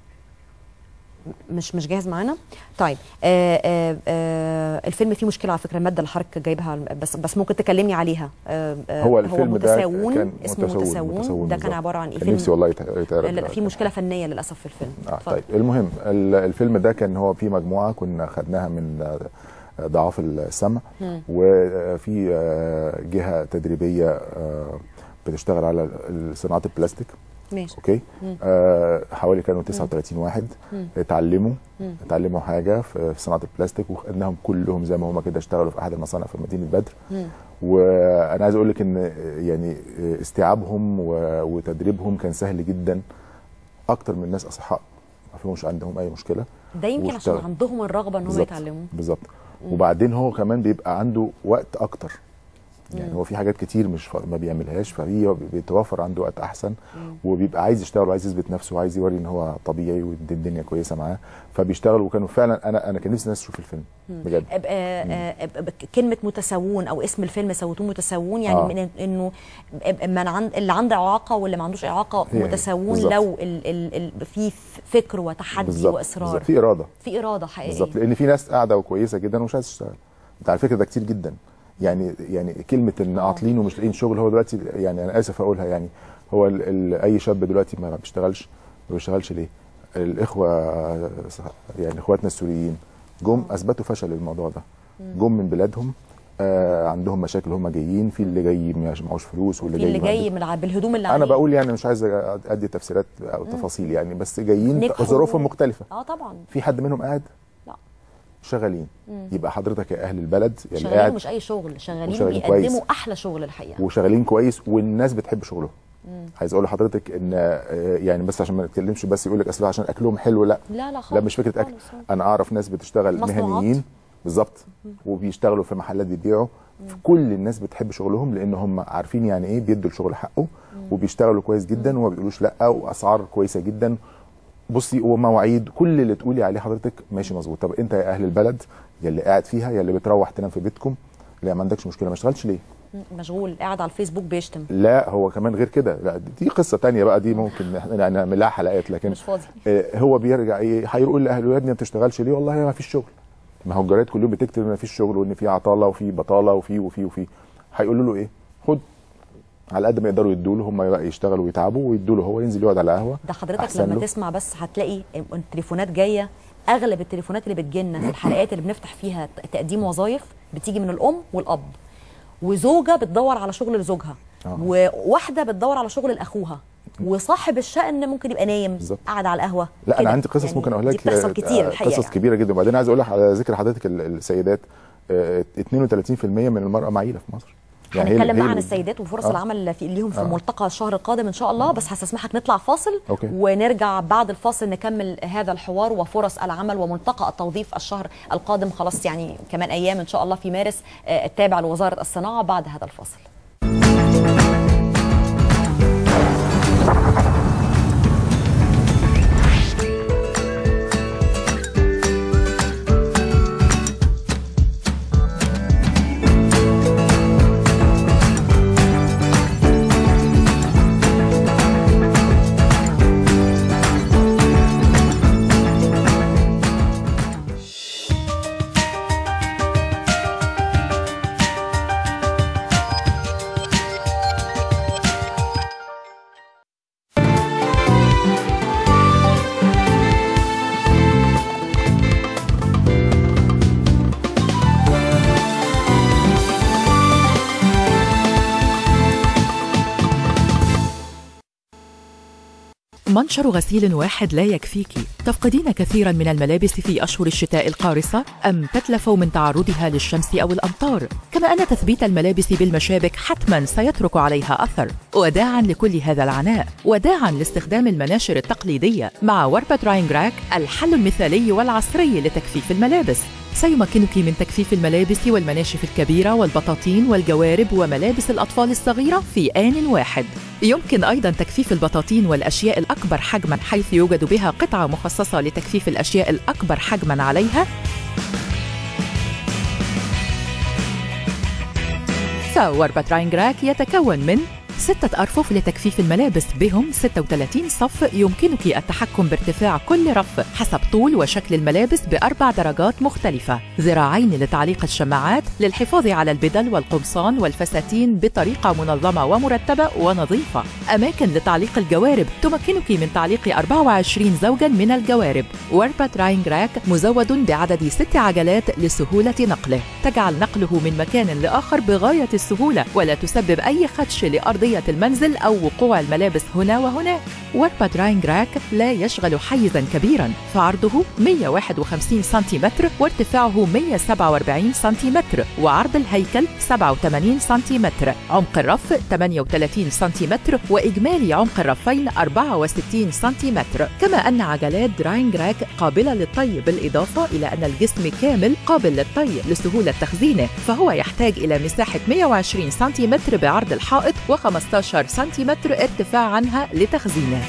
مش مش جاهز معانا طيب آه آه آه الفيلم فيه مشكله على فكره الماده اللي حضرتك جايبها بس بس ممكن تكلمني عليها آه آه هو الفيلم ده متساوون كان اسمه متساوون- متساوون, متساوون ده كان بالظبط. عباره عن ايه كان نفسي والله يت- يتعرض لا في مشكله فنيه للاسف في الفيلم اه طيب المهم ال- الفيلم ده كان هو في مجموعه كنا خدناها من آه، ضعاف السمع مم. وفي آه، جهه تدريبيه آه، بتشتغل على ال- صناعه البلاستيك ماشي اوكي مم. آه حوالي كانوا 39 واحد مم. اتعلموا مم. اتعلموا حاجه في في صناعه البلاستيك وخدناهم كلهم زي ما هم كده اشتغلوا في احد المصانع في مدينه بدر مم. وانا عايز اقول لك ان يعني استيعابهم و- وتدريبهم كان سهل جدا اكتر من ناس اصحاء ما فيهمش عندهم اي مشكله ده يمكن عشان واشتغل. عندهم الرغبه ان هم بالظبط. يتعلموا بالظبط مم. وبعدين هو كمان بيبقى عنده وقت اكتر يعني هو في حاجات كتير مش ف- ما بيعملهاش فهي بيتوفر عنده وقت احسن وبيبقى عايز يشتغل وعايز يثبت نفسه وعايز يوري ان هو طبيعي والدنيا كويسه معاه فبيشتغل وكانوا فعلا انا انا كان نفسي الناس تشوف الفيلم بجد أب- آه، آه، أب- أب- كلمة متساوون أو اسم الفيلم سوتون متساوون يعني آه. من إنه أب- من عند اللي عنده إعاقة واللي ما عندوش إعاقة هي- متساوون بالظبط. لو ال ال ال في فكر وتحدي بالظبط وإصرار بالظبط. في اراده في إرادة حقيقية بالظبط لان في ناس قاعده وكويسه جدا ومش عايز تشتغل انت على فكره ده كتير جدا يعني يعني كلمه ان عاطلين ومش لاقيين شغل هو دلوقتي يعني انا اسف اقولها يعني هو ال ال اي شاب دلوقتي ما بيشتغلش ما بيشتغلش ليه؟ الاخوه يعني اخواتنا السوريين جم اثبتوا فشل الموضوع ده جم من بلادهم آه عندهم مشاكل هم جايين في اللي جاي مش معهوش فلوس واللي في اللي ما عنده- جاي من ع- بالهدوم اللي انا عليه. بقول يعني مش عايز ادي تفسيرات او تفاصيل يعني بس جايين نجحوا. ظروفهم مختلفه اه طبعا في حد منهم قاعد لا. شغالين مم. يبقى حضرتك يا اهل البلد يعني شغالين قاعد مش أي شغل شغالين وشغالين بيقدموا كويس. أحلى شغل الحقيقة وشغالين كويس والناس بتحب شغلهم مم. عايز اقول لحضرتك ان آه، يعني بس عشان ما نتكلمش بس يقول لك اصل عشان اكلهم حلو لا لا لا خالص لا مش فكره اكل انا اعرف ناس بتشتغل مصنوعات. مهنيين بالظبط وبيشتغلوا في محلات بيبيعوا كل الناس بتحب شغلهم لان هم عارفين يعني ايه بيدوا الشغل حقه وبيشتغلوا كويس جدا وما بيقولوش لا واسعار كويسه جدا بصي ومواعيد كل اللي تقولي عليه حضرتك ماشي مظبوط طب انت يا اهل البلد يا اللي قاعد فيها يا اللي بتروح تنام في بيتكم لا ما عندكش مشكله ما اشتغلش ليه مم. مشغول قاعد على الفيسبوك بيشتم لا هو كمان غير كده لا دي قصه تانية بقى دي ممكن احنا نعمل لها حلقات لكن مش فاضي آه، هو بيرجع ايه هيقول لاهله يا ابني ما بتشتغلش ليه والله ما فيش شغل ما هو الجرايد كل يوم بتكتب ان ما فيش شغل وان في عطاله وفي بطاله وفي وفي وفي هيقولوا له ايه خد على قد ما يقدروا يدوا له هم بقى يشتغلوا ويتعبوا ويدوا له هو ينزل يقعد على قهوه ده حضرتك أحسن لما له. تسمع بس هتلاقي التليفونات جايه اغلب التليفونات اللي بتجيلنا في الحلقات اللي بنفتح فيها تقديم وظائف بتيجي من الام والاب وزوجه بتدور على شغل لزوجها آه. وواحده بتدور على شغل لاخوها وصاحب الشأن ممكن يبقى نايم قاعد على القهوه لا كده. انا عندي قصص يعني ممكن اقول لك دي بتحصل آه، كتير آه، الحقيقه قصص يعني. كبيره جدا وبعدين عايز اقول لك على ذكر حضرتك ال- السيدات آه، 32% من المراه معيله في مصر هي- هنتكلم هي بقى عن اللي- السيدات وفرص آه. العمل في ليهم في آه. ملتقى الشهر القادم ان شاء الله بس هستسمحك نطلع فاصل أوكي. ونرجع بعد الفاصل نكمل هذا الحوار وفرص العمل وملتقى التوظيف الشهر القادم خلاص يعني كمان ايام ان شاء الله في مارس آه، التابع لوزاره الصناعه بعد هذا الفاصل منشر غسيل واحد لا يكفيك تفقدين كثيرا من الملابس في أشهر الشتاء القارصة أم تتلف من تعرضها للشمس أو الأمطار كما أن تثبيت الملابس بالمشابك حتما سيترك عليها أثر وداعا لكل هذا العناء وداعا لاستخدام المناشر التقليدية مع وربة دراينج راك الحل المثالي والعصري لتكفيف الملابس سيمكنك من تكفيف الملابس والمناشف الكبيرة والبطاطين والجوارب وملابس الأطفال الصغيرة في آن واحد يمكن أيضا تكفيف البطاطين والأشياء الأكبر حجما حيث يوجد بها قطعة مخصصة لتكفيف الأشياء الأكبر حجما عليها فوربة راينج راك يتكون من ستة أرفف لتجفيف الملابس بهم 36 صف يمكنك التحكم بارتفاع كل رف حسب طول وشكل الملابس بأربع درجات مختلفة ذراعين لتعليق الشماعات للحفاظ على البدل والقمصان والفساتين بطريقة منظمة ومرتبة ونظيفة أماكن لتعليق الجوارب تمكنك من تعليق 24 زوجا من الجوارب وربة راينج راك مزود بعدد ست عجلات لسهولة نقله تجعل نقله من مكان لآخر بغاية السهولة ولا تسبب أي خدش لأرضية خاصية المنزل أو وقوع الملابس هنا وهناك واربا دراينج راك لا يشغل حيزا كبيرا فعرضه 151 سنتيمتر وارتفاعه 147 سنتيمتر وعرض الهيكل 87 سنتيمتر عمق الرف 38 سنتيمتر وإجمالي عمق الرفين 64 سنتيمتر كما أن عجلات دراينج راك قابلة للطي بالإضافة إلى أن الجسم كامل قابل للطي لسهولة تخزينه فهو يحتاج إلى مساحة 120 سنتيمتر بعرض الحائط و15 سنتيمتر ارتفاع عنها لتخزينه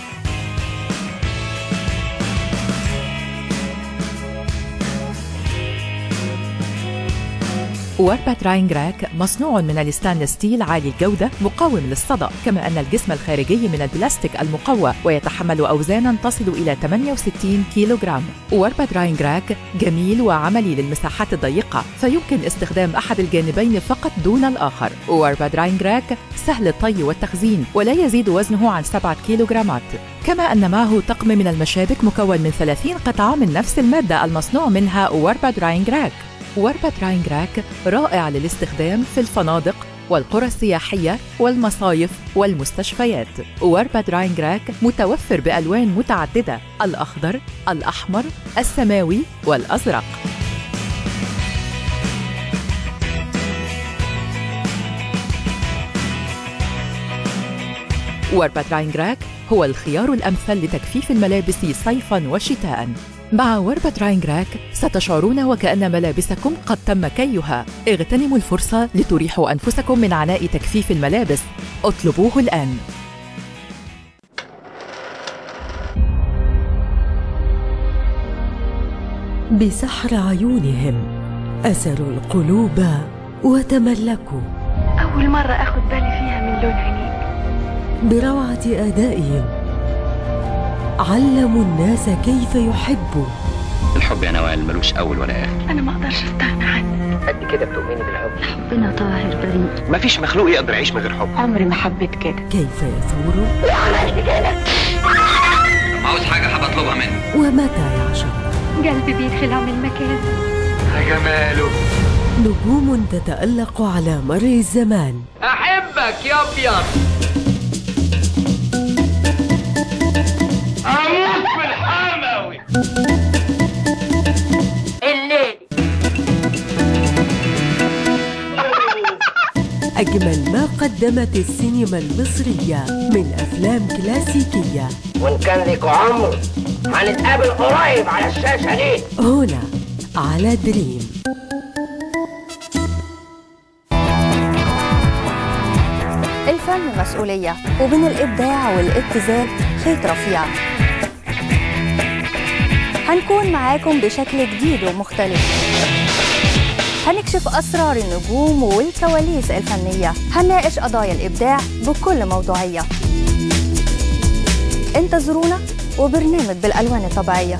واربا دراينج راك مصنوع من الستانلس ستيل عالي الجودة مقاوم للصدأ كما أن الجسم الخارجي من البلاستيك المقوى ويتحمل أوزانا تصل إلى 68 كيلوغرام واربا دراينج راك جميل وعملي للمساحات الضيقة فيمكن استخدام أحد الجانبين فقط دون الآخر واربا دراينج راك سهل الطي والتخزين ولا يزيد وزنه عن 7 كيلوغرامات كما أن معه طقم من المشابك مكون من 30 قطعة من نفس المادة المصنوع منها واربا دراينج راك واربا دراينج راك رائع للاستخدام في الفنادق والقرى السياحية والمصايف والمستشفيات واربا دراينج راك متوفر بألوان متعددة الأخضر الأحمر السماوي والأزرق واربا دراينج راك هو الخيار الأمثل لتجفيف الملابس صيفا وشتاء مع وربة دراينج راك ستشعرون وكأن ملابسكم قد تم كيها اغتنموا الفرصة لتريحوا أنفسكم من عناء تجفيف الملابس اطلبوه الآن بسحر عيونهم أسروا القلوب وتملكوا أول مرة أخد بالي فيها من لون عينيك بروعة أدائهم علموا الناس كيف يحبوا الحب يا نوال ملوش اول ولا اخر أنا ما أقدرش أستغنى عنك قد كده بتؤمني بالحب حبنا طاهر بريء مفيش مخلوق يقدر يعيش من غير حب عمري ما حبيت كده كيف يثور لما عاوز حاجه حابب اطلبها منه ومتى يعشق قلبي بيدخل عن المكان يا جماله نجوم تتألق على مر الزمان احبك يا ابيض اموت في الحموي الليل أجمل ما قدمت السينما المصرية من أفلام كلاسيكية وان كان لك عمر هنتقابل قريب على الشاشة دي هنا على دريم الفن مسؤولية وبين الإبداع والابتذال خيط رفيع هنكون معاكم بشكل جديد ومختلف هنكشف أسرار النجوم والكواليس الفنية هنناقش قضايا الإبداع بكل موضوعية انتظرونا وبرنامج بالألوان الطبيعية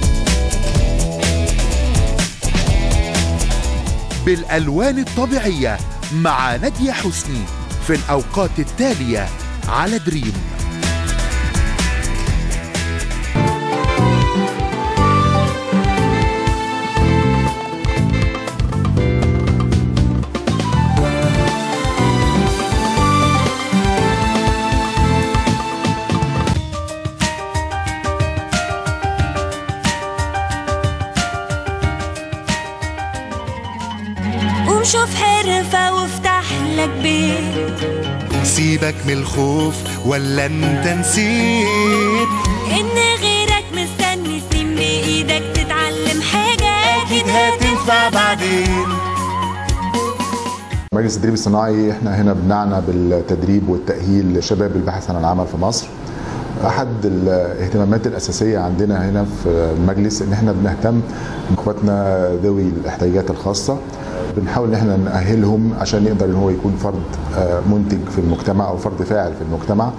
بالألوان الطبيعية مع نادية حسني في الأوقات التالية على دريم قوم شوف حرفة وافتح لك بيت سيبك من الخوف ولا انت نسيت إن غيرك مستني سنين بإيدك تتعلم حاجة أكيد هتنفع بعدين مجلس التدريب الصناعي احنا هنا بنعنى بالتدريب والتأهيل لشباب الباحث عن العمل في مصر احد الاهتمامات الاساسيه عندنا هنا في المجلس ان احنا بنهتم باخواتنا ذوي الاحتياجات الخاصه بنحاول ان احنا نأهلهم عشان يقدر ان هو يكون فرد آه، منتج في المجتمع او فرد فاعل في المجتمع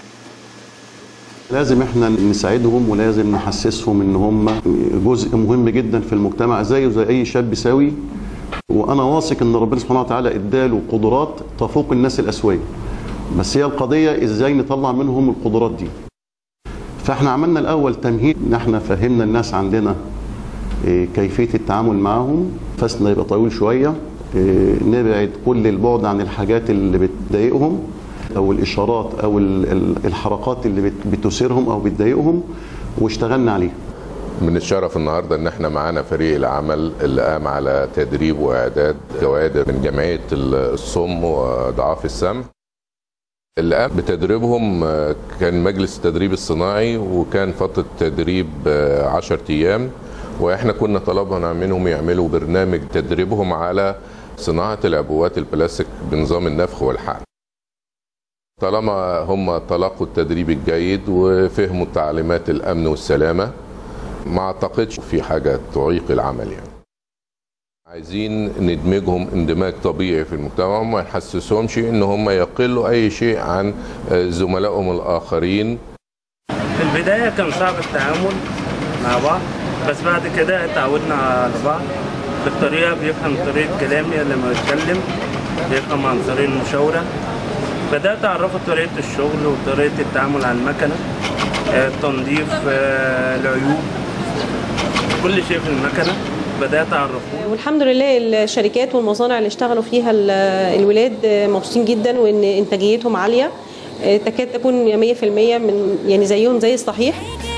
لازم احنا نساعدهم ولازم نحسسهم ان هم جزء مهم جدا في المجتمع زيه زي اي شاب سوي وانا واثق ان ربنا سبحانه وتعالى اداله قدرات تفوق الناس الاسويه بس هي القضيه ازاي نطلع منهم القدرات دي فاحنا عملنا الاول تمهيد ان احنا فهمنا الناس عندنا إيه، كيفيه التعامل معهم فاسنا يبقى طويل شويه إيه، نبعد كل البعد عن الحاجات اللي بتضايقهم او الاشارات او ال- ال- الحركات اللي بت- بتثيرهم او بتضايقهم واشتغلنا عليها من الشرف النهارده ان احنا معانا فريق العمل اللي قام على تدريب واعداد كوادر من جمعيه الصم وضعاف السمع اللي قام بتدريبهم آه، كان مجلس التدريب الصناعي وكان فتره تدريب 10 ايام واحنا كنا طلبنا منهم يعملوا برنامج تدريبهم على صناعه العبوات البلاستيك بنظام النفخ والحقن طالما هم تلقوا التدريب الجيد وفهموا تعليمات الامن والسلامه ما اعتقدش في حاجه تعيق العمل يعني عايزين ندمجهم اندماج طبيعي في المجتمع وما نحسسهمش ان هم يقلوا اي شيء عن آه، زملائهم الاخرين في البداية كان صعب التعامل مع بعض بس بعد كده اتعودنا على بعض بالطريقة بيفهم طريقة كلامي لما بتكلم بيفهم عن طريق المشاورة بدأت أعرفه طريقة الشغل وطريقة التعامل على المكنة آه، التنظيف آه، العيوب كل شيء في المكنة بدأت أعرفه والحمد لله الشركات والمصانع اللي اشتغلوا فيها ال- الولاد مبسوطين جدا وان انتاجيتهم عاليه اه، تكاد تكون 100% من يعني زيهم زي الصحيح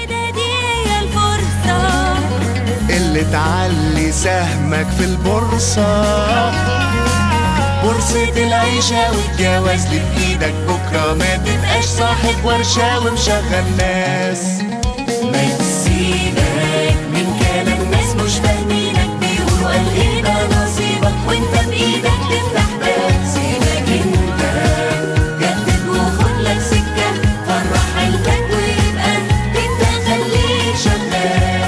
اللي تعلي سهمك في البورصة بورصة العيشة والجواز اللي في ايدك بكرة ما تبقاش صاحب ورشة ومشغل ناس ما تسيبك من كلام ناس مش فاهمينك بيقولوا قال ايه ده نصيبك وانت بايدك تفتح باب سيبك انت جدد وخد لك سكة فرح قلبك ويبقى انت خليك شغال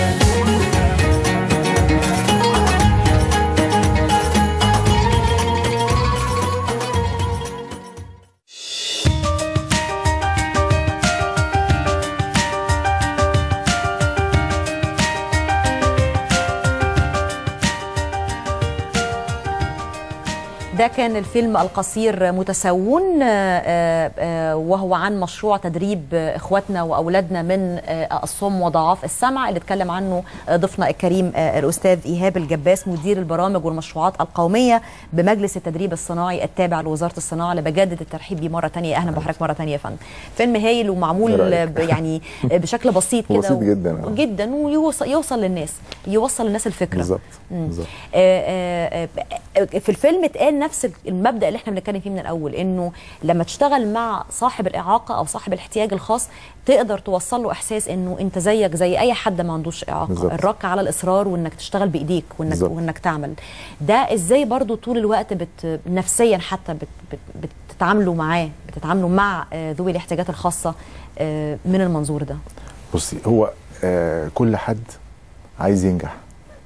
ده كان الفيلم القصير متساوون آه، آه، آه، وهو عن مشروع تدريب آه، اخواتنا واولادنا من آه، الصم وضعاف السمع اللي اتكلم عنه آه، ضيفنا الكريم آه، الاستاذ ايهاب الجباس مدير البرامج والمشروعات القوميه بمجلس التدريب الصناعي التابع لوزاره الصناعه اللي بجدد الترحيب بيه مره ثانيه اهلا بحضرتك مره ثانيه يا فندم فيلم هايل ومعمول إيه آه، رأيك؟ ب- يعني آه، بشكل بسيط كده بسيط و- جدا، آه. جدا ويوصل يوصل للناس يوصل للناس الفكره بالظبط مم. بالظبط آه، آه، آه، في الفيلم اتقال نفس المبدا اللي احنا بنتكلم فيه من الاول انه لما تشتغل مع صاحب الاعاقه او صاحب الاحتياج الخاص تقدر توصل له احساس انه انت زيك زي اي حد ما عندوش اعاقه بالظبط. الرك على الاصرار وانك تشتغل بايديك وانك بالظبط. وانك تعمل ده ازاي برضو طول الوقت بت نفسيا حتى بت بت بتتعاملوا معاه بتتعاملوا مع آه، ذوي الاحتياجات الخاصه آه، من المنظور ده بصي هو آه كل حد عايز ينجح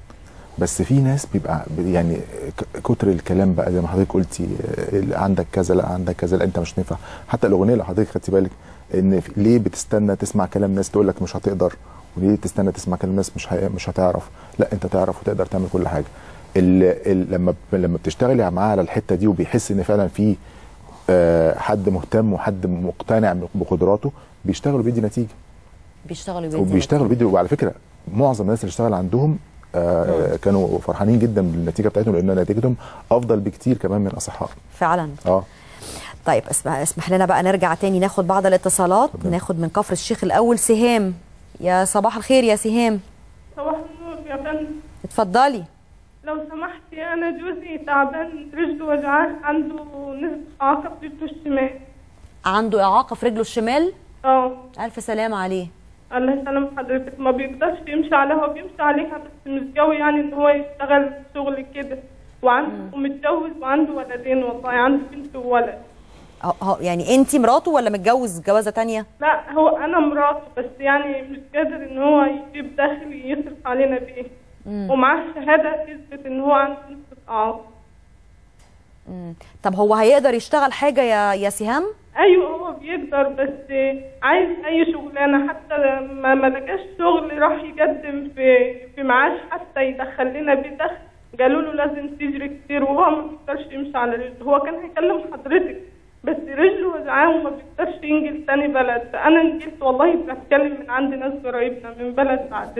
بس في ناس بيبقى يعني ك- كتر الكلام بقى زي ما حضرتك قلتي آه، عندك كذا لا عندك كذا لا انت مش نافع حتى الاغنيه لو حضرتك خدتي بالك ان في- ليه بتستنى تسمع كلام ناس تقول لك مش هتقدر وليه تستنى تسمع كلام ناس مش هي- مش هتعرف لا انت تعرف وتقدر تعمل كل حاجه ال ال لما ب- لما بتشتغلي معاه على الحته دي وبيحس ان فعلا في آه، حد مهتم وحد مقتنع بقدراته بيشتغل وبيدي نتيجه بيشتغلوا بيدي وبيشتغلوا فيديو وعلى فكره معظم الناس اللي اشتغل عندهم آه كانوا فرحانين جدا بالنتيجه بتاعتهم لان نتيجتهم افضل بكتير كمان من الاصحاء فعلا اه طيب اسمح, اسمح لنا بقى نرجع تاني ناخد بعض الاتصالات ناخد من كفر الشيخ الاول سهام يا صباح الخير يا سهام صباح النور يا فندم اتفضلي لو سمحتي انا جوزي تعبان رجله وجعان عنده نسبة اعاقة في رجله الشمال عنده اعاقه في رجله الشمال اه الف سلامه عليه الله يسلم حضرتك ما بيقدرش يمشي عليها هو بيمشي عليها بس مش قوي يعني ان هو يشتغل شغل كده وعنده ومتجوز وعنده ولدين والله عنده بنت وولد هو- هو يعني انت مراته ولا متجوز جوازه تانية لا هو انا مراته بس يعني مش قادر ان هو يجيب دخل يصرف علينا بيه مم. ومعاه شهادة تثبت ان هو عنده نسبة اعاقة مم. طب هو هيقدر يشتغل حاجه يا يا سهام ايوه هو بيقدر بس عايز اي شغلانه حتى لما ما لقاش شغل راح يقدم في في معاش حتى يدخل لنا بيه دخل قالوا له لازم تجري كتير وهو ما بيقدرش يمشي على رجله هو كان هيكلم حضرتك بس رجله وجعاه وما بيقدرش ينقل تاني بلد فانا نقلت والله بتكلم من عند ناس قرايبنا من بلد بعدنا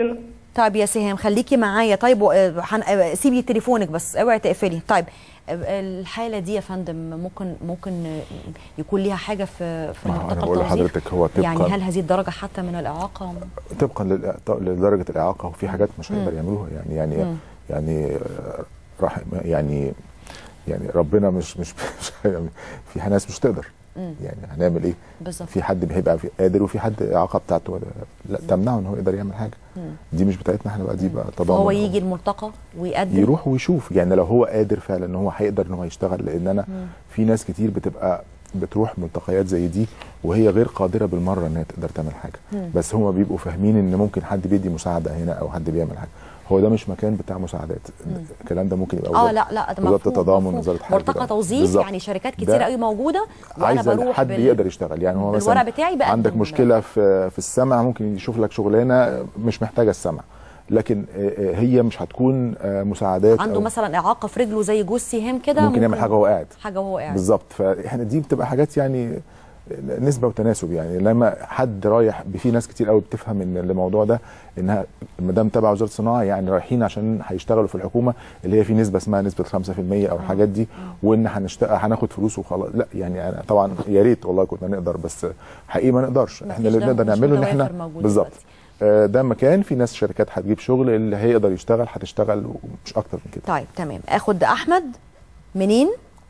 طيب يا سهام خليكي معايا طيب و- آه، حن... آه، سيبي تليفونك بس اوعي تقفلي طيب آه، الحاله دي يا فندم ممكن ممكن آه، يكون ليها حاجه في في ما هو منطقه أنا بقول التوظيف لحضرتك هو طبقاً- يعني هل هذه الدرجه حتى من الاعاقه طبقا للإع- لدرجه الاعاقه وفي حاجات مش هيقدر مم. يعملوها يعني يعني مم. يعني آه، راح يعني يعني ربنا مش مش, مش يعني في ناس مش تقدر مم. يعني هنعمل ايه؟ بالظبط في حد هيبقى في- قادر وفي حد الاعاقه بتاعته لا تمنعه ان هو يقدر يعمل حاجه مم. دي مش بتاعتنا احنا بقى دي بقى تضامن هو يجي الملتقى ويقدم يروح ويشوف يعني لو هو قادر فعلا ان هو هيقدر ان هو يشتغل لان انا مم. في ناس كتير بتبقى بتروح ملتقيات زي دي وهي غير قادره بالمره ان هي تقدر تعمل حاجه مم. بس هم بيبقوا فاهمين ان ممكن حد بيدي مساعده هنا او حد بيعمل حاجه هو ده مش مكان بتاع مساعدات الكلام ده ممكن يبقى اه وزارة- لا لا ده وزاره مفهوم التضامن مفهوم. وزاره حاجه ملتقى كده. توظيف بالظبط. يعني شركات ده كتير قوي موجوده وانا عايزه بروح حد بال- يقدر يشتغل يعني هو بالورق مثلا بتاعي بقدم عندك مشكله في في السمع ممكن يشوف لك شغلانه مش محتاجه السمع لكن آه، آه، هي مش هتكون آه، مساعدات عنده أو مثلا اعاقه في رجله زي جوز سهام كده ممكن يعمل حاجه وهو قاعد حاجه وهو قاعد بالظبط فاحنا دي بتبقى حاجات يعني نسبه وتناسب يعني لما حد رايح في ناس كتير قوي بتفهم ان الموضوع ده انها ما دام تبع وزاره الصناعه يعني رايحين عشان هيشتغلوا في الحكومه اللي هي في نسبه اسمها نسبه 5% او الحاجات دي وان هنشتغل هناخد فلوس وخلاص لا يعني أنا طبعا يا ريت والله كنا نقدر بس حقيقي ما نقدرش احنا اللي ده- نقدر مش نعمله ان متوافر احنا موجود بالظبط آه، ده مكان في ناس شركات هتجيب شغل اللي هيقدر يشتغل هتشتغل ومش اكتر من كده طيب تمام اخد احمد منين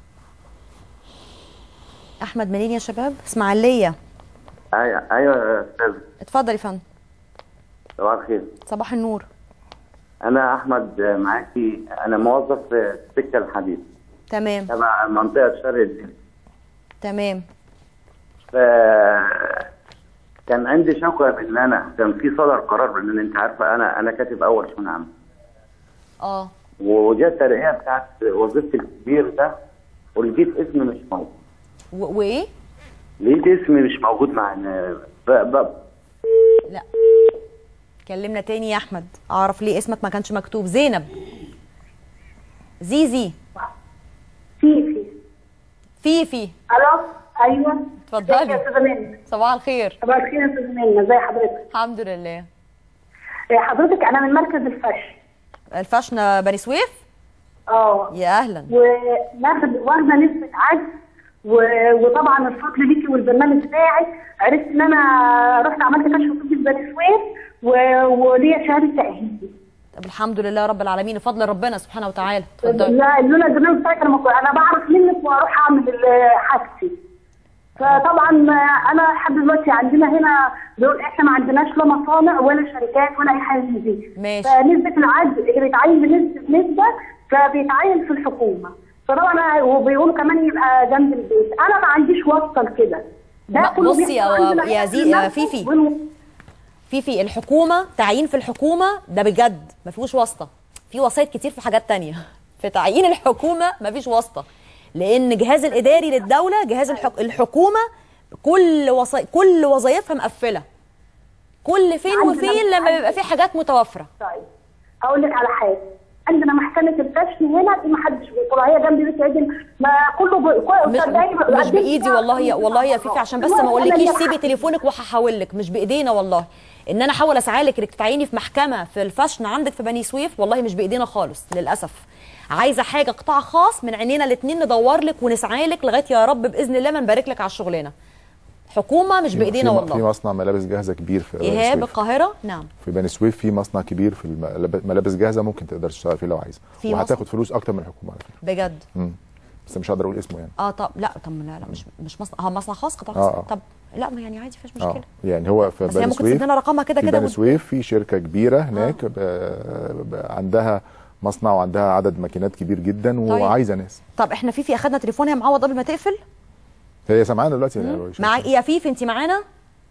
احمد منين يا شباب اسماعيليه ايوه ايوه يا استاذ اتفضل يا فندم صباح الخير صباح النور انا احمد معاكي انا موظف في السكه الحديد تمام تبع منطقه شرق الدين تمام ف كان عندي شكوى بان انا كان في صدر قرار بان انت عارفه انا انا كاتب اول شؤون عامه اه وجت الترقيه بتاعت وظيفتي الكبير ده ولقيت اسمي مش موجود و- وايه لقيت اسمي مش موجود مع ب... ب... لا كلمنا تاني يا احمد اعرف ليه اسمك ما كانش مكتوب زينب زيزي فيفي فيفي الو ايوه اتفضلي. ازيك يا استاذه منى صباح الخير صباح الخير يا استاذه منى ازي حضرتك الحمد لله إيه، حضرتك انا من مركز الفش الفشنة بني سويف اه يا اهلا وناخد واخده نسبه عجز و- وطبعا الفضل ليكي والبرنامج بتاعي عرفت ان انا رحت عملت كشف طبي في بني سويف و- وليا شهاده تاهيل طب الحمد لله رب العالمين بفضل ربنا سبحانه وتعالى اتفضلي لا لولا البرنامج بتاعك انا ما كنت- انا بعرف منك واروح اعمل ال- حاجتي فطبعا انا لحد دلوقتي عندنا هنا بيقول احنا ما عندناش لا مصانع ولا شركات ولا اي حاجه من دي ماشي. فنسبه العجز اللي بيتعين بنسبه نسبه فبيتعين في الحكومه فطبعا أنا- وبيقولوا كمان يبقى جنب البيت انا ما عنديش واسطه لكده ده ما- كله بصي بيحصل يا عندنا يا هنا زي في يا مصر فيفي وال- فيفي الحكومه تعيين في الحكومه ده بجد ما فيهوش واسطه في وسايط كتير في حاجات تانية في تعيين الحكومه ما فيش واسطه لان الجهاز الاداري للدوله جهاز الحك... الحكومه كل وصي... كل وظائفها مقفله كل فين عندنا- وفين لما بيبقى في حاجات متوفره طيب اقول لك على حاجه عندنا محكمه الفشل هنا دي ما حدش بيطلع هي جنب بيت عدل ما كله ب... كل- مش, صدقني مش بقدم بايدي فيها والله يا والله يا فيفي عشان بس ما اقولكيش سيبي تليفونك وهحاول لك مش بايدينا والله ان انا احاول اسعى لك انك تعيني في محكمه في الفشن عندك في بني سويف والله مش بايدينا خالص للاسف عايزه حاجه قطاع خاص من عينينا الاثنين ندور لك ونسعى لك لغايه يا رب باذن الله ما نبارك لك على الشغلانه حكومه مش في- بايدينا في- والله في مصنع ملابس جاهزه كبير في بني ايهاب سويف. القاهره نعم في بني سويف في مصنع كبير في الملاب- ملابس جاهزه ممكن تقدر تشتغل فيه لو عايز في وهتاخد فلوس اكتر من الحكومه على فكره بجد مم. بس مش هقدر اقول اسمه يعني اه طب لا طب لا لا مش مش مصنع اه مصنع خاص قطاع آه، خاص آه. طب لا ما يعني عادي مفيش اه مشكله يعني هو في بس هي بني ممكن سويف تدينا رقمها كده في كده بني ون- سويف في شركه كبيره هناك ب... ب... عندها مصنع وعندها عدد ماكينات كبير جدا طيب. وعايزه ناس طب احنا فيفي اخدنا تليفون يا معوض قبل ما تقفل هي سامعانا دلوقتي يا مع يا فيفي انت معانا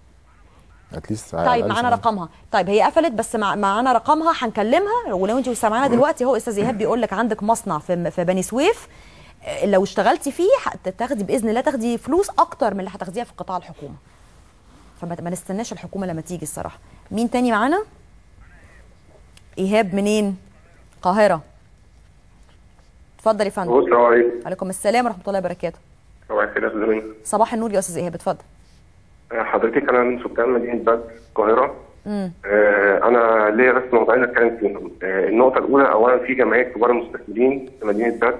اتليست طيب معانا رقمها طيب هي قفلت بس مع معانا رقمها هنكلمها ولو انت سامعانا دلوقتي هو استاذ ايهاب بيقول لك عندك مصنع في في بني سويف آه، لو اشتغلتي فيه هتاخدي باذن الله تاخدي فلوس اكتر من اللي هتاخديها في قطاع الحكومه فما ما نستناش الحكومه لما تيجي الصراحه مين تاني معانا ايهاب منين القاهره اتفضل يا فندم السلام عليكم عليكم السلام ورحمه الله وبركاته صباح الخير يا استاذ مين صباح النور يا استاذ ايهاب اتفضل حضرتك انا من سكان مدينه بدر القاهره امم آه، انا ليا بس موضوعين اتكلم فيهم آه، النقطه الاولى اولا في جمعيه كبار المستثمرين في مدينه بدر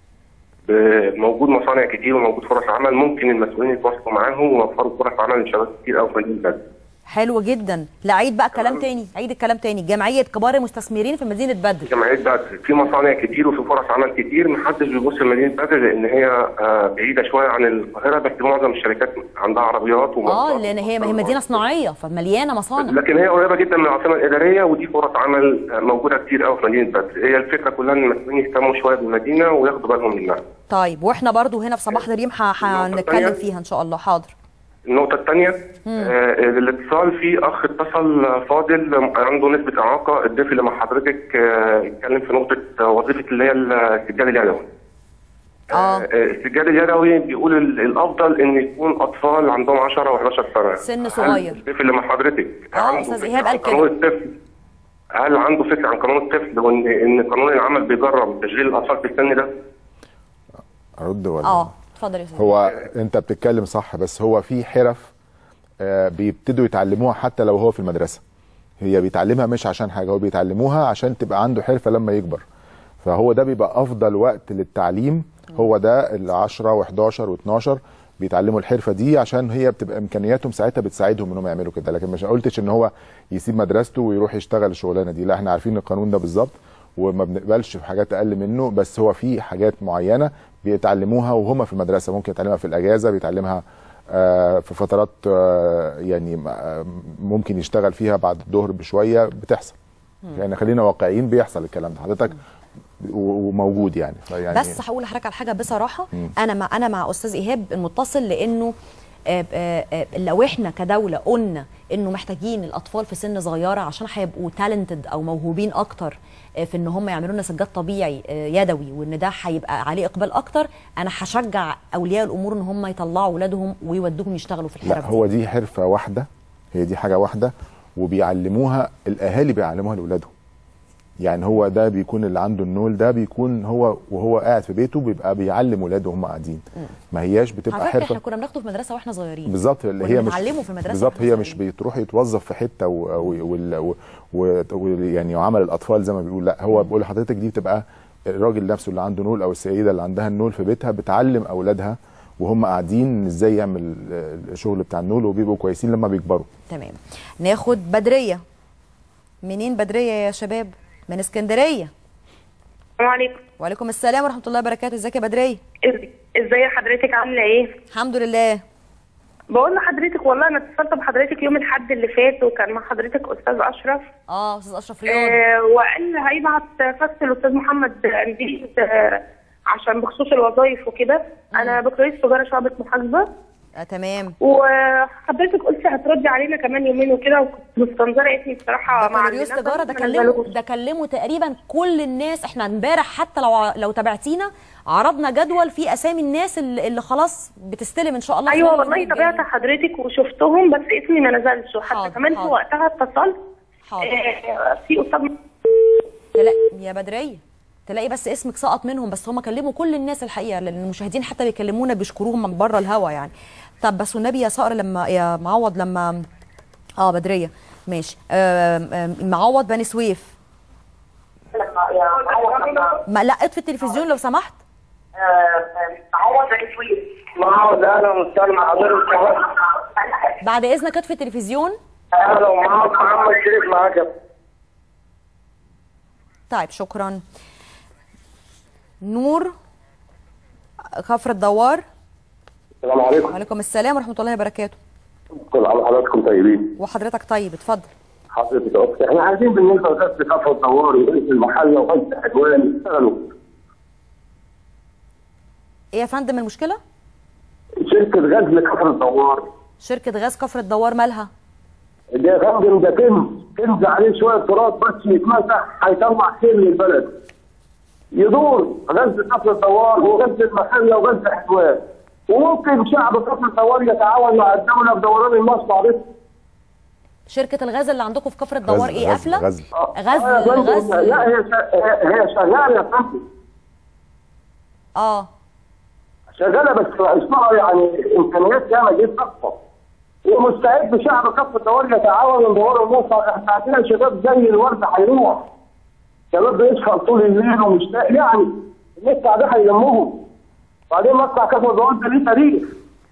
ب- موجود مصانع كتير وموجود فرص عمل ممكن المسؤولين يتواصلوا معاهم ويوفروا فرص عمل لشباب كتير قوي في مدينه بدر حلو جدا لا عيد بقى كلام تاني عيد الكلام تاني جمعيه كبار المستثمرين في مدينه بدر جمعيه بدر في مصانع كتير وفي فرص عمل كتير محدش بيبص لمدينه بدر لان هي آه، بعيده شويه عن القاهره بس معظم الشركات عندها عربيات اه ومواصلات لان هي هي مدينه صناعيه فمليانه مصانع لكن هي قريبه جدا من العاصمه الاداريه ودي فرص عمل آه، موجوده كتير قوي في مدينه بدر هي الفكره كلها ان المسؤولين يهتموا شويه بالمدينه وياخدوا بالهم منها طيب واحنا برضو هنا في صباح دريم ح- هنتكلم فيها ان شاء الله حاضر النقطة الثانية آه الاتصال في أخ اتصل آه، فاضل آه، عنده نسبة إعاقة الضيف اللي مع حضرتك آه، اتكلم في نقطة آه، وظيفة اللي هي السجاد اليدوي. آه السجاد اليدوي بيقول ال- الأفضل إن يكون أطفال عندهم 10 و11 سنة. سن هل صغير الضيف اللي مع حضرتك اه عنده استاذ فكرة ايهاب عن قال قانون كده الطفل هل عنده فكرة عن قانون الطفل وإن إن قانون العمل بيجرم تشغيل الأطفال في السن ده؟ ارد ولا اه اتفضل يا استاذ هو انت بتتكلم صح بس هو في حرف آه، بيبتدوا يتعلموها حتى لو هو في المدرسه هي بيتعلمها مش عشان حاجه هو بيتعلموها عشان تبقى عنده حرفه لما يكبر فهو ده بيبقى افضل وقت للتعليم هو ده ال 10 و11 و12 بيتعلموا الحرفه دي عشان هي بتبقى امكانياتهم ساعتها بتساعدهم انهم يعملوا كده لكن مش قلتش ان هو يسيب مدرسته ويروح يشتغل الشغلانه دي لا احنا عارفين القانون ده بالظبط وما بنقبلش في حاجات اقل منه بس هو في حاجات معينه بيتعلموها وهم في المدرسه ممكن يتعلمها في الاجازه بيتعلمها آه، في فترات آه، يعني آه، ممكن يشتغل فيها بعد الظهر بشويه بتحصل يعني خلينا واقعيين بيحصل الكلام ده حضرتك و- وموجود يعني فيعني بس هقول لحضرتك على حاجه بصراحه مم. انا مع انا مع استاذ ايهاب المتصل لانه آه، آه، آه، لو احنا كدوله قلنا انه محتاجين الاطفال في سن صغيره عشان هيبقوا تالنتد او موهوبين اكتر آه، في ان هم يعملوا لنا سجاد طبيعي آه، يدوي وان ده هيبقى عليه اقبال اكتر انا هشجع اولياء الامور ان هم يطلعوا اولادهم ويودوهم يشتغلوا في لا الحرف هو دي حرفه واحده هي دي حاجه واحده وبيعلموها الاهالي بيعلموها لاولادهم يعني هو ده بيكون اللي عنده النول ده بيكون هو وهو قاعد في بيته بيبقى بيعلم ولاده وهم قاعدين ما هياش بتبقى على فكره احنا حرفه كنا بناخده في مدرسه واحنا صغيرين بالظبط اللي هي مش بنعلمه في المدرسه بالظبط هي مش بتروح يتوظف في حته و... و... وال- و... و... و... يعني وعمل الاطفال زي ما بيقول لا هو بيقول لحضرتك دي بتبقى الراجل نفسه اللي عنده نول او السيده اللي عندها النول في بيتها بتعلم اولادها وهم قاعدين ازاي يعمل الشغل بتاع النول وبيبقوا كويسين لما بيكبروا تمام ناخد بدريه منين بدريه يا شباب من اسكندريه السلام عليكم وعليكم السلام ورحمه الله وبركاته ازيك يا بدريه إز- ازاي حضرتك عامله ايه الحمد لله بقول لحضرتك والله انا اتصلت بحضرتك يوم الاحد اللي فات وكان مع حضرتك استاذ اشرف اه استاذ اشرف رياض آه وقال هيبعت فاكس الاستاذ محمد انديس آه عشان بخصوص الوظائف وكده انا بكالوريوس تجاره شعبة محاسبه آه تمام وحضرتك قلتي هتردي علينا كمان يومين وكده وكنت مستنظره اسمي بصراحه مع بكالوريوس الناس تجاره ده ما كلمه نزلوش. ده كلمه تقريبا كل الناس احنا امبارح حتى لو لو تابعتينا عرضنا جدول فيه اسامي الناس اللي, اللي خلاص بتستلم ان شاء الله ايوه خلال والله الأسبوع تابعت حضرتك وشفتهم بس اسمي ما نزلش وحتى كمان في حاضر. وقتها اتصلت حاضر. آه، في استاذ تلاقي يا بدريه تلاقي بس اسمك سقط منهم بس هم كلموا كل الناس الحقيقه لان المشاهدين حتى بيكلمونا بيشكروهم من بره الهوا يعني طب بس والنبي يا صقر لما يا معوض لما اه بدريه ماشي آم، آم، معوض بني سويف ما لا اطفي التلفزيون لو سمحت معوض تسويق معوض اهلا وسهلا مع حضرتك بعد اذنك اطفي التلفزيون اهلا ومعوض محمد شريف معاك طيب شكرا نور كفر الدوار السلام عليكم وعليكم السلام ورحمه الله وبركاته كل عام حضراتكم طيبين وحضرتك طيب اتفضل حضرتك اخت احنا عايزين بالنسبه لغزل كفر الدوار وغزل المحله وغزل حلوان يشتغلوا ايه يا فندم المشكله شركه غزل كفر الدوار شركه غاز كفر الدوار مالها ده يا فندم ده كنز كنز عليه شويه تراب بس يتمسح هيطلع خير للبلد يدور غزل كفر الدوار وغزل المحله وغزل حلوان وممكن شعب كفر الدوار يتعاون مع الدوله في دوران المصنع ده شركه الغاز اللي عندكم في كفر الدوار غزل- ايه غزل- قافله غزل. غزل آه، يا فندم، غزل لا هي شا- هي هي شغاله يا فندم اه شغاله بس اسمها يعني امكانيات ياما جدا اكتر ومستعد شعب كف الدوار يتعاون ودوار الموصل احنا عندنا شباب زي الورد هيروح شباب بيسهر طول الليل ومش لاقي يعني المدفع ده هيلمهم بعدين مدفع كف الدوار ده ليه تاريخ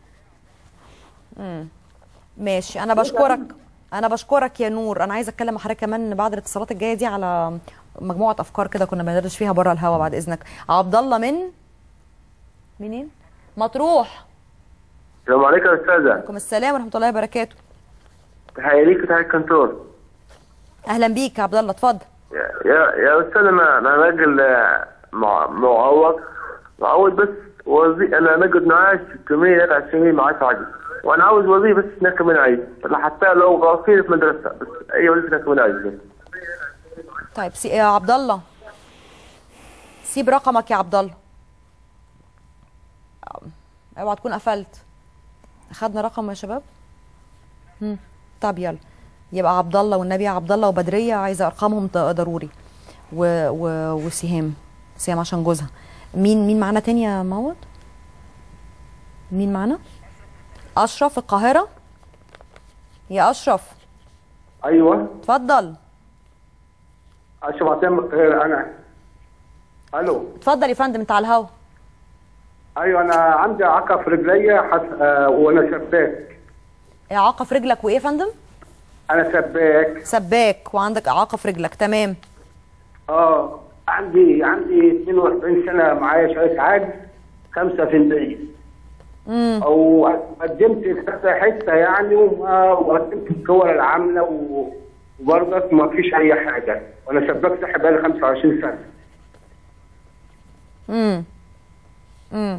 مم. ماشي انا بشكرك انا بشكرك يا نور انا عايزه اتكلم مع حضرتك كمان بعد الاتصالات الجايه دي على مجموعه افكار كده كنا بندرس فيها بره الهوا بعد اذنك عبد الله من منين مطروح السلام عليكم يا استاذه عليكم السلام ورحمه الله وبركاته تحية ليك وتحية الكنترول اهلا بيك يا عبد الله اتفضل يا يا استاذ انا انا راجل آه، مع- معوق معوض بس وظيفة انا نقد معاش 623 معاش عادي وانا عاوز وظيفه بس هناك كمان عايز ولا حتى لو غفير في مدرسه بس اي وظيفه هناك كمان عايز بس. طيب سي... يا عبد الله سيب رقمك يا عبد الله اوعى تكون قفلت اخدنا رقم يا شباب هم. طب يلا يبقى عبد الله والنبي عبد الله وبدريه عايزه ارقامهم ض- ضروري و... و... وسهام سهام عشان جوزها مين مين معانا تاني يا موت مين معانا اشرف القاهره يا اشرف ايوه اتفضل اشرف عصام القاهره انا الو اتفضل يا فندم انت على الهوا ايوه انا عندي عقه في رجليا حس... آه وانا سباك اعاقه في رجلك وايه يا فندم انا سباك سباك وعندك اعاقه في رجلك تمام اه عندي عندي 42 سنه معايا شويه عجز 5% امم او قدمت في كذا حته يعني وما وقدمت في الكور العامله و- وبرضك ما فيش اي حاجه وانا سباك صحي بقالي 25 سنه امم امم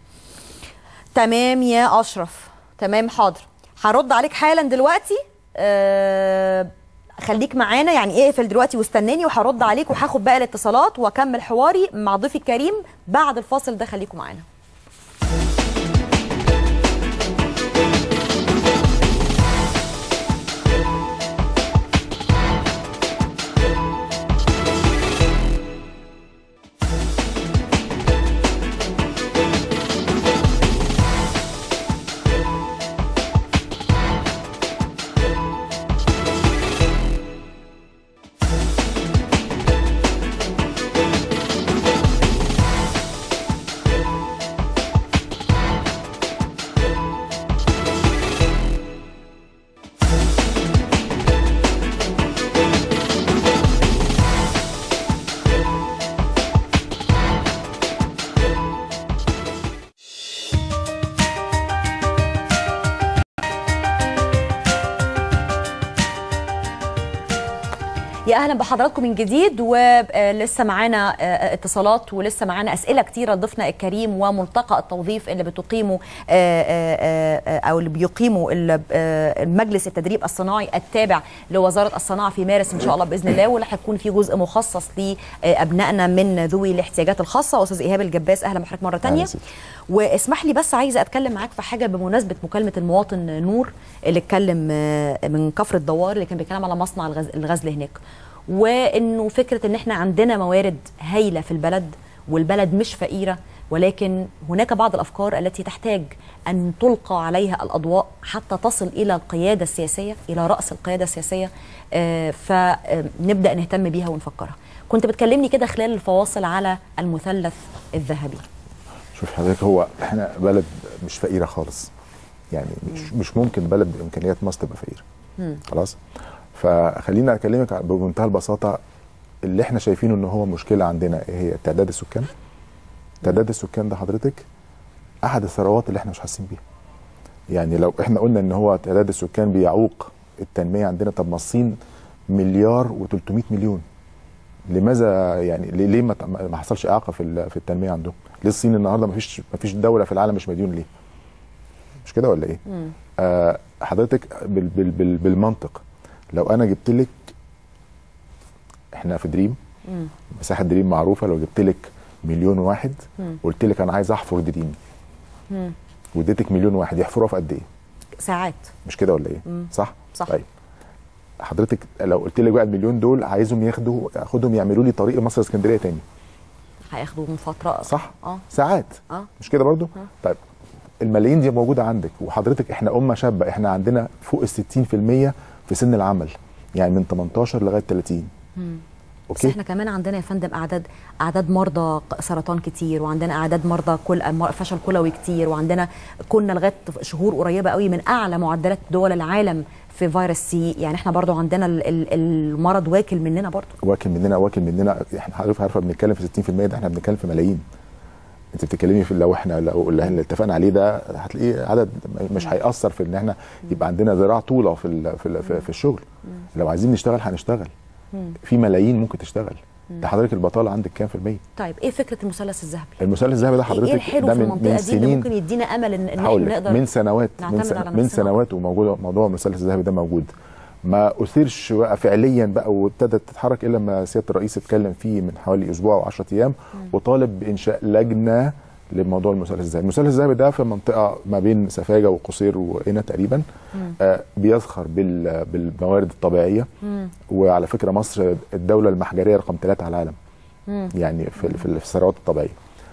تمام يا اشرف تمام حاضر هرد عليك حالا دلوقتي أه خليك معانا يعني اقفل دلوقتي واستناني وهرد عليك وهاخد باقي الاتصالات واكمل حواري مع ضيفي الكريم بعد الفاصل ده خليكم معانا يا اهلا بحضراتكم من جديد ولسه معانا آه، اتصالات ولسه معانا اسئله كتيره ضيفنا الكريم وملتقى التوظيف اللي بتقيمه آه، آه، آه، او اللي بيقيمه ال- آه، المجلس التدريب الصناعي التابع لوزاره الصناعه في مارس ان شاء الله باذن الله واللي هيكون في جزء مخصص لابنائنا من ذوي الاحتياجات الخاصه استاذ ايهاب الجباس اهلا بحضرتك مره ثانيه واسمح لي بس عايزه اتكلم معاك في حاجه بمناسبه مكالمه المواطن نور اللي اتكلم آه، من كفر الدوار اللي كان بيتكلم على مصنع الغز- الغزل هناك وانه فكره ان احنا عندنا موارد هايله في البلد والبلد مش فقيره ولكن هناك بعض الافكار التي تحتاج ان تلقى عليها الاضواء حتى تصل الى القياده السياسيه الى راس القياده السياسيه آه، فنبدا نهتم بيها ونفكرها كنت بتكلمني كده خلال الفواصل على المثلث الذهبي شوف حضرتك هو احنا بلد مش فقيره خالص يعني مش مش ممكن بلد بامكانيات مصر تبقى فقيره خلاص فخلينا اكلمك بمنتهى البساطه اللي احنا شايفينه ان هو مشكله عندنا ايه هي تعداد السكان تعداد السكان ده حضرتك احد الثروات اللي احنا مش حاسين بيها يعني لو احنا قلنا ان هو تعداد السكان بيعوق التنميه عندنا طب ما الصين مليار و300 مليون لماذا يعني ليه ليه ما ما حصلش اعاقه في ال- في التنميه عندهم؟ ليه الصين النهارده ما فيش ما فيش دوله في العالم مش مديون ليه؟ مش كده ولا ايه؟ آه حضرتك بال بال بال بالمنطق لو انا جبت لك احنا في دريم مساحه دريم معروفه لو جبت لك مليون واحد مم. قلت لك انا عايز احفر دريم واديتك مليون واحد يحفروها في قد ايه؟ ساعات مش كده ولا ايه؟ مم. صح؟ صح. طيب حضرتك لو قلت لك بقى المليون دول عايزهم ياخدوا اخدهم يعملوا لي طريق مصر اسكندريه تاني هياخدوا من فتره صح؟ اه ساعات اه مش كده برضو؟ آه. طيب الملايين دي موجوده عندك وحضرتك احنا امه شابه احنا عندنا فوق ال 60% في سن العمل يعني من 18 لغايه 30 بس اوكي احنا كمان عندنا يا فندم اعداد اعداد مرضى سرطان كتير وعندنا اعداد مرضى كل فشل كلوي كتير وعندنا كنا لغايه شهور قريبه قوي من اعلى معدلات دول العالم في فيروس سي يعني احنا برضو عندنا ال- ال- المرض واكل مننا برضو واكل مننا واكل مننا احنا حضرتك عارفه بنتكلم في 60% ده احنا بنتكلم في ملايين انت بتتكلمي في لو احنا لو اللي اللي اتفقنا عليه ده هتلاقيه عدد مش هيأثر في ان احنا يبقى عندنا ذراع طوله في ال- في ال- في- في الشغل لو عايزين نشتغل هنشتغل في ملايين ممكن تشتغل ده حضرتك البطاله عندك كام في المية طيب ايه فكره المثلث الذهبي المثلث الذهبي ده ايه حضرتك الحلو ده في من المنطقه من دي اللي سنين ممكن يدينا امل ان, إن هقول احنا لك نقدر من سنوات من, نعتمد سن على من نفسنا. سنوات وموجود موضوع المثلث الذهبي ده موجود ما اثيرش بقى فعليا بقى وابتدت تتحرك الا لما سياده الرئيس اتكلم فيه من حوالي اسبوع او 10 ايام وطالب بانشاء لجنه لموضوع المثلث الذهبي، المثلث الذهبي ده في منطقه ما بين سفاجه وقصير وقنا تقريبا آه بيزخر بال- بالموارد الطبيعيه وعلى فكره مصر الدوله المحجريه رقم ثلاثه على العالم يعني في في في الثروات الطبيعيه.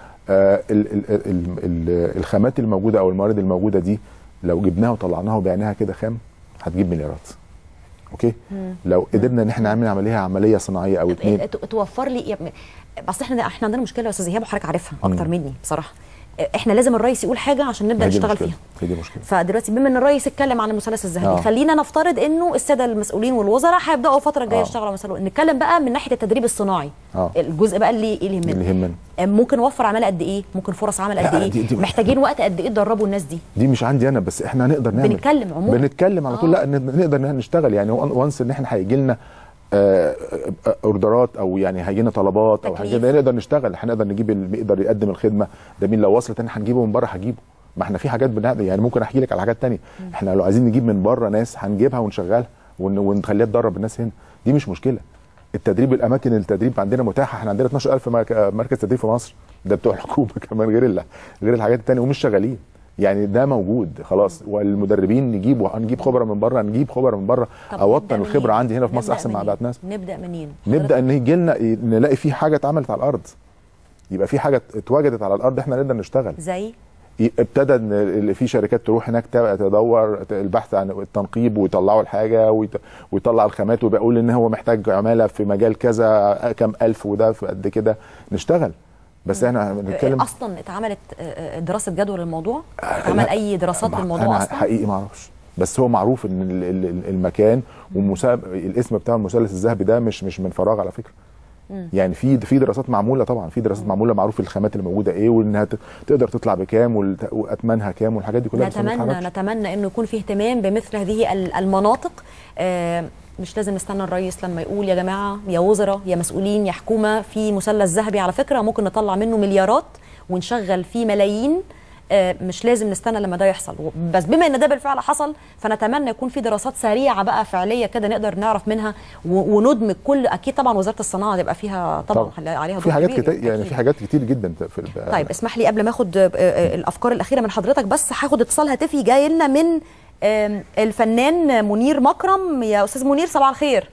آه ال ال ال ال الخامات الموجوده او الموارد الموجوده دي لو جبناها وطلعناها وبعناها كده خام هتجيب مليارات. اوكي؟ لو قدرنا ان احنا نعمل عمليه عمليه صناعيه او اتنين إيه، ت- توفر لي يا- بس احنا احنا عندنا مشكله يا استاذ ايهاب وحضرتك عارفها اكتر مم. مني بصراحه احنا لازم الرئيس يقول حاجه عشان نبدا هي دي نشتغل المشكلة. فيها هي دي مشكله فدلوقتي بما ان الرئيس اتكلم عن المثلث الذهبي آه. خلينا نفترض انه الساده المسؤولين والوزراء هيبداوا الفتره الجايه آه. يشتغلوا مثلا نتكلم بقى من ناحيه التدريب الصناعي اه الجزء بقى اللي اللي يهمنا اللي يهمنا ممكن نوفر عماله قد ايه ممكن فرص عمل قد لا، ايه دي- دي- محتاجين وقت قد ايه تدربوا الناس دي دي مش عندي انا بس احنا هنقدر نعمل بنتكلم عموما. بنتكلم على طول لا ن- نقدر إن نشتغل يعني وانس ان احنا هيجي لنا آه، آه، اوردرات او يعني هيجي لنا طلبات او تكليف. حاجه نقدر نشتغل هنقدر نجيب اللي يقدر يقدم الخدمه ده مين لو وصلت احنا هنجيبه من بره هجيبه ما احنا في حاجات بنقدر يعني ممكن احكي لك على حاجات تانية احنا لو عايزين نجيب من بره ناس هنجيبها ونشغلها ون- ونخليها تدرب الناس هنا دي مش مشكله التدريب الاماكن التدريب عندنا متاحه احنا عندنا 12000 مرك- مركز تدريب في مصر ده بتوع الحكومه كمان غير ال- غير الحاجات التانية ومش شغالين يعني ده موجود خلاص والمدربين نجيب وهنجيب خبره من بره نجيب خبره من بره طب اوطن نبدأ الخبره منين؟ عندي هنا في مصر نبدأ احسن ما منين؟ ابعت ناس نبدا منين نبدا ان يجي لنا نلاقي في حاجه اتعملت على الارض يبقى في حاجه اتوجدت على الارض احنا نقدر نشتغل زي ي- ابتدى ان ال- في شركات تروح هناك تبقى تدور البحث عن التنقيب ويطلعوا الحاجه ويط- ويطلع الخامات وبيقول ان هو محتاج عماله في مجال كذا كام الف وده في قد كده نشتغل بس احنا بنتكلم اصلا اتعملت آه، آه، دراسه جدوى للموضوع اتعمل اي دراسات للموضوع انا اصلا حقيقي ما اعرفش بس هو معروف ان ال- ال- ال- المكان ومساب الاسم بتاع المثلث الذهبي ده مش مش من فراغ على فكره مم. يعني في في دراسات معموله طبعا في دراسات معموله معروف الخامات اللي موجوده ايه وانها ت- تقدر تطلع بكام والت- واثمانها كام والحاجات دي كلها بس ما نتمنى بتتحركش. نتمنى انه يكون في اهتمام بمثل هذه ال- المناطق آه، مش لازم نستنى الرئيس لما يقول يا جماعه يا وزراء يا مسؤولين يا حكومه في مثلث ذهبي على فكره ممكن نطلع منه مليارات ونشغل فيه ملايين آه، مش لازم نستنى لما ده يحصل بس بما ان ده بالفعل حصل فنتمنى يكون في دراسات سريعه بقى فعليه كده نقدر نعرف منها و- وندمج كل اكيد طبعا وزاره الصناعه تبقى فيها طبعا, طبعاً. طبعا. عليها في دور حاجات كبير كتير يعني في حاجات كتير جدا في ال- طيب اسمح لي قبل ما اخد آه، آه، الافكار الاخيره من حضرتك بس هاخد اتصال هاتفي جاي لنا من آم، الفنان منير مكرم يا استاذ منير صباح الخير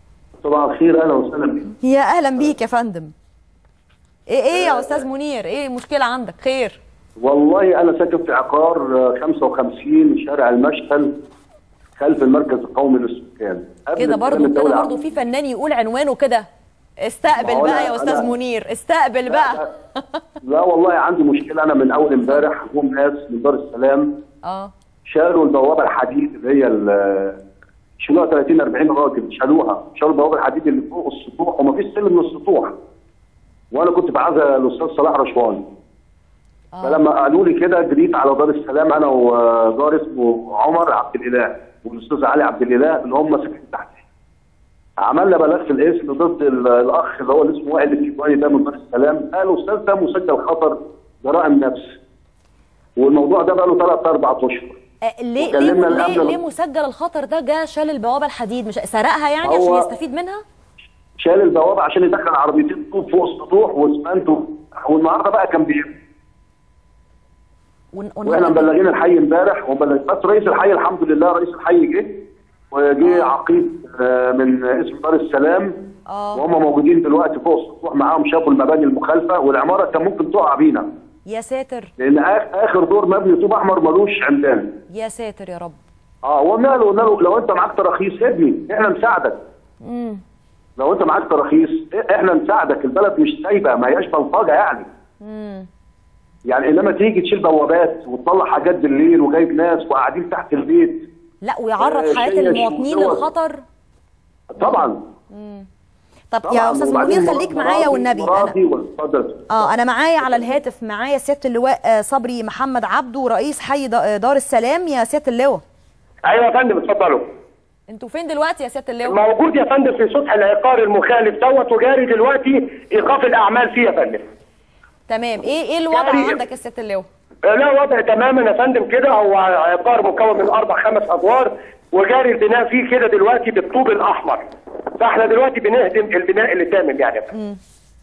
صباح الخير اهلا وسهلا بك يا اهلا بيك يا فندم ايه ايه يا استاذ منير ايه المشكله عندك خير والله انا ساكن في عقار آه، 55 شارع المشتل خلف المركز القومي للسكان قبل كده استلام برضو الدولة كده برضو في فنان يقول عنوانه كده استقبل ما هو بقى أنا- يا استاذ أنا- منير استقبل بقى لا والله عندي مشكله انا من اول امبارح جم ناس من دار السلام اه شالوا البوابه الحديد اللي هي ال- شالوها 30 40 راجل شالوها شالوا البوابه الحديد اللي فوق السطوح ومفيش سلم من السطوح وانا كنت بعزها الاستاذ صلاح رشوان فلما قالوا لي كده جريت على دار السلام انا وجار اسمه عمر عبد الاله والاستاذ علي عبد الاله اللي هم ساكنين تحتي عملنا بلاغ في الاسم ضد ال- الاخ اللي هو اللي اسمه وائل الكيواني ده من دار السلام قالوا استاذ ده مسجل خطر جرائم نفس والموضوع ده بقى له ثلاث اربع اشهر آه، ليه ليه وكلمنا ليه, الأمن- ليه مسجل الخطر ده جه شال البوابه الحديد مش سرقها يعني هو- عشان يستفيد منها شال البوابه عشان يدخل عربيتين طوب فوق السطوح واسمنت و- والنهارده بقى كان بي ون- واحنا مبلغين الحي امبارح ومبلغ بس رئيس الحي الحمد لله رئيس الحي جه وجه عقيد آه، من اسم دار السلام وهم موجودين دلوقتي فوق السطوح معاهم شافوا المباني المخالفه والعماره كان ممكن تقع بينا يا ساتر لان آخ- اخر دور مبني طوب احمر ملوش عمدان يا ساتر يا رب اه قلنا له قلنا له لو انت معاك تراخيص ابني احنا نساعدك امم لو انت معاك تراخيص احنا نساعدك البلد مش سايبه ما هياش بلطجه يعني امم يعني انما تيجي تشيل بوابات وتطلع حاجات بالليل وجايب ناس وقاعدين تحت البيت لا ويعرض آه، حياه شيء المواطنين دوت. للخطر طبعا طب طبعا يا استاذ وبعدين منير خليك معايا مراتي- والنبي أنا مراتي واتفضل اه انا معايا على الهاتف معايا سياده اللواء آه، صبري محمد عبده رئيس حي دا- دار السلام يا سياده اللواء ايوه يا فندم اتفضلوا انتوا فين دلوقتي يا سياده اللواء موجود يا فندم في سطح العقار المخالف دوت وجاري دلوقتي ايقاف الاعمال فيه يا فندم تمام ايه ايه الوضع جاري. عندك يا سياده اللواء لا وضع تماما يا فندم كده هو عقار مكون من اربع خمس ادوار وجاري البناء فيه كده دلوقتي بالطوب الاحمر فاحنا دلوقتي بنهدم البناء اللي تامن يعني يا فندم. مم.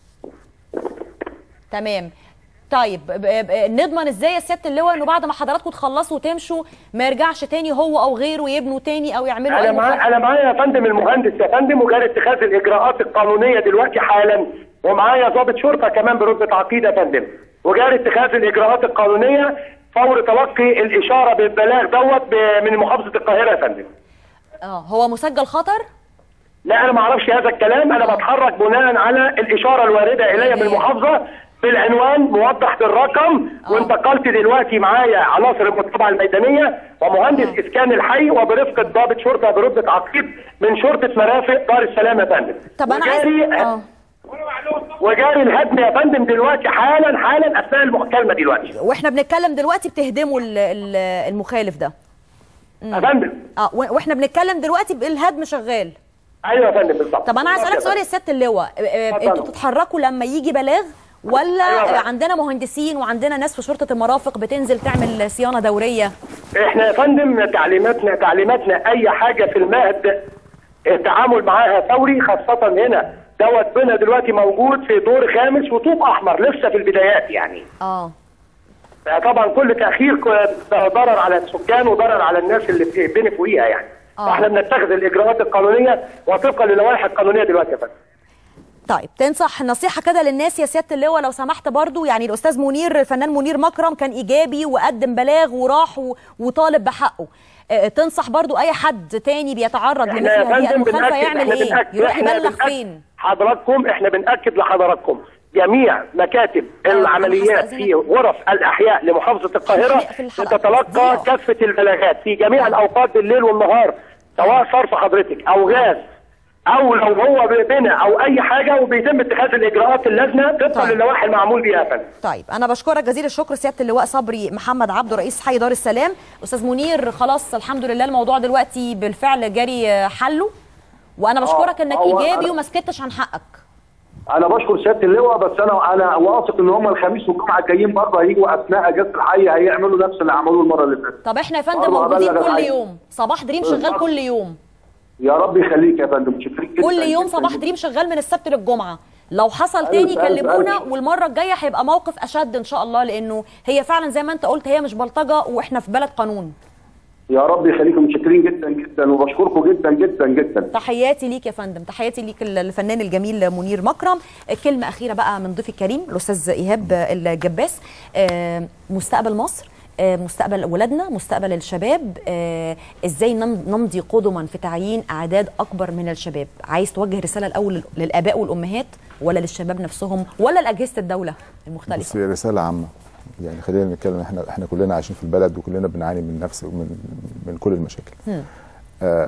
تمام طيب ب- ب- نضمن ازاي يا سياده اللواء انه بعد ما حضراتكم تخلصوا وتمشوا ما يرجعش تاني هو او غيره يبنوا تاني او يعملوا انا اي معايا مخالفة؟ انا معايا يا فندم المهندس يا فندم وجاري اتخاذ الاجراءات القانونيه دلوقتي حالا ومعايا ضابط شرطه كمان برتبه عقيد يا فندم وجاري اتخاذ الاجراءات القانونيه فور تلقي الاشاره بالبلاغ دوت ب- من محافظه القاهره يا فندم اه هو مسجل خطر لا انا ما اعرفش هذا الكلام انا بتحرك بناء على الاشاره الوارده الي من المحافظه بالعنوان موضح بالرقم وانتقلت دلوقتي معايا عناصر المتابعه الميدانيه ومهندس اسكان الحي وبرفقه ضابط شرطه برتبه عقيد من شرطه مرافق دار السلام يا فندم طب انا عايز وجاري اه وجاري الهدم يا فندم دلوقتي حالا حالا اثناء المكالمه دلوقتي واحنا بنتكلم دلوقتي بتهدموا ال- ال- المخالف ده يا فندم اه و- واحنا بنتكلم دلوقتي الهدم شغال ايوه يا فندم بالظبط طب انا عايز اسالك سؤال يا سياده اللواء آه، آه، اتفضل. انتوا بتتحركوا لما يجي بلاغ ولا أيوة يا فندم. عندنا مهندسين وعندنا ناس في شرطه المرافق بتنزل تعمل صيانه دوريه احنا يا فندم تعليماتنا تعليماتنا اي حاجه في المهد التعامل معاها فوري خاصه هنا دوت بنا دلوقتي موجود في دور خامس وطوب احمر لسه في البدايات يعني اه طبعا كل تاخير ك- ضرر على السكان وضرر على الناس اللي بتبني فوقيها يعني آه. فاحنا بنتخذ الاجراءات القانونيه وطبقا للوائح القانونيه دلوقتي يا فندم طيب تنصح نصيحه كده للناس يا سياده اللواء لو سمحت برضو يعني الاستاذ منير الفنان منير مكرم كان ايجابي وقدم بلاغ وراح و- وطالب بحقه آه، تنصح برضو اي حد تاني بيتعرض احنا لمثل يا هذه فندم المخالفه بنأكد يعمل احنا ايه بنأكد يروح احنا يبلغ بنأكد فين حضراتكم احنا بنأكد لحضراتكم جميع مكاتب العمليات في غرف الأحياء لمحافظة القاهرة تتلقى كافة البلاغات في جميع الأوقات بالليل والنهار سواء صرف حضرتك أو غاز أو لو هو بنا أو أي حاجة وبيتم اتخاذ الإجراءات اللازمة طبقا للوائح المعمول بها يا فندم طيب انا بشكرك جزيل الشكر سياده اللواء صبري محمد عبده رئيس حي دار السلام استاذ منير خلاص الحمد لله الموضوع دلوقتي بالفعل جاري آه، حله وانا بشكرك انك هو ايجابي أنا- وما سكتش عن حقك انا بشكر سياده اللواء بس انا انا واثق ان هم الخميس والجمعه الجايين برضه هيجوا اثناء اجازه الحي هيعملوا نفس اللي عملوه المره اللي فاتت طب احنا يا فندم برضه موجودين هبلغ كل الحي. يوم صباح دريم شغال بالظبط. كل يوم يا رب يخليك يا فندم شكرا جدا كل يوم جداً صباح جداً. دريم شغال من السبت للجمعه لو حصل ألف- تاني ألف- كلمونا ألف. والمره الجايه هيبقى موقف اشد ان شاء الله لانه هي فعلا زي ما انت قلت هي مش بلطجه واحنا في بلد قانون يا رب يخليكم متشكرين جدا جدا وبشكركم جدا جدا جدا تحياتي ليك يا فندم تحياتي ليك الفنان الجميل منير مكرم كلمة أخيرة بقى من ضيفي الكريم الأستاذ إيهاب الجباس آه، مستقبل مصر آه، مستقبل ولادنا مستقبل الشباب آه، ازاي نم- نمضي قدما في تعيين اعداد اكبر من الشباب عايز توجه رساله الاول للاباء والامهات ولا للشباب نفسهم ولا لاجهزه الدوله المختلفه بس هي رساله عامه يعني خلينا نتكلم احنا احنا كلنا عايشين في البلد وكلنا بنعاني من نفس من من كل المشاكل هم. آه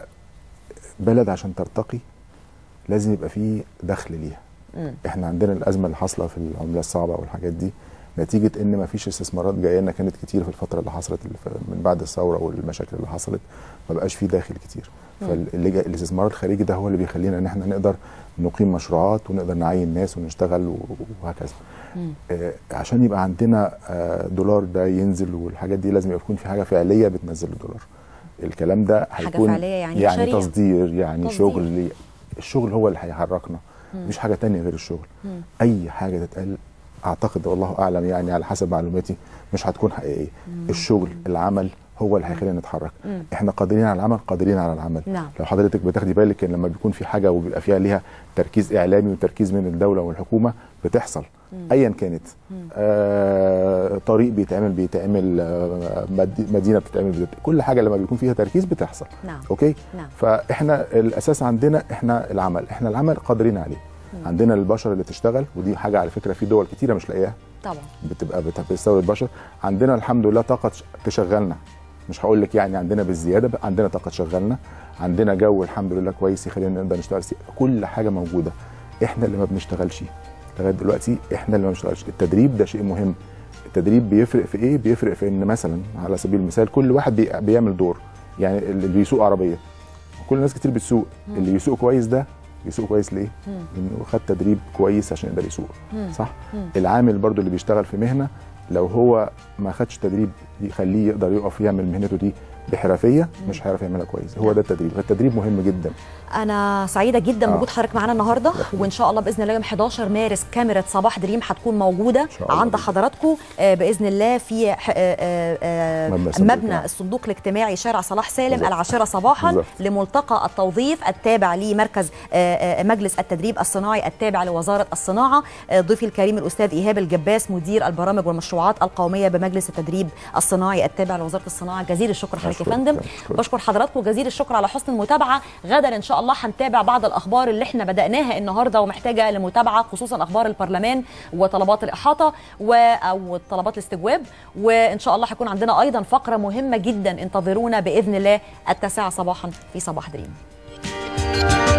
بلد عشان ترتقي لازم يبقى فيه دخل ليها مم. احنا عندنا الازمه اللي حاصله في العمله الصعبه والحاجات دي نتيجه ان ما فيش استثمارات جايه لنا كانت كتير في الفتره اللي حصلت اللي ف- من بعد الثوره والمشاكل اللي حصلت ما بقاش فيه داخل كتير مم. فالاستثمار الخارجي ده هو اللي بيخلينا ان احنا نقدر نقيم مشروعات ونقدر نعين ناس ونشتغل و- وهكذا آه، عشان يبقى عندنا آه، دولار ده ينزل والحاجات دي لازم يكون في حاجه فعليه بتنزل الدولار الكلام ده حاجة هيكون فعلية يعني يعني مشاريع. تصدير يعني تصدير. شغل الشغل هو اللي هيحركنا مم. مفيش حاجه تانية غير الشغل مم. اي حاجه تتقال اعتقد والله اعلم يعني على حسب معلوماتي مش هتكون حقيقيه مم. الشغل العمل هو اللي هيخلينا نتحرك مم. احنا قادرين على العمل قادرين على العمل نعم. لو حضرتك بتاخدي بالك ان لما بيكون في حاجه وبيبقى فيها ليها تركيز اعلامي وتركيز من الدوله والحكومه بتحصل مم. ايا كانت آه طريق بيتعمل بيتعمل آه مد- مدينه بتتعمل بتت... كل حاجه لما بيكون فيها تركيز بتحصل نعم. اوكي نعم. فاحنا الاساس عندنا احنا العمل احنا العمل قادرين عليه مم. عندنا البشر اللي تشتغل ودي حاجه على فكره في دول كتيره مش لاقياها طبعا بتبقى بت- بتستورد بشر عندنا الحمد لله طاقه تش- تشغلنا مش هقول لك يعني عندنا بالزياده بقى عندنا طاقه تشغلنا عندنا جو الحمد لله كويس يخلينا نقدر نشتغل سي- كل حاجه موجوده احنا اللي ما بنشتغلش لغايه دلوقتي احنا اللي ما بنشتغلش التدريب ده شيء مهم التدريب بيفرق في ايه بيفرق في ان مثلا على سبيل المثال كل واحد بي- بيعمل دور يعني اللي بيسوق عربيه كل الناس كتير بتسوق مم. اللي بيسوق كويس ده بيسوق كويس ليه مم. لانه خد تدريب كويس عشان يقدر يسوق مم. صح مم. العامل برضو اللي بيشتغل في مهنه لو هو ما خدش تدريب يخليه يقدر يقف يعمل مهنته دي بحرفيه مش هيعرف يعملها كويس هو ده التدريب التدريب مهم جدا انا سعيده جدا آه. بوجود حضرتك معانا النهارده وان شاء الله باذن الله يوم 11 مارس كاميرا صباح دريم هتكون موجوده شاء الله عند حضراتكم آه، باذن الله في ح- آه، آه، آه، مبنى الصندوق مبنى الاجتماعي. الصندوق الاجتماعي شارع صلاح سالم بالظبط. العاشره صباحا بالظبط. لملتقى التوظيف التابع لمركز آه، آه، مجلس التدريب الصناعي التابع لوزاره الصناعه آه، ضيفي الكريم الاستاذ ايهاب الجباس مدير البرامج والمشروعات القوميه بمجلس التدريب الصناعي التابع لوزاره الصناعه جزيل الشكر حضرتك يا أشكرك، فندم أشكرك. بشكر حضراتكم جزيل الشكر على حسن المتابعه غدا ان شاء الله هنتابع بعض الاخبار اللي احنا بداناها النهارده ومحتاجه لمتابعه خصوصا اخبار البرلمان وطلبات الاحاطه و او طلبات الاستجواب وان شاء الله هيكون عندنا ايضا فقره مهمه جدا انتظرونا باذن الله التاسعه صباحا في صباح دريم